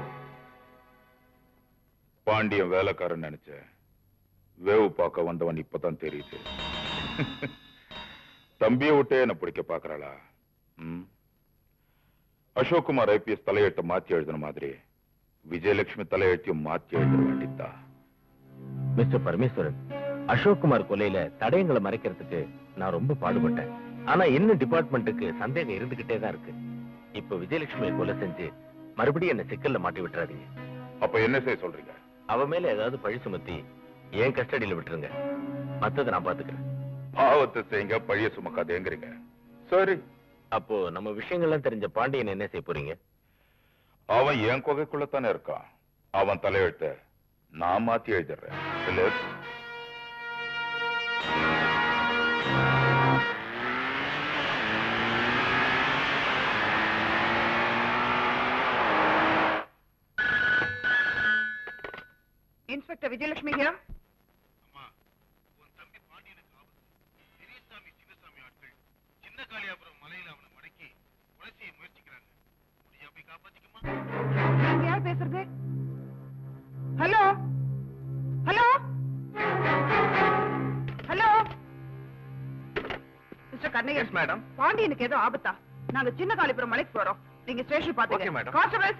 பாண்டியன் வேலைக்காரன் நினைச்சேன் வேவு பார்க்க வந்தவன் இப்பதான் தெரியுது தம்பியை விட்டே என்ன பிடிக்க பாக்குறாளா ம் அசோக் குமார் ஐபிஎஸ் தலையெழுத்த மாத்தி எழுதின மாதிரி விஜயலட்சுமி தலையெழுத்தையும் மாத்தி எழுத வேண்டியதா மிஸ்டர் பரமேஸ்வரன் அசோக் குமார் கொலையில தடயங்களை மறைக்கிறதுக்கு நான் ரொம்ப பாடுபட்டேன் ஆனா இன்னும் டிபார்ட்மெண்ட்டுக்கு சந்தேகம் இருந்துகிட்டே தான் இருக்கு இப்ப விஜயலட்சுமியை கொலை செஞ்சு மறுபடியும் என்ன சிக்கல்ல மாட்டி விட்டுறாதீங்க அப்ப என்ன செய்ய சொல்றீங்க அவ மேல ஏதாவது பழி சுமத்தி என் கஸ்டடியில விட்டுருங்க மத்ததை நான் பாத்துக்கிறேன் பாவத்தை செய்யுங்க பழிய சுமக்காதேங்கிறீங்க சரி அப்போ நம்ம விஷயங்கள்லாம் தெரிஞ்ச பாண்டியன் என்ன செய்ய போறீங்க அவன் என் கொகைக்குள்ளத்தானே இருக்கான் அவன் தலையெழுத்த நான் மாத்தி எழுதிடுறேன் இல்ல இன்ஸ்பெக்டர் விஜயலட்சுமி here சின்ன காளியாபுரம் மலையில அவனை மடக்கி கொலை செய்ய முயற்சிக்கிறாங்க முடியா போய் காப்பாத்திக்குமா நீங்க யார் பேசுறது hello hello hello mister Kannaiyan madam பாண்டியனுக்கு ஏதோ ஆபத்தா நாங்க சின்ன காளிபுரம் மலைக்கு போறோம் நீங்க ஸ்டேஷன் Okay, பாத்துங்க madam. கான்ஸ்டபிள்ஸ்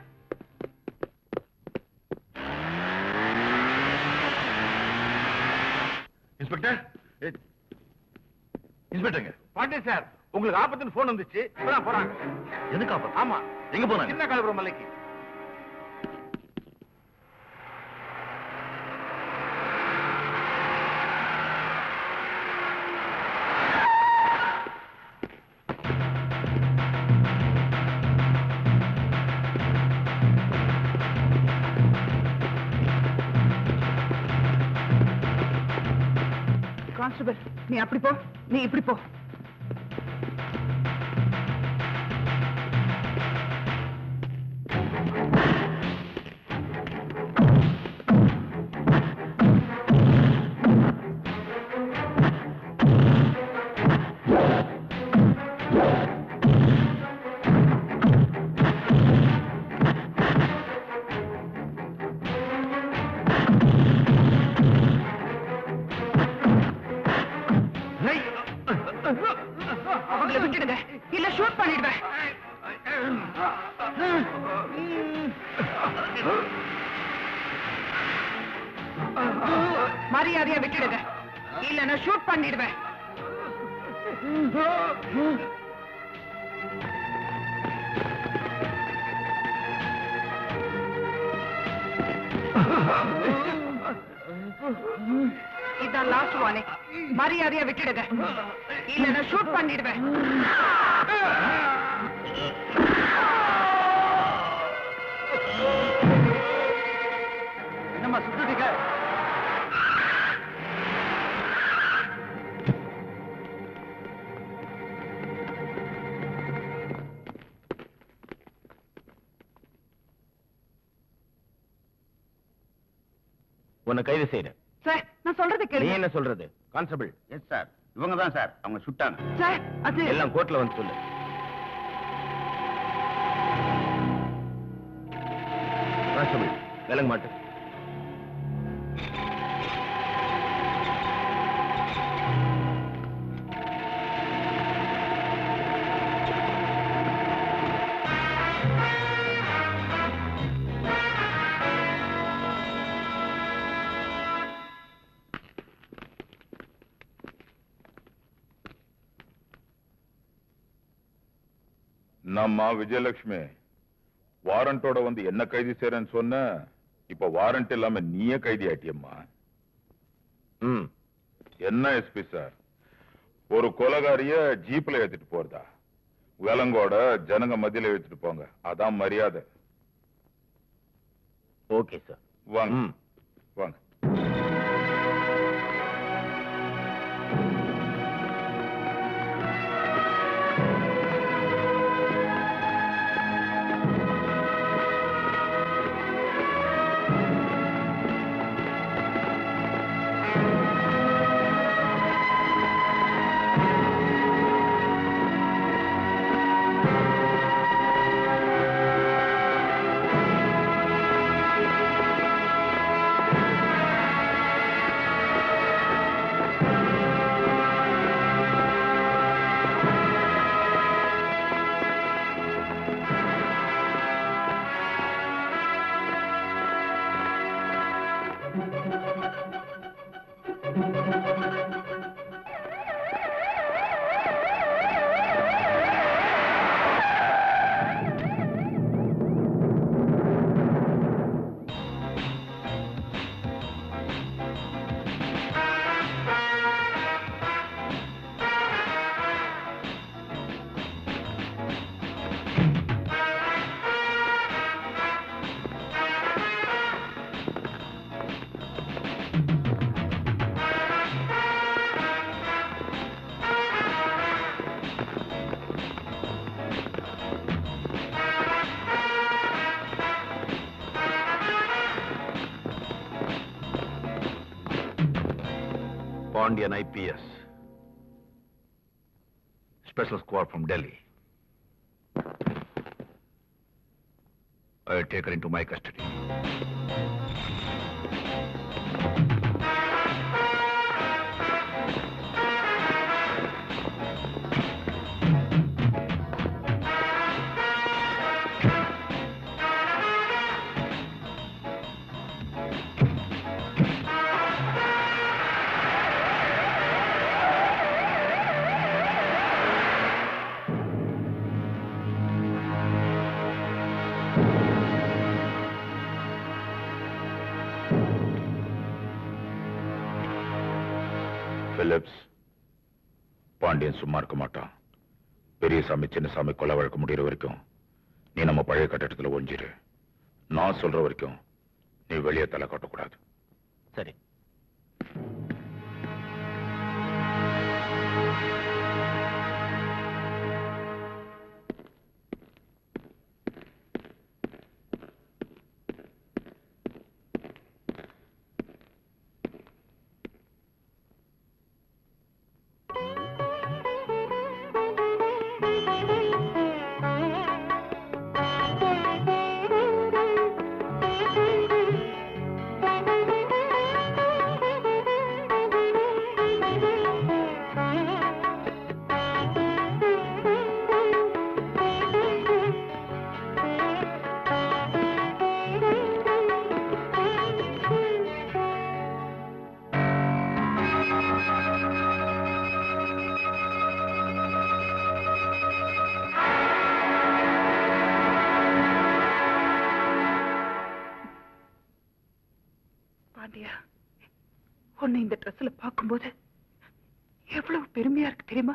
இன்ஸ்பெக்டர் இன்ஸ்பெக்டருங்க பாண்டியன் சார் உங்களுக்கு ஆபத்துன்னு போன் வந்துச்சு இப்பதான் போறாங்க எதுக்கு ஆபத்து ஆமா எங்க போனாங்க சின்ன காலபுரம் மலைக்கு கான்ஸ்டபிள் நீ அப்படி போ நீ இப்படி போ அவங்களை விட்டுடுங்க இல்ல ஷூட் பண்ணிடுவேன் மரியாதையா விட்டுடுங்க இல்ல நான் ஷூட் பண்ணிடுவேன் இதான் லாஸ்ட் வார்னிங் மரியாதையா விட்டுடுங்க இல்ல நான் ஷூட் பண்ணிடுவேன் என்னம்மா சுட்டுட்டீங்க உன்னை கைது செய்யறேன் சார் நான் சொல்றது நீ கேளுங்க என்ன சொல்றது கான்ஸ்டபிள் எஸ் சார் இவங்க தான் சார் அவங்க சுட்டாங்க சார் அது எல்லாம் கோர்ட்ல வந்து சொல்லு கான்ஸ்டபிள் விலங்க மாட்டு நம்ம விஜயலட்சுமி வாரண்டோட வந்து என்ன கைது செய்யறேன்னு சொன்ன இப்ப வாரண்ட் இல்லாம நீயே கைதி ஆட்டியம்மா ம் என்ன எஸ்பி சார் ஒரு கொலகாரிய ஜீப்ல ஏத்திட்டு போறதா விலங்கோட ஜனங்க மத்தியில ஏத்திட்டு போங்க அதான் மரியாதை ஓகே சார் வாங்க வாங்க Pandian IPS. Special squad from Delhi. I take her into my custody. Philips Pandian சும்மா இருக்க மாட்டான் பெரியசாமி சின்னசாமி கொலை வழக்கு முடிகிற வரைக்கும் நீ நம்ம பழைய கட்டடத்துல ஒழிஞ்சிரு நான் சொல்ற வரைக்கும் நீ வெளியே தலை காட்டக்கூடாது சரி ட்ரெஸ்ல பார்க்கும்போது எவ்வளவு பெருமையா இருக்கு தெரியுமா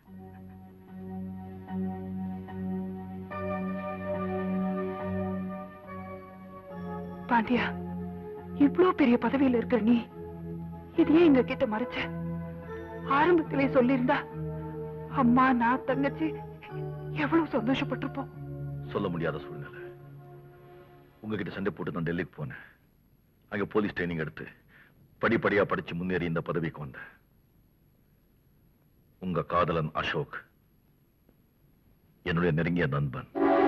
பாண்டியா இவ்ளோ பெரிய பதவியில இருக்கிற நீ இதையே எங்க கிட்ட மறைச்ச ஆரம்பத்திலே சொல்லியிருந்தா அம்மா நான் தங்கச்சி எவ்வளவு சந்தோஷப்பட்டிருப்போம் சொல்ல முடியாத சூழ்நிலை உங்ககிட்ட சண்டை போட்டு நான் டெல்லிக்கு போனேன் அங்க போலீஸ் ட்ரைனிங் எடுத்து படிப்படியா படிச்சு முன்னேறி இந்த பதவிக்கு வந்தேன் உங்க காதலன் அசோக் என்னுடைய நெருங்கிய நண்பன்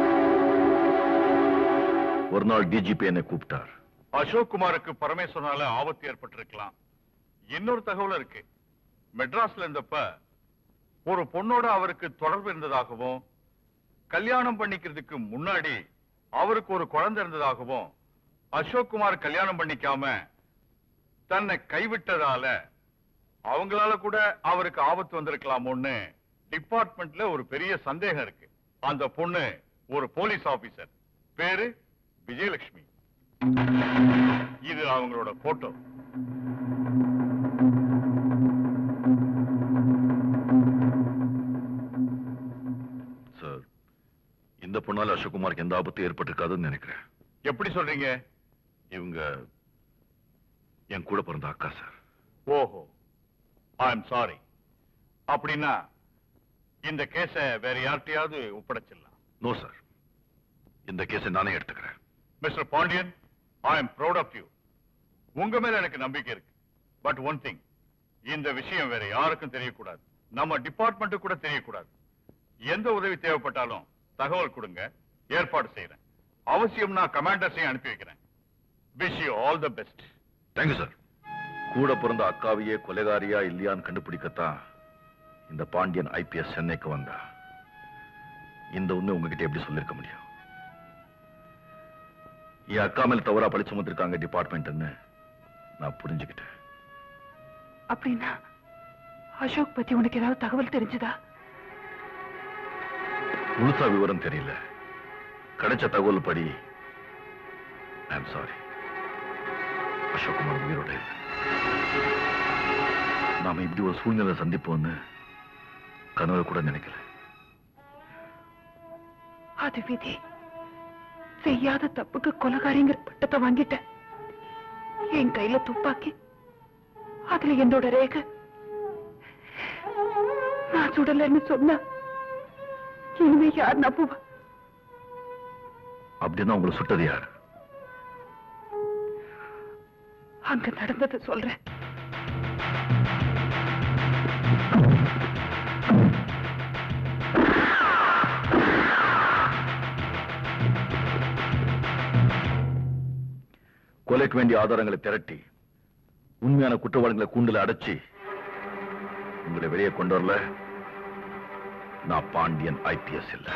ஒரு நாள் டிஜிபி என்னை கூப்பிட்டார் அசோக் குமாருக்கு பரமேஸ்வரனால ஆபத்து ஏற்பட்டிருக்கலாம் இன்னொரு தகவல் இருக்கு மெட்ராஸ்ல இருந்தப்ப ஒரு பொண்ணோட அவருக்கு தொடர்பு இருந்ததாகவும் கல்யாணம் பண்ணிக்கிறதுக்கு முன்னாடி அவருக்கு ஒரு குழந்தை இருந்ததாகவும் அசோக் குமார் கல்யாணம் பண்ணிக்காம தன்னை கைவிட்டதால அவங்களால கூட அவருக்கு ஆபத்து வந்திருக்கலாமோன்னு டிபார்ட்மெண்ட்ல ஒரு பெரிய சந்தேகம் இருக்கு அந்த பொண்ணு ஒரு போலீஸ் ஆபீசர் பேரு விஜயலட்சுமி இது அவங்களோட போட்டோ சார் இந்த பொண்ணால அசோக்குமாருக்கு எந்த ஆபத்தும் ஏற்பட்டிருக்காதுன்னு நினைக்கிறேன் எப்படி சொல்றீங்க இவங்க என் கூட பிறந்த அக்கா சார் ஓஹோ ஐ எம் சாரி அப்படின்னா இந்த கேஸ வேற யார்கிட்டயாவது ஒப்படைச்சிடலாம் நோ சார் இந்த கேஸை நானே எடுத்துக்கிறேன் mister Pandian I am proud of you உங்க மேல எனக்கு நம்பிக்கை இருக்கு பட் ஒன் திங் இந்த விஷயம் வேற யாருக்கும் தெரியக்கூடாது நம்ம டிபார்ட்மெண்ட் கூட தெரியக்கூடாது எந்த உதவி தேவைப்பட்டாலும் தகவல் கொடுங்க ஏற்பாடு செய்யறேன் அவசியம் நான் கமாண்டர்ஸையும் அனுப்பி வைக்கிறேன் wish you all the best thank you sir கூட பிறந்த அக்காவையே கொலைகாரியா இல்லையான்னு கண்டுபிடிக்கத்தான் இந்த பாண்டியன் ஐபிஎஸ் சென்னைக்கு வந்தா இந்த உண்மை உங்ககிட்ட எப்படி சொல்லிருக்க முடியும் என் அக்கா மேல தவறா பழி சுமத்திருக்காங்க டிபார்ட்மெண்ட்னு நான் புரிஞ்சுக்கிட்டேன் அப்படின்னா அசோக் பத்தி உனக்கு ஏதாவது தகவல் தெரிஞ்சுதா முழுசா விவரம் தெரியல கிடைச்ச தகவல் படி ஐ எம் சாரி அசோக்குமார் உயிரோட இல்லை. நாம இப்படி ஒரு சூழ்நிலை சந்திப்போம்னு கனவு கூட நினைக்கல அது விதி செய்யாத தப்புக்கு கொலகாரிங்கிற பட்டத்தை வாங்கிட்டேன் என் கையில துப்பாக்கி அதுல என்னோட ரேகை நான் சுடலன்னு சொன்னா இனிமே யார் நம்புவா அப்படின்னா உங்களை சுட்டது யார் அங்க நடந்ததை சொல்றேன் கொலைக்கு வேண்டிய ஆதாரங்களை திரட்டி உண்மையான குற்றவாளிகளை கூண்டுல அடைச்சி உங்களை வெளியே கொண்டு வரல நான் பாண்டியன் ஐபிஎஸ் இல்ல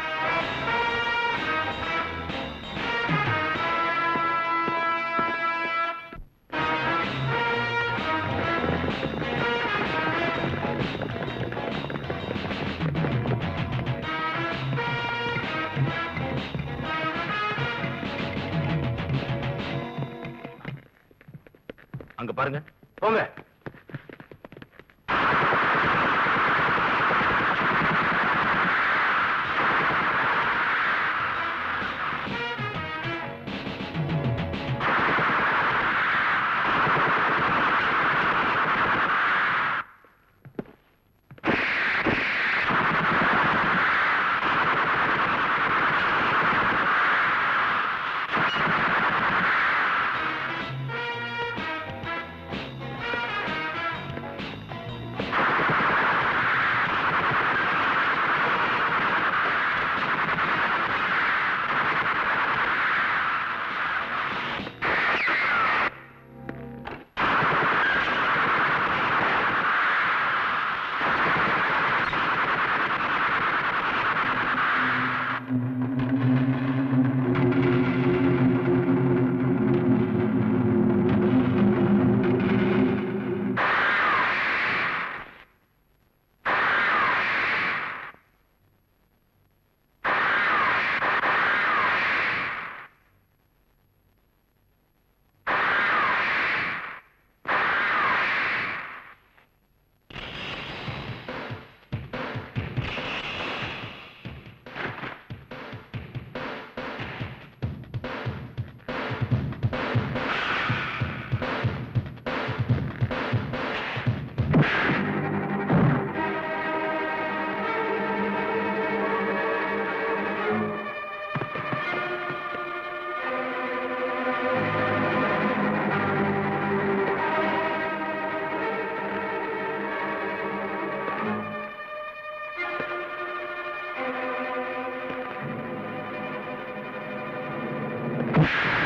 அங்க பாருங்க போங்க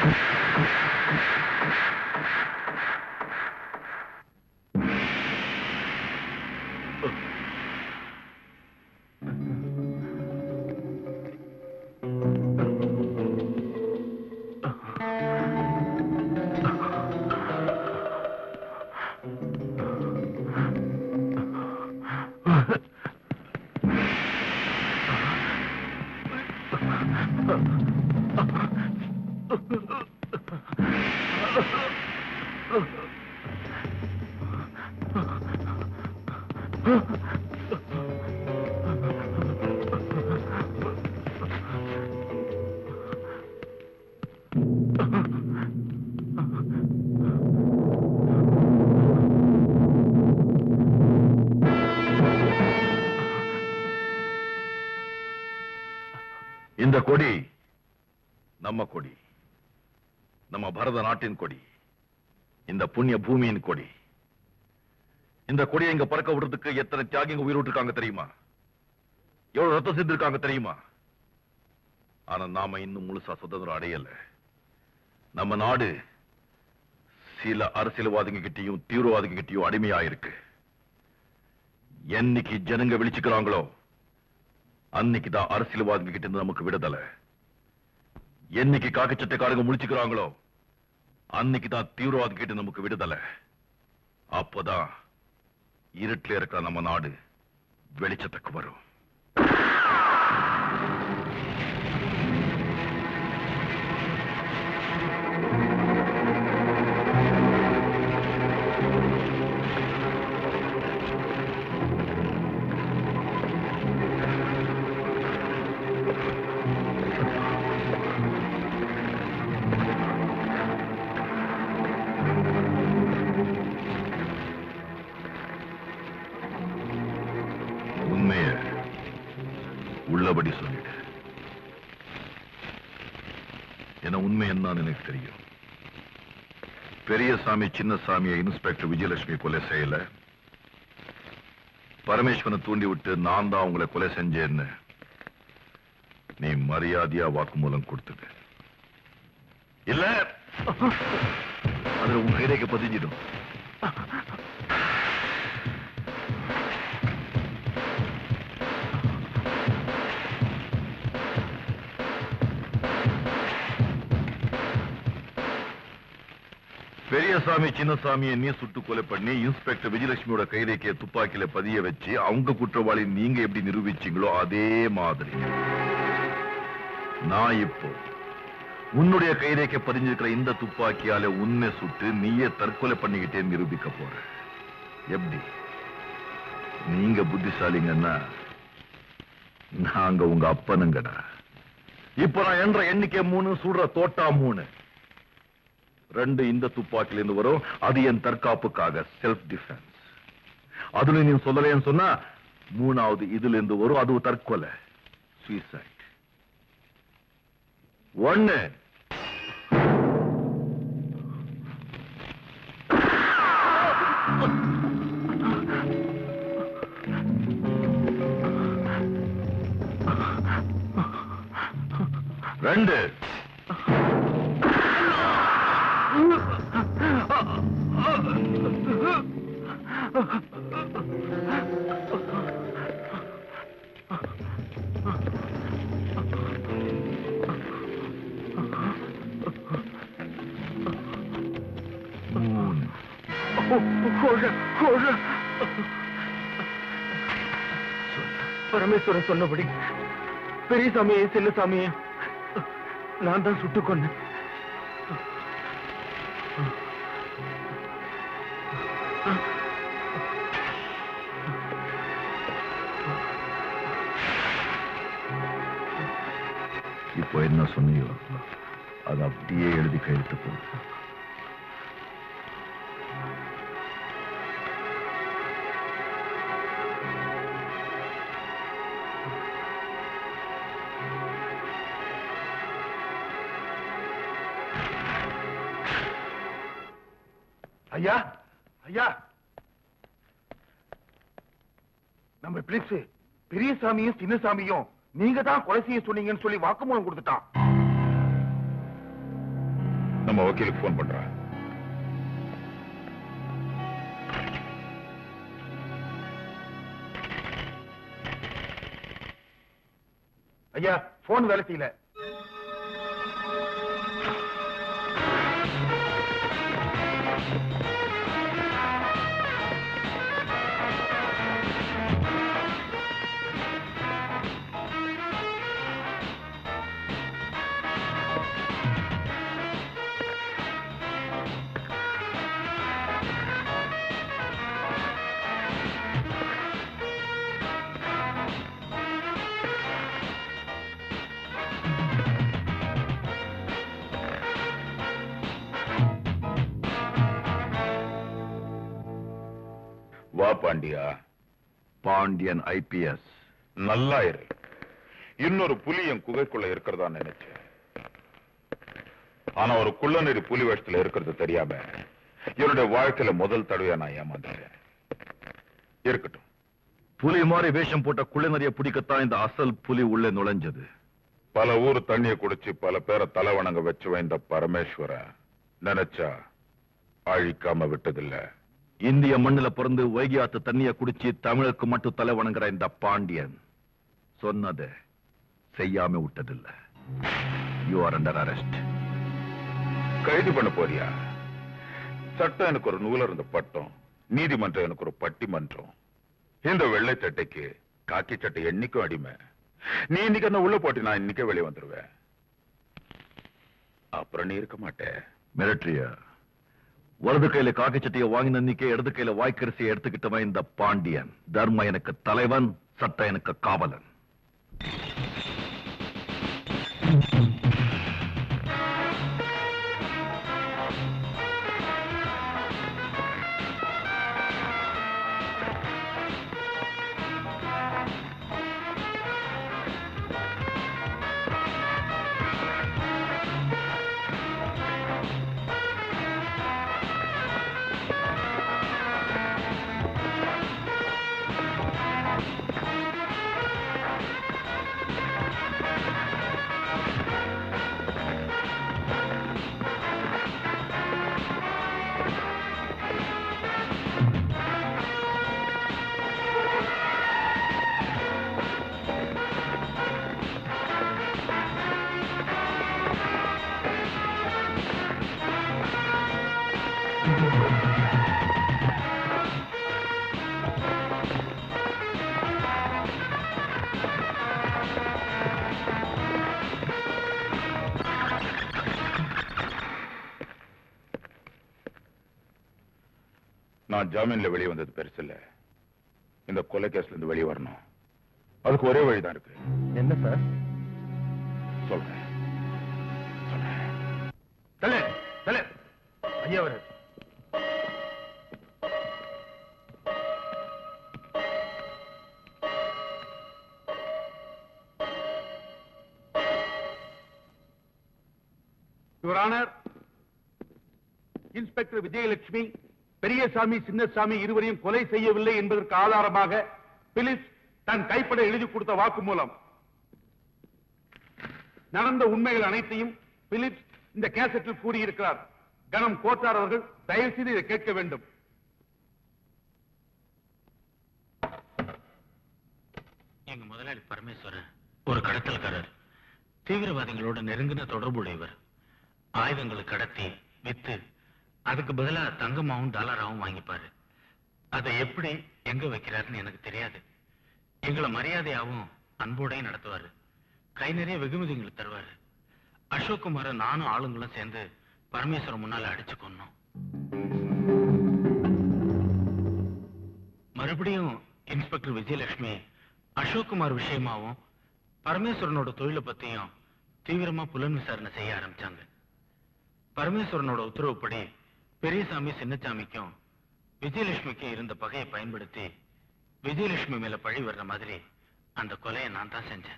இந்த கொடி நம்ம கொடி நம்ம பரத நாட்டின் கொடி இந்த புண்ணிய பூமியின் கொடி இந்த கொடியை இங்க பறக்க விடுறதுக்கு எத்தனை தியாகிங்க உயிர் விட்டுருக்காங்க தெரியுமா எவ்வளவு ரத்தம் செஞ்சிருக்காங்க தெரியுமா ஆனா நாம இன்னும் முழுசா சுதந்திரம் அடையல நம்ம நாடு சில அரசியல்வாதிங்க கிட்டயும் தீவிரவாதிங்க கிட்டயும் அடிமையா இருக்கு என்னைக்கு ஜனங்க விழிச்சுக்கிறாங்களோ அன்னைக்கு தான் அரசியல்வாதிங்க கிட்ட இருந்து நமக்கு விடுதலை என்னைக்கு காக்கி சட்டைக்காரங்க முழிச்சுக்கிறாங்களோ அன்னைக்கு தான் தீவிரவாதி கிட்ட நமக்கு விடுதலை அப்போதான் இருட்டில் இருக்கிற நம்ம நாடு வெளிச்சத்துக்கு வரும் உண்மைய உள்ளபடி சொல்லிடு என உண்மை என்னன்னு எனக்கு தெரியும் பெரியசாமி சின்னசாமியை இன்ஸ்பெக்டர் விஜயலட்சுமி கொலை செய்யல பரமேஸ்வரனை தூண்டி விட்டு நான் தான் உங்களை கொலை செஞ்சேன்னு நீ மரியாதையா வாக்குமூலம் கொடுத்தது இல்ல அதுல உன் கைரேகை பதிஞ்சிடும் பெரியசாமி சின்னசாமியை நீ சுட்டு கொலை பண்ணி இன்ஸ்பெக்டர் விஜயலட்சுமியோட கைரேக்கைய துப்பாக்கியில பதிய வச்சு அவங்க குற்றவாளி நீங்க எப்படி நிரூபிச்சீங்களோ அதே மாதிரி நான் இப்போ உன்னுடைய கைரேக்கை பதிஞ்சிருக்கிற இந்த துப்பாக்கியால உன்னை சுட்டு நீயே தற்கொலை பண்ணிக்கிட்டே நிரூபிக்க போற எப்படி நீங்க புத்திசாலிங்கன்னா நாங்க உங்க அப்பனுங்கடா இப்ப நான் என்ற எண்ணிக்கை மூணு சுடுற தோட்டா மூணு ரெண்டு இந்த துப்பாக்கில இருந்து வரும் அது என் தற்காப்புக்காக செல்ஃப் டிஃபென்ஸ் அதுல நீ சொல்லலைன்னு சொன்னா மூணாவது இதுல இருந்து வரும் அது தற்கொலை சூசைட் ஒண்ணு ரெண்டு மூணு பரமேஸ்வரன் சொன்னபடி பெரியசாமியை சின்னசாமியை நான் தான் சுட்டுக் கொன்னேன் இப்போ என்ன சொன்னியோ அது அப்படியே எழுதி கையெழுத்து போடு ஐயா ஐயா நம்ம பிளிஸ் பெரியசாமியும் சின்னசாமியும் நீங்க தான் கொலை செய்ய சொன்னீங்கன்னு சொல்லி வாக்குமூலம் கொடுத்துட்டான் நம்ம வக்கீலுக்கு போன் பண்றேன் ஐயா போன் வேலை செய்யல வா பாண்டியா பாண்டியன் ஐபிஎஸ் நல்லா இரு இன்னொரு புலி என் குகைக்குள்ள இருக்கிறதா நினைச்சேன் ஆனா ஒரு குள்ளநெறி புலி வேஷத்துல இருக்கிறது தெரியாம என்னுடைய வாழ்க்கையில முதல் தடவையா நான் ஏமாந்துட்டேன் இருக்கட்டும் புலி மாதிரி வேஷம் போட்ட குள்ளநறிய பிடிக்கத்தான் இந்த அசல் புலி உள்ளே நுழைஞ்சது பல ஊர் தண்ணிய குடிச்சு பல பேரை தலைவணங்க வச்சு வைந்த பரமேஸ்வரன் நினைச்சா அழிக்காம விட்டதில்ல இந்திய மண்ணுல பிறந்து வைகியாத்து தண்ணிய குடிச்சு தமிழுக்கு மட்டும் தலை வணங்குற இந்த பாண்டியன் சொன்னதை செய்யாம விட்டதில்ல யூ ஆர் அண்டர் அரெஸ்ட் கைது பண்ண போறியா சட்டம் எனக்கு ஒரு நூல இருந்த பட்டம் நீதிமன்றம் எனக்கு ஒரு பட்டிமன்றம் இந்த வெள்ளை சட்டைக்கு காக்கி சட்டை என்னைக்கும் அடிமை நீ இன்னைக்கு என்ன உள்ள போட்டு நான் இன்னைக்கே வெளியே வந்துருவேன் அப்புறம் நீ இருக்க மாட்டேன் மிரட்டரியா வலது கையில காக்கி சட்டையை வாங்கின அன்னைக்கே இடது கையில வாய்க்கரிசியை எடுத்துக்கிட்டவன் இந்த பாண்டியன் தர்ம எனக்கு தலைவன் சட்டம் எனக்கு காவலன் நான் ஜாமீன்ல வெளியே வந்தது பெருசு இல்ல இந்த கொலை கேஸ்ல இருந்து வெளியே வரணும் அதுக்கு ஒரே வழிதான் இருக்கு என்ன சார் சொல்றேன் தலை தலை ஐயா வர your honour inspector Vijayalakshmi Periyasamy Chinnasamy இருவரையும் கொலை செய்யவில்லை என்பதற்கு ஆதாரமாக பிலிப்ஸ் தன் கைப்பட எழுதி கொடுத்த வாக்குமூலம் நடந்த உண்மைகள் அனைத்தையும் பிலிப்ஸ் இந்த கேசட்டில் கூறியிருக்கிறார் கனம் கோட்டார் அவர்கள் தயவு செய்து இதை கேட்க வேண்டும் எங்க முதலாளி பரமேஸ்வரன் ஒரு கடத்தல்காரர் தீவிரவாதிகளோட நெருங்கின தொடர்புடையவர் ஆயுதங்களை கடத்தி வித்து அதுக்கு பதிலா தங்கமாவும் டாலராவும் வாங்கிப்பாரு அதை எப்படி எங்க வைக்கிறாருன்னு எனக்கு தெரியாது எங்களை மரியாதையாவும் அன்போடையும் நடத்துவாரு கை நிறைய வெகுமதிகளை தருவாரு அசோக் குமார நானும் ஆளுங்களும் சேர்ந்து பரமேஸ்வரன் முன்னால அடிச்சு கொன்னோம் மறுபடியும் இன்ஸ்பெக்டர் விஜயலட்சுமி அசோக் குமார் விஷயமாவும் பரமேஸ்வரனோட தொழிலை பத்தியும் தீவிரமா புலன் விசாரணை செய்ய ஆரம்பிச்சாங்க பரமேஸ்வரனோட உத்தரவுப்படி பெரியசாமி சின்னசாமிக்கும் விஜயலட்சுமிக்கும் இருந்த பகையை பயன்படுத்தி விஜயலட்சுமி மேல பழி வர்ற மாதிரி அந்த கொலையை நான் தான் செஞ்சேன்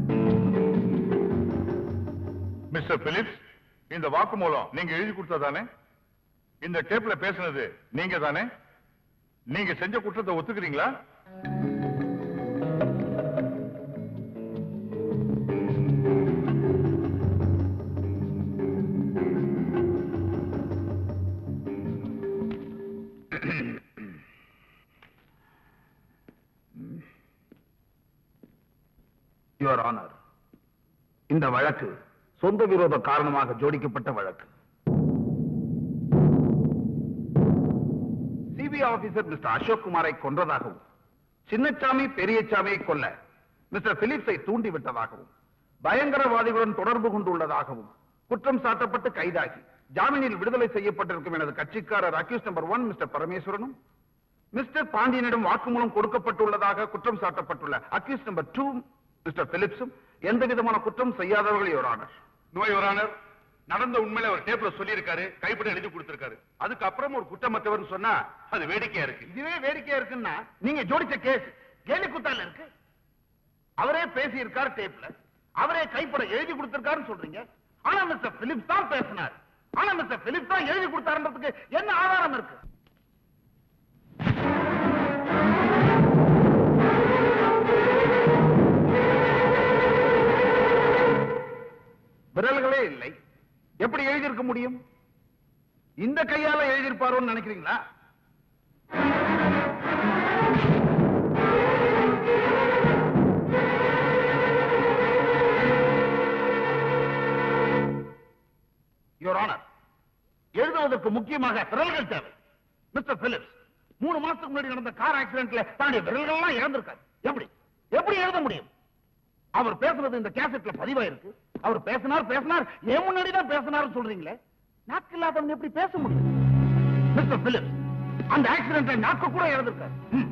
மிஸ்டர் பிலிப்ஸ் இந்த வாக்குமூலம் நீங்க எழுதி கொடுத்ததானே இந்த டேப்ல பேசுனது நீங்க தானே நீங்க செஞ்ச குற்றத்தை ஒத்துக்கிறீங்களா யுவர் ஆனர் இந்த வழக்கு சொந்த விரோத காரணமாக ஜோடிக்கப்பட்ட வழக்கு சிபிஐ ஆபீசர் மிஸ்டர் அசோக் குமாரை கொன்றதாகவும் சின்னச்சாமி பெரியசாமியை கொல்ல மிஸ்டர் பிலிப்ஸை தூண்டிவிட்டதாகவும் பயங்கரவாதிகளுடன் தொடர்பு கொண்டுள்ளதாகவும் குற்றம் சாட்டப்பட்டு கைதாகி ஜாமீனில் விடுதலை செய்யப்பட்டிருக்கும் எனது கட்சிக்காரர் அக்யூஸ் நம்பர் ஒன் மிஸ்டர் பரமேஸ்வரனும் மிஸ்டர் பாண்டியனிடம் வாக்குமூலம் கொடுக்கப்பட்டுள்ளதாக குற்றம் சாட்டப்பட்டுள்ள அக்யூஸ் நம்பர் டூ மிஸ்டர் பிலிப்ஸும் எந்த விதமான குற்றம் செய்யாதவர்கள் யோரானர் நோய் யோரானர் நடந்த உண்மையில அவர் டேப்ல சொல்லியிருக்காரு கைப்பட எழுதி கொடுத்திருக்காரு அதுக்கப்புறம் ஒரு குற்றமற்றவர் சொன்னா அது வேடிக்கையா இருக்கு இதுவே வேடிக்கையா இருக்குன்னா நீங்க ஜோடிச்ச கேஸ் கேலி குத்தால இருக்கு அவரே பேசி இருக்கார் டேப்ல அவரே கைப்பட எழுதி கொடுத்திருக்காருன்னு சொல்றீங்க ஆனா மிஸ்டர் பிலிப்ஸ் தான் பேசினார் ஆனா மிஸ்டர் பிலிப்ஸ் தான் எழுதி கொடுத்தாருன்றதுக்கு என்ன ஆதாரம் இருக்கு விரல்களே இல்லை எப்படி எழுதியிருக்க முடியும் இந்த கையால எழுதியிருப்பாரோன்னு நினைக்கிறீங்களா யுவர் ஆனர் எழுதுவதற்கு முக்கியமாக விரல்கள் தேவை மிஸ்டர் பிலிப்ஸ் மூணு மாசத்துக்கு முன்னாடி நடந்த கார் ஆக்சிடென்ட்ல தன்னுடைய விரல்கள்லாம் இழந்திருக்காரு எப்படி எப்படி எழுத முடியும் அவர் பேசுறது இந்த கேசட்ல பதிவாயிருக்கு அவர் பேசினார் பேசினார் என் முன்னாடி தான் பேசினார் சொல்றீங்களே நாக்கு இல்லாதவங்க எப்படி பேச முடியும் மிஸ்டர் பிலிப்ஸ் அந்த ஆக்சிடென்ட்ல நாக்கு கூட இழந்திருக்காரு ம்.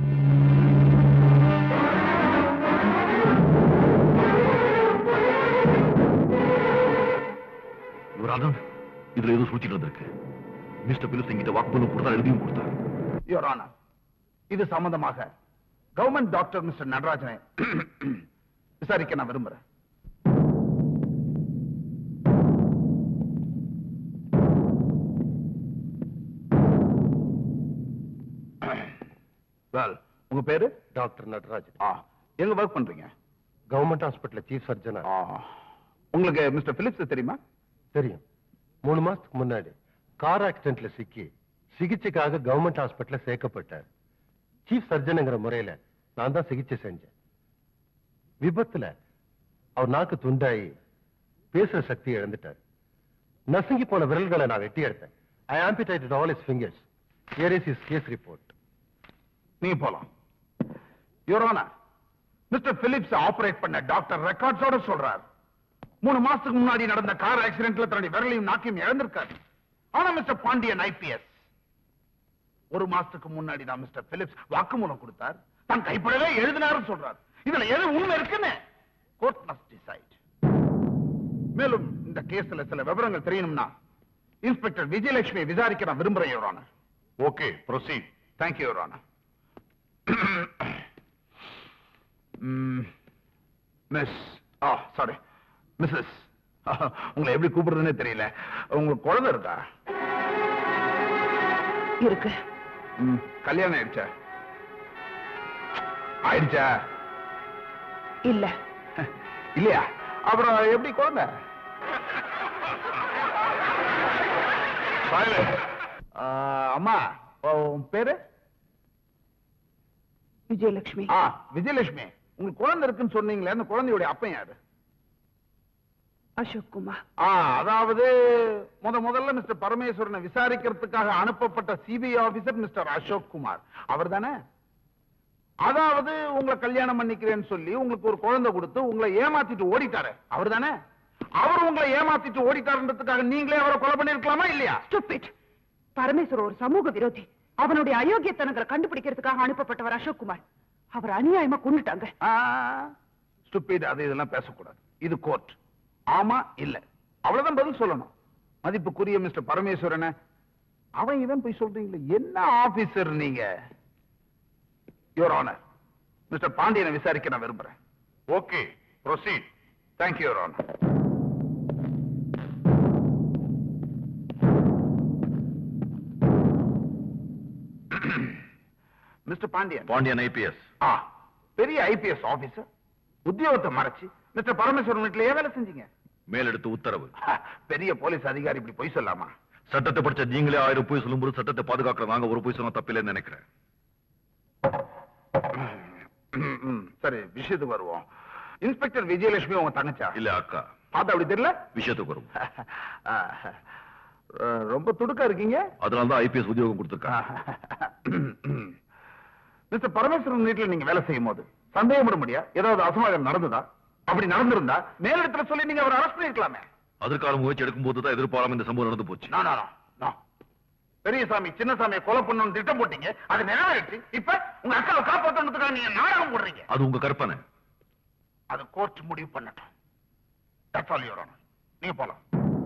யுவரானந்த் இதுல ஏதோ சூழ்ச்சி இருந்திருக்கு மிஸ்டர் பிலிப்ஸ் எங்கிட்ட வாக்குமூலம் கொடுத்தா எழுதியும் கொடுத்தார் யுவர் ஆனர் இது சம்பந்தமாக கவர்மெண்ட் டாக்டர் மிஸ்டர் நடராஜனை விசாரிக்க நான் விரும்புறேன் Well, உங்க பேரு டாக்டர் நடராஜ் ஆ எங்க ஒர்க் பண்றீங்க கவர்மெண்ட் ஹாஸ்பிட்டல் சீஃப் சர்ஜனா உங்களுக்கு மிஸ்டர் பிலிப்ஸ் தெரியுமா தெரியும் மூணு மாசத்துக்கு முன்னாடி கார் ஆக்சிடென்ட்ல சிக்கி சிகிச்சைக்காக கவர்மெண்ட் ஹாஸ்பிட்டல்ல சேர்க்கப்பட்டார் சீஃப் சர்ஜனுங்கிற முறையில நான் தான் சிகிச்சை செஞ்சேன் விபத்துல அவர் நாக்கு துண்டாயி பேசுற சக்தி இழந்துட்டார் நசுங்கி போன விரல்களை நான் வெட்டி எடுத்தேன் ஐ amputated all his fingers here is his case report நீ போலாம் யுரோனா மிஸ்டர் பிலிப்ஸ் ஆபரேட் பண்ண டாக்டர் ரெக்கார்ட்ஸோட சொல்றார் மூணு மாசத்துக்கு முன்னாடி நடந்த கார் ஆக்சிடென்ட்ல தன்னுடைய விரலையும் நாக்கையும் இழந்திருக்காரு ஆனா மிஸ்டர் பாண்டியன் ஐபிஎஸ் ஒரு மாசத்துக்கு முன்னாடி தான் மிஸ்டர் பிலிப்ஸ் வாக்குமூலம் கொடுத்தார் தான் கைப்படவே எழுதினாருன்னு சொல்றார் இதுல எது உண்மை இருக்குன்னு கோர்ட் மஸ்ட் டிசைட் மேலும் இந்த கேஸ்ல சில விவரங்கள் தெரியணும்னா இன்ஸ்பெக்டர் விஜயலட்சுமி விசாரிக்க நான் விரும்புறேன் your honour okay proceed thank you your honour miss ah sorry Mrs உங்களை எப்படி கூப்பிடுறதுன்னே தெரியல உங்களுக்கு குழந்தை இருக்கா இருக்கு ம், கல்யாணம் ஆயிடுச்சா ஆயிடுச்சா இல்ல இல்லையா அப்புறம் எப்படி குழந்தை ஆ, அம்மா உன் பேரு விஜயலட்சுமி ஆ விஜயலட்சுமி உங்களுக்கு குழந்தை இருக்குன்னு சொன்னீங்களே அந்த குழந்தையுடைய அப்பன் யாரு அசோக் குமார் ஆ அதாவது முத முதல்ல மிஸ்டர் பரமேஸ்வரனை விசாரிக்கிறதுக்காக அனுப்பப்பட்ட CBI officer mister Ashok Kumar அவர் தானே அதாவது உங்களை கல்யாணம் பண்ணிக்கிறேன்னு சொல்லி உங்களுக்கு ஒரு குழந்தை கொடுத்து உங்களை ஏமாத்திட்டு ஓடிட்டாரு அவர் தானே அவர் உங்களை ஏமாத்திட்டு ஓடிட்டாருன்றதுக்காக நீங்களே அவரை கொலை பண்ணிருக்கலாமா இல்லையா ஸ்டூபிட் பரமேஸ்வரர் ஒரு சமூக விரோதி அவனுடைய அயோக்கியத்தனங்களை கண்டுபிடிக்கிறதுக்காக அனுப்பப்பட்டவர் அசோக் குமார் அவர் அநியாயமா கொண்டுட்டாங்க ஸ்டூபிட் அது இதெல்லாம் பேசக்கூடாது இது கோர்ட் ஆமா இல்ல அவ்வளவுதான் பதில் சொல்லணும் மதிப்புக்குரிய மிஸ்டர் பரமேஸ்வரனை அவன் இவன் போய் சொல்றீங்களே என்ன ஆபீசர் நீங்க யுவர் ஆனர் மிஸ்டர் பாண்டியனை விசாரிக்க நான் விரும்புறேன் okay proceed thank you your honour mister Pandian Pandian IPS ஆ பெரிய ஐபிஎஸ் ஆபீசர் உத்தியோகத்தை மறைச்சு மிஸ்டர் பரமேஸ்வரன் வீட்டிலேயே வேலை செஞ்சீங்க மேலெடுத்து உத்தரவு பெரிய போலீஸ் அதிகாரி இப்படி பொய் சொல்லாமா சட்டத்தை படிச்ச நீங்களே ஆயிரம் போய் சொல்லும்போது சட்டத்தை பாதுகாக்கிற நாங்க ஒரு போய் சொன்னா தப்பில்லைன்னு நினைக்கிறேன் ம், ம். சரி விஷயத்துக்கு வருவோம் இன்ஸ்பெக்டர் விஜயலட்சுமி உங்க தங்கச்சா இல்ல அக்கா பார்த்தா அப்படி தெரியல விஷயத்துக்கு வரும் அஹ், ரொம்ப துடுக்கா இருக்கீங்க அதனால தான் ஐபிஎஸ் உத்தியோகம் கொடுத்துருக்கா மிஸ்டர் பரமேஸ்வரன் வீட்டுல நீங்க வேலை செய்யும் போது சந்தேகப்பட முடியா ஏதாவது அசம்பாவிதம் நடந்ததா அப்படி நடந்திருந்தா மேலிடத்துல சொல்லி நீங்க அவரை அரெஸ்ட் பண்ணிருக்கலாமே அதற்கான முயற்சி எடுக்கும் போது தான் எதிர்பாராம இந்த சம்பவம் நடந்து போச்சு no, no, no, no. Periyasamy சின்னசாமியை கொலை பண்ணணும்னு திட்டம் போட்டீங்க அது நிறைவேறிச்சு இப்ப உங்க அக்காவை காப்பாற்றணுன்றதுக்காக நீங்க நாடகம் போடுறீங்க அது உங்க கற்பனை அது கோர்ட் முடிவு பண்ணட்டும் That's all, Your Honor. நீங்க போலாம்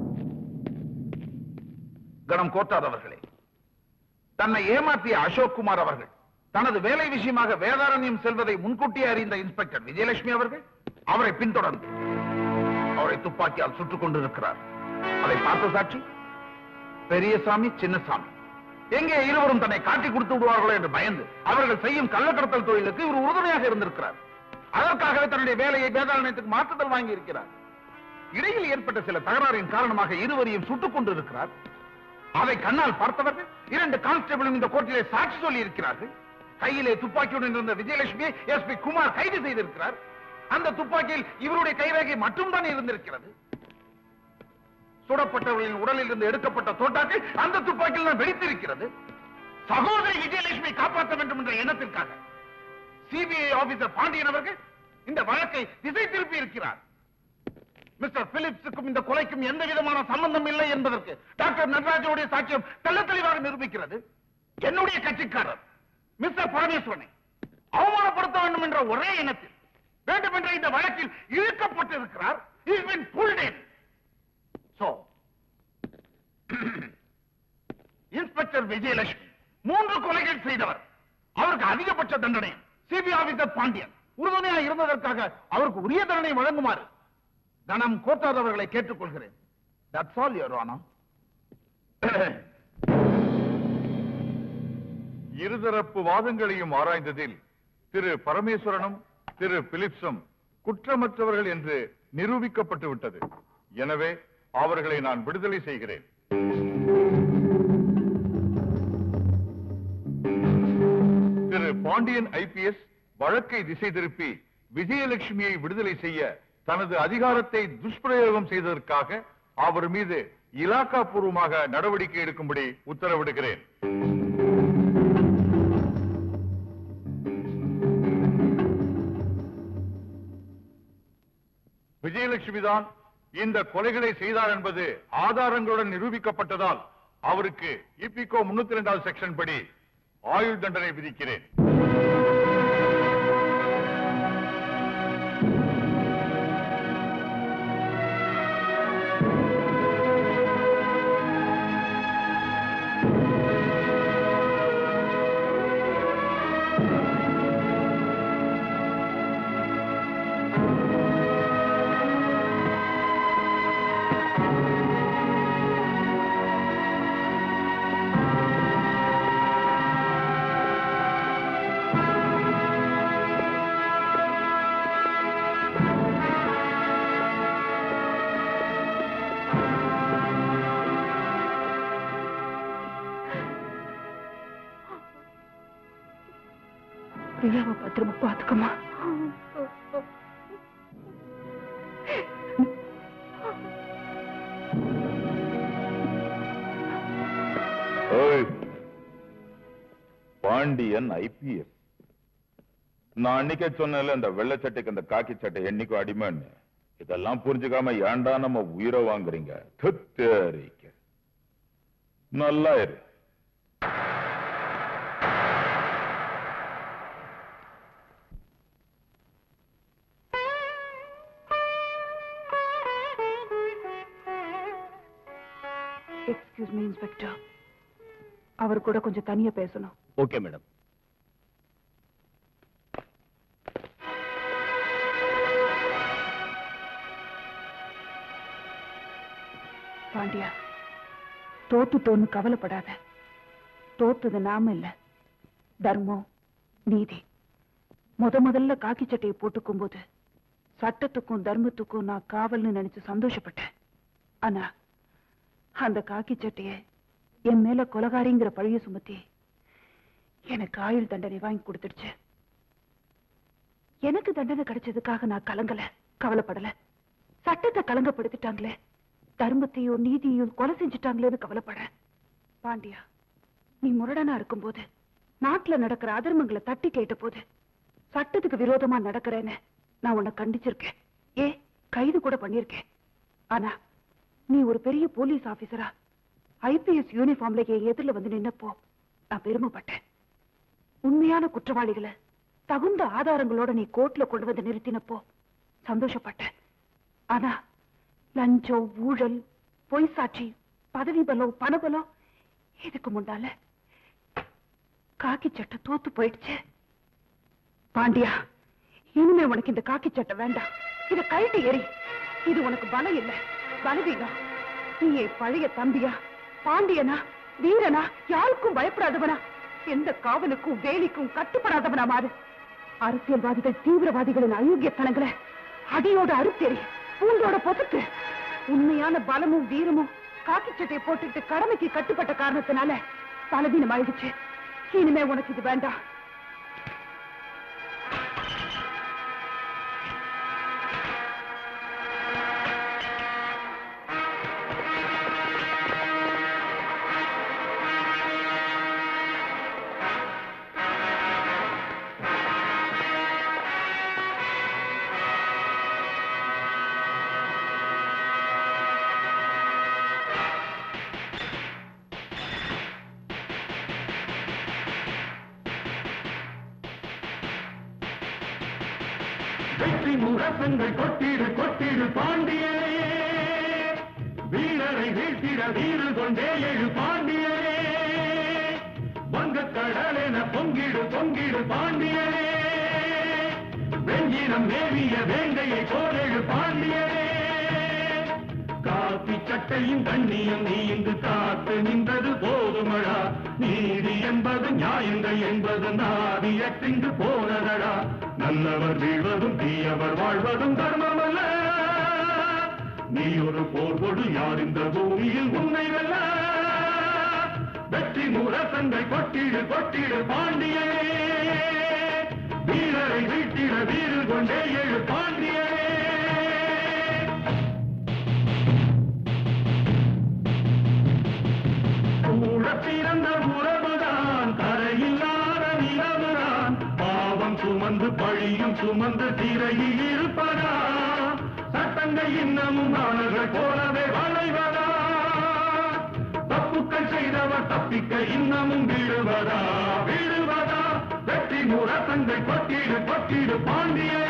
கணம் கோட்டாதவர்களே தன்னை ஏமாற்றிய அசோக் குமார் அவர்கள் தனது வேலை விஷயமாக வேதாரண்யம் செல்வதை முன்கூட்டியே அறிந்த இன்ஸ்பெக்டர் விஜயலட்சுமி அவர்கள் அவரை பின்தொடர்ந்து அவரை துப்பாக்கியால் சுட்டுக் கொண்டிருக்கிறார் அதை பார்த்த சாட்சி பெரியசாமி சின்னசாமி எங்கே இருவரும் தன்னை காட்டி கொடுத்து விடுவார்களோ என்று பயந்து அவர்கள் செய்யும் கள்ளக்கடத்தல் தொழிலுக்கு இவர் உறுதுணையாக இருந்திருக்கிறார் அதற்காகவே தன்னுடைய வேலையை வேதாரண்யத்துக்கு மாற்றுதல் வாங்கி இருக்கிறார் இடையில் ஏற்பட்ட சில தகராறின் காரணமாக இருவரையும் சுட்டுக் கொண்டிருக்கிறார் அதை கண்ணால் பார்த்தவர்கள் இரண்டு கான்ஸ்டபிளும் இந்த கோர்ட்டிலே சாட்சி சொல்லி இருக்கிறார்கள் கையிலே துப்பாக்கியுடன் இருந்த விஜயலட்சுமி எஸ்பி குமார் கைது செய்திருக்கிறார் அந்த துப்பாக்கியில் இவருடைய கைரேகை மட்டும்தான் இருந்திருக்கிறது சுடப்பட்டவர்களின் உடலில் இருந்து எடுக்கப்பட்ட தோட்டாக்கள் அந்த துப்பாக்கியில் தான் வெடித்திருக்கிறது சகோதரி விஜயலட்சுமி காப்பாற்ற வேண்டும் என்ற எண்ணத்திற்காக சிபிஐ ஆபீசர் பாண்டியன் அவர்கள் இந்த வழக்கை திசை திருப்பி இருக்கிறார் மிஸ்டர் பிலிப்ஸுக்கும் இந்த கொலைக்கும் எந்த விதமான சம்பந்தம் இல்லை என்பதற்கு டாக்டர் நடராஜனுடைய சாட்சியம் தெள்ள தெளிவாக நிரூபிக்கிறது என்னுடைய கட்சிக்காரர் மிஸ்டர் பரமேஸ்வரனை அவமானப்படுத்த வேண்டும் என்ற ஒரே எண்ணத்தில் வேண்டும் என்ற இந்த வழக்கில் இழுக்கப்பட்டிருக்கிறார் is been pulled in so inspector Vijayalakshmi மூன்று கொலைகள் செய்தவர் அவருக்கு அதிகபட்ச தண்டனை சிபிஐ ஆபீசர் பாண்டியன் உறுதுணையா இருந்ததற்காக அவருக்கு உரிய தண்டனை வழங்குமாறு கணம் கோட்டாதவர்களை கேட்டுக்கொள்கிறேன் தட்ஸ் ஆல் யுவர் ஆனர் இருதரப்பு வாதங்களையும் ஆராய்ந்ததில் திரு பரமேஸ்வரனும் திரு பிலிப்ஸும் குற்றமற்றவர்கள் என்று நிரூபிக்கப்பட்டு விட்டது எனவே அவர்களை நான் விடுதலை செய்கிறேன் திரு பாண்டியன் ஐபிஎஸ் வழக்கை திசை திருப்பி விஜயலட்சுமியை விடுதலை செய்ய தனது அதிகாரத்தை துஷ்பிரயோகம் செய்ததற்காக அவர் மீது இலாக்கா பூர்வமாக நடவடிக்கை எடுக்கும்படி உத்தரவிடுகிறேன் விஜயலட்சுமி தான் இந்த கொலைகளை செய்தார் என்பது ஆதாரங்களுடன் நிரூபிக்கப்பட்டதால் அவருக்கு இபிகோ முன்னூத்தி இரண்டாவது செக்ஷன் படி ஆயுள் தண்டனை விதிக்கிறேன் பிரியாவை பத்திரமா பாத்துக்கமா ஓய், பாண்டியன் ஐபிஎஸ் நான் அன்னைக்கே சொன்னேன்ல இந்த வெள்ளை சட்டைக்கு இந்த காக்கி சட்டை என்னைக்கும் அடிமைன்னு இதெல்லாம் புரிஞ்சுக்காம ஏன்டா நம்ம உயிரை வாங்குறீங்க துத்தேரிக்க நல்லா இரு எக்ஸ்கியூஸ் மீ இன்ஸ்பெக்டர் அவர் கூட கொஞ்சம் தனியா பேசணும் ஓகே மேடம் பாண்டியா தோத்து தோன்னு கவலைப்படாத தோத்தது நாம இல்ல தர்மம் நீதி முத முதல்ல காக்கி சட்டையை போட்டுக்கும் போது சட்டத்துக்கும் தர்மத்துக்கும் நான் காவல்னு நினைச்சு சந்தோஷப்பட்டேன் ஆனா அந்த காக்கி சட்டைய என் மேல கொலகாரிங்கிற பழிய சுமத்தி எனக்கு ஆயுள் தண்டனை வாங்கி கொடுத்துடுச்சு எனக்கு தண்டனை கிடைச்சதுக்காக நான் கலங்கல கவலைப்படல சட்டத்தை கலங்கப்படுத்திட்டாங்களே தர்மத்தையும் நீதியையும் கொலை செஞ்சுட்டாங்களேன்னு கவலைப்படுறேன் பாண்டியா நீ முரடனா இருக்கும்போது நாட்டுல நடக்கிற அதர்மங்களை தட்டி கேட்ட போது சட்டத்துக்கு விரோதமா நடக்கிறேன்னு நான் உன்னை கண்டிச்சிருக்கேன் ஏ கைது கூட பண்ணிருக்கேன் ஆனா நீ ஒரு பெரிய போலீஸ் ஆபீசரா ஐபிஎஸ் யூனிஃபார்ம்ல என் எதிரில வந்து நின்னப்போ நான் பெருமைப்பட்டேன் உண்மையான குற்றவாளிகளை தகுந்த ஆதாரங்களோட நீ கோர்ட்ல கொண்டு வந்து நிறுத்தினப்போ சந்தோஷப்பட்டேன் ஆனா லஞ்சம் ஊழல் பொய் சாட்சி பதவி பலம் பணபலம் இதுக்கு முன்னால காக்கி சட்டை தோத்து போயிடுச்சு பாண்டியா இனிமே உனக்கு இந்த காக்கி சட்டை வேண்டாம் இத கழட்டி எறி இது உனக்கு பலம் இல்ல பலவீனம் நீ என் பழைய தம்பியா பாண்டியனா வீரனா யாருக்கும் பயப்படாதவனா எந்த காவலுக்கும் வேலிக்கும் கட்டுப்படாதவனா மாறு அரசியல்வாதிகள் தீவிரவாதிகளின் அயோக்கியத்தனங்களை அடியோட அறுத்தெறி பூண்டோட பொசுக்கு உண்மையான பலமும் வீரமும் காக்கி சட்டையை போட்டுட்டு கடமைக்கு கட்டுப்பட்ட காரணத்தினால பலவீனம் ஆயிடுச்சு இனிமே உனக்கு இது வேண்டாம் வெற்றி முரசங்கள் கொட்டிடு கொட்டிடு பாண்டியனே வீரரை வீழ்த்திட வீறு கொண்டே எழு பாண்டியனே வங்கக் கடலென பொங்கிடு பொங்கிடு பாண்டியனே வெஞ்சினம் மேவிய வேங்கையை போலெழு பாண்டியனே காப்பி சட்டையும் கண்ணியம் நீ இங்கு காத்து நின்றது போதுமடா நீதி என்பது நியாயங்கள் என்பது நாதியற்றிங்கு போனதடா நல்லவர் வீழ்வதும் தீயவர் வாழ்வதும் தர்மமல்ல நீ ஒரு போர் கொடு யார் இந்த பூமியில் உன்னை வெல்ல வெற்றி முரசங்கள் கொட்டிடு கொட்டிடு பாண்டியனே வீரரை வீட்டிட வீறு கொண்டே எழு பாண்டியனே கூட பிறந்த உறவுதான் கரையில்லாத நிலவுதான் பாவம் சுமந்து பழியும் சுமந்து திரையில் இருப்பதா சட்டங்கள் இன்னமும் நாணர்கள் போலவே வளைவதா தப்புக்கள் செய்தவர் தப்பிக்க இன்னமும் விடுவதா விடுவதா வெற்றி முரசங்கள் கொட்டிடு கொட்டிடு பாண்டியே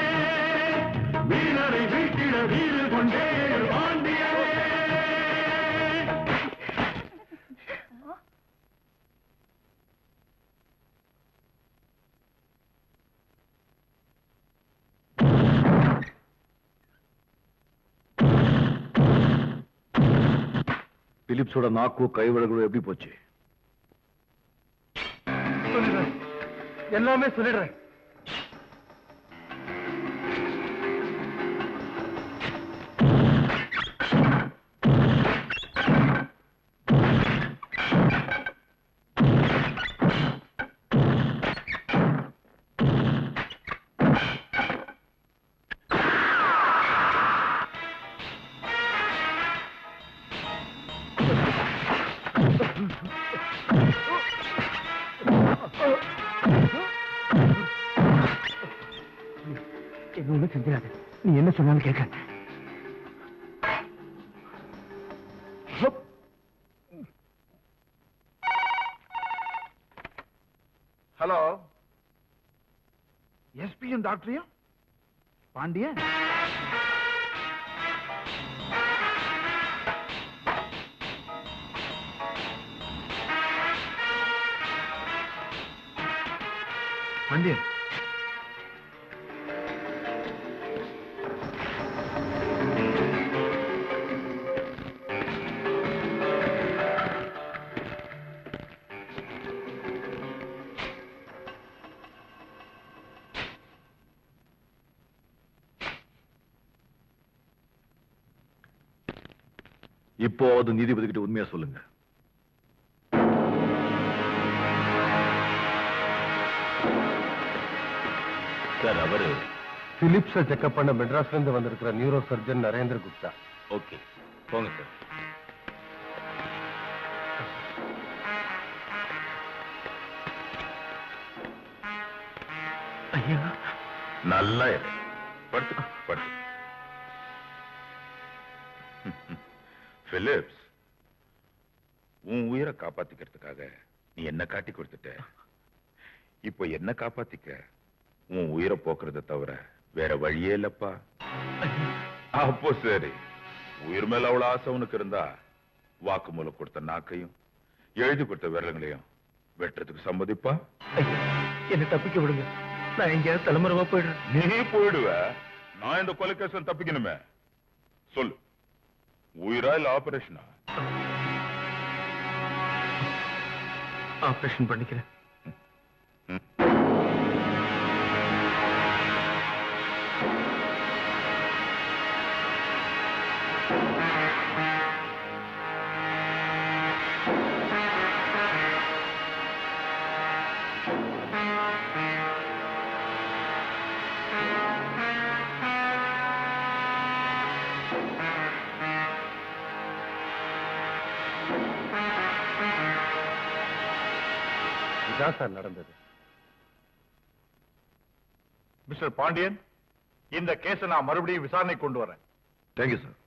வீரரை வீட்டிட வீறு கொண்டே பாண்டியே பிலிப்ஸோட நாக்கு கைவிடங்களும் எப்படி போச்சு சொல்லிடுறேன் எல்லாமே சொல்லிடுறேன் என்ன ஒண்ணு செஞ்சிடாத நீ என்ன சொன்னாலும் கேட்க ஹலோ எஸ்பியும் டாக்டரையும் பாண்டிய பாண்டியன் இப்போது நீதிபதி கிட்ட உண்மையா சொல்லுங்க சார் அவரு பிலிப்ஸ செக்அப் பண்ண மெட்ராஸ்ல இருந்து வந்திருக்கிற neurosurgeon Narendra Gupta okay போங்க சார் ஐயா நல்லா இரு படுத்து படுத்து பிலிப்ஸ் உன் உயிரை காப்பாத்திக்கிறதுக்காக நீ என்ன காட்டி கொடுத்துட்ட இப்போ என்ன காப்பாத்திக்க உன் உயிரை போக்குறத தவிர வேற வழியே இல்லப்பா அப்போ சரி உயிர் மேல அவ்வளவு ஆசை உனக்கு இருந்தா வாக்குமூலம் கொடுத்த நாக்கையும் எழுதி கொடுத்த விரலுங்களையும் வெட்டுறதுக்கு சம்மதிப்பா என்ன தப்பிக்க விடுங்க நான் எங்கேயாவது தலைமுறைவா போயிடுறேன் நீ போயிடுவ நான் இந்த கொலைகேசன் தப்பிக்கணுமே சொல்லு உயிரா இல்ல ஆபரேஷனா ஆபரேஷன் பண்ணிக்கிறேன் இதான் சார் நடந்தது மிஸ்டர் பாண்டியன் இந்த கேஸை நான் மறுபடியும் விசாரணை கொண்டு வரேன் தேங்க்யூ சார்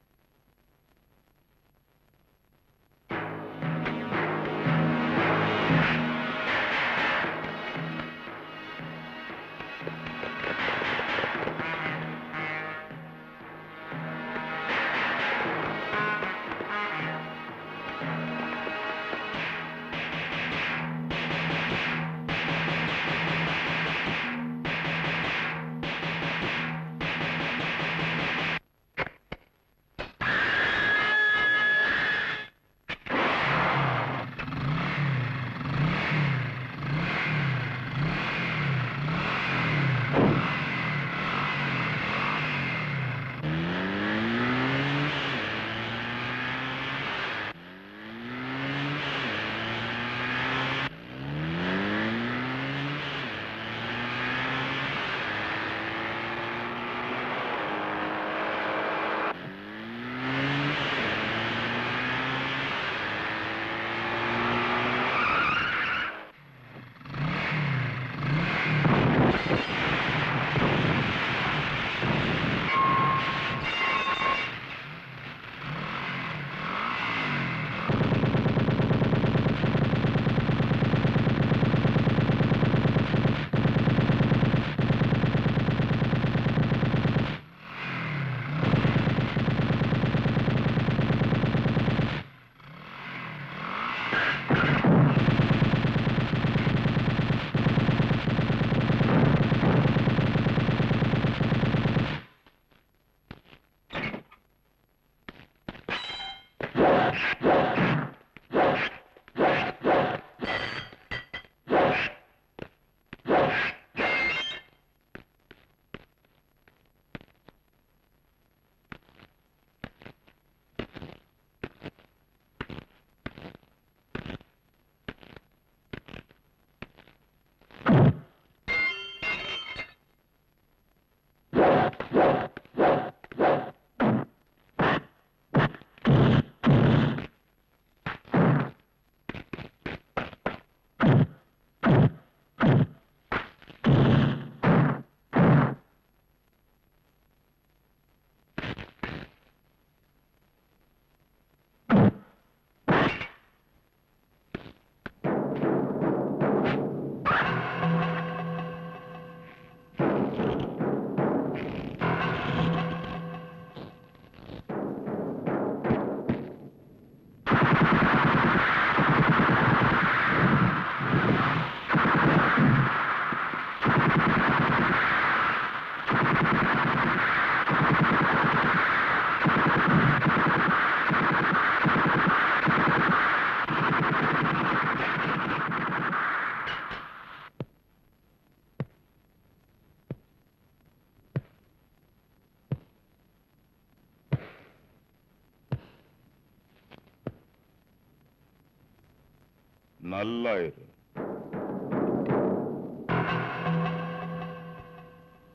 நல்லா இரு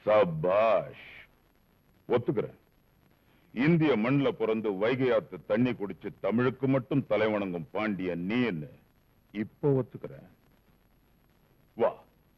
சபாஷ் ஒத்துக்கிறேன் இந்திய மண்ணுல பிறந்து வைகை ஆத்து தண்ணி குடிச்சு தமிழுக்கு மட்டும் தலை வணங்கும் பாண்டியன் நீ என்ன இப்ப ஒத்துக்கிறேன் வா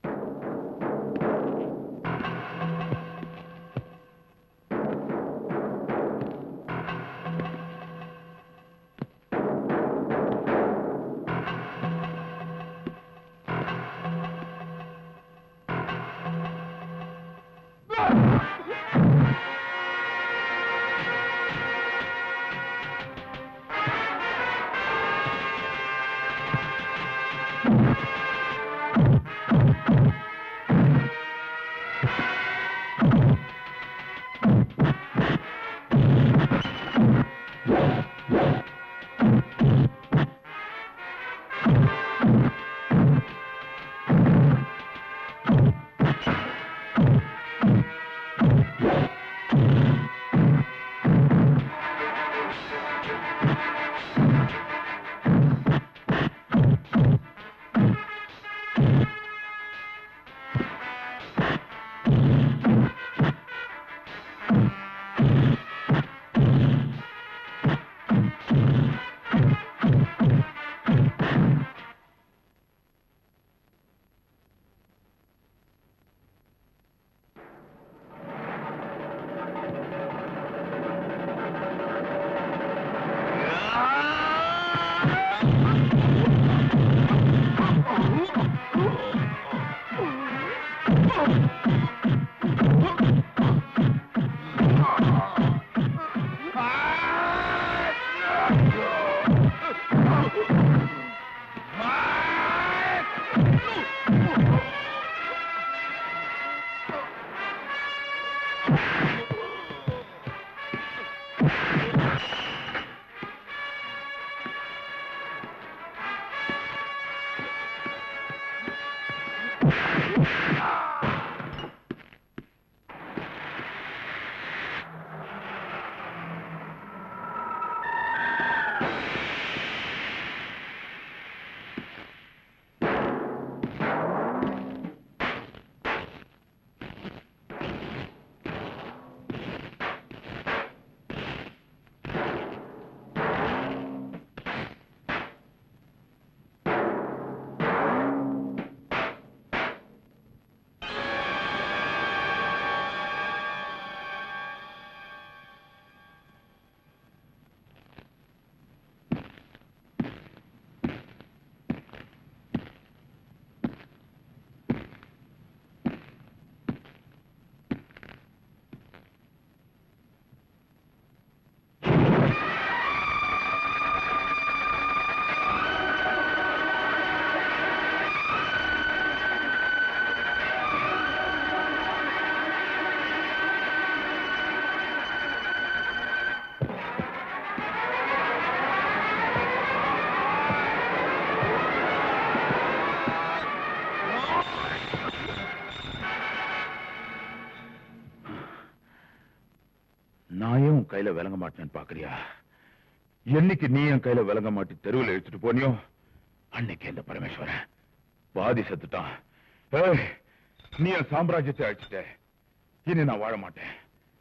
நான் ஏன் உன் கையில விளங்க மாட்டேன்னு பாக்குறியா என்னைக்கு நீ என் கையில விளங்க மாட்டி தெருவில் இழுத்துட்டு போனியோ அன்னைக்கு இந்த பரமேஸ்வரன் பாதி செத்துட்டான் ஏய், நீ என் சாம்ராஜ்யத்தை அழிச்சிட்ட இனி நான் வாழ மாட்டேன்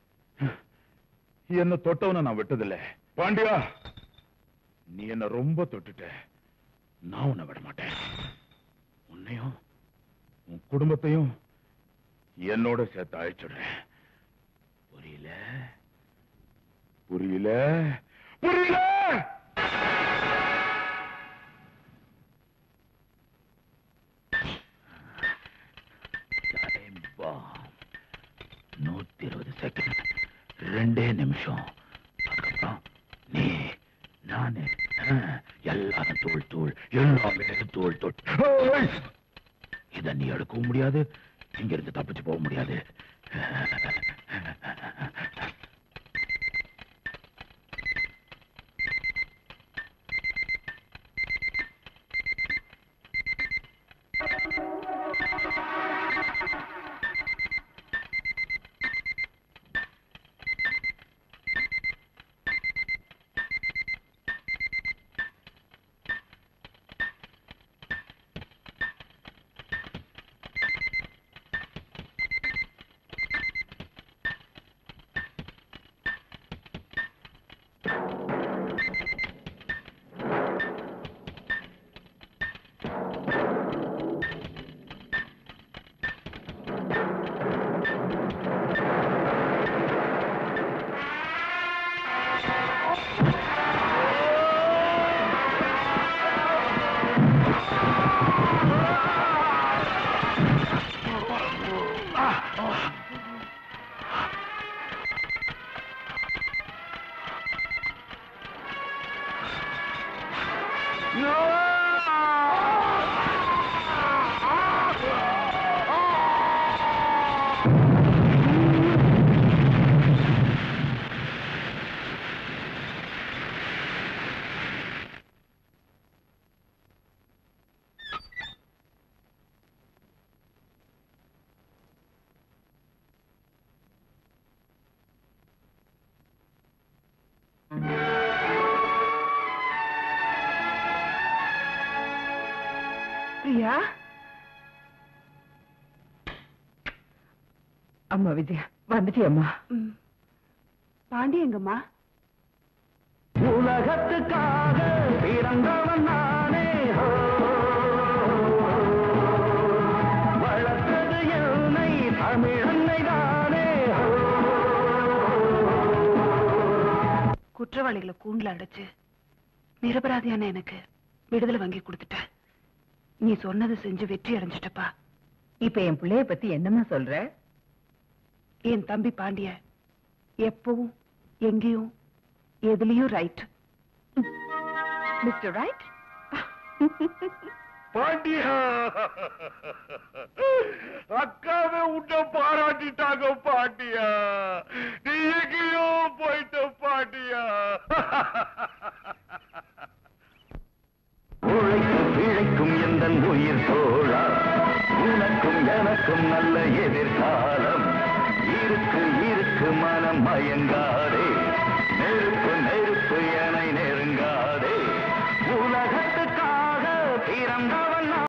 என்ன தொட்டவன நான் விட்டதில்ல பாண்டியா நீ என்ன ரொம்ப தொட்டுட்ட நான் உன்னை விட மாட்டேன் உன்னையும் உன் குடும்பத்தையும் என்னோட சேர்த்து அழிச்சிடுறேன் புரியல புரியல புரியல Time bomb. நூத்தி இருபது செகண்ட் ரெண்டே நிமிஷம் அதுக்கப்புறம் நீ நானு ஆ, எல்லாரும் தூள் தூள் எல்லாமே தூள் தூள் ஏய்! இத நீ எடுக்கவும் முடியாது இங்க இருந்து தப்பிச்சு போக முடியாது பிரியா அம்மா விஜயா வந்துட்டியம்மா பாண்டி எங்கம்மா உலகத்துக்காக பிறந்தவன் நானே ஹோ. வளர்த்தது என்னை தமிழன்னை தானே ஹோ. குற்றவாளிகளை கூண்டுல அடைச்சு நிரபராதியான எனக்கு விடுதலை வாங்கி கொடுத்துட்ட நீ சொன்னதை செஞ்சு வெற்றி அடைஞ்சிட்டப்பா இப்ப என் பிள்ளைய பத்தி என்னம்மா சொல்ற என் தம்பி பாண்டிய எப்பவும் எங்கேயும் எதுலயும் ரைட் மிஸ்டர் ரைட் பாண்டியா அக்காவே உன்னை பாராட்டிட்டாங்க பாண்டியா நீ எங்கேயோ போயிட்ட பாண்டியா உழைக்கும் பிழைக்கும் எந்த உயிர் தோழா உனக்கும் எனக்கும் நல்ல எதிர்காலம் இருக்கு இருக்கு மனம் மயங்காதே நெருப்பு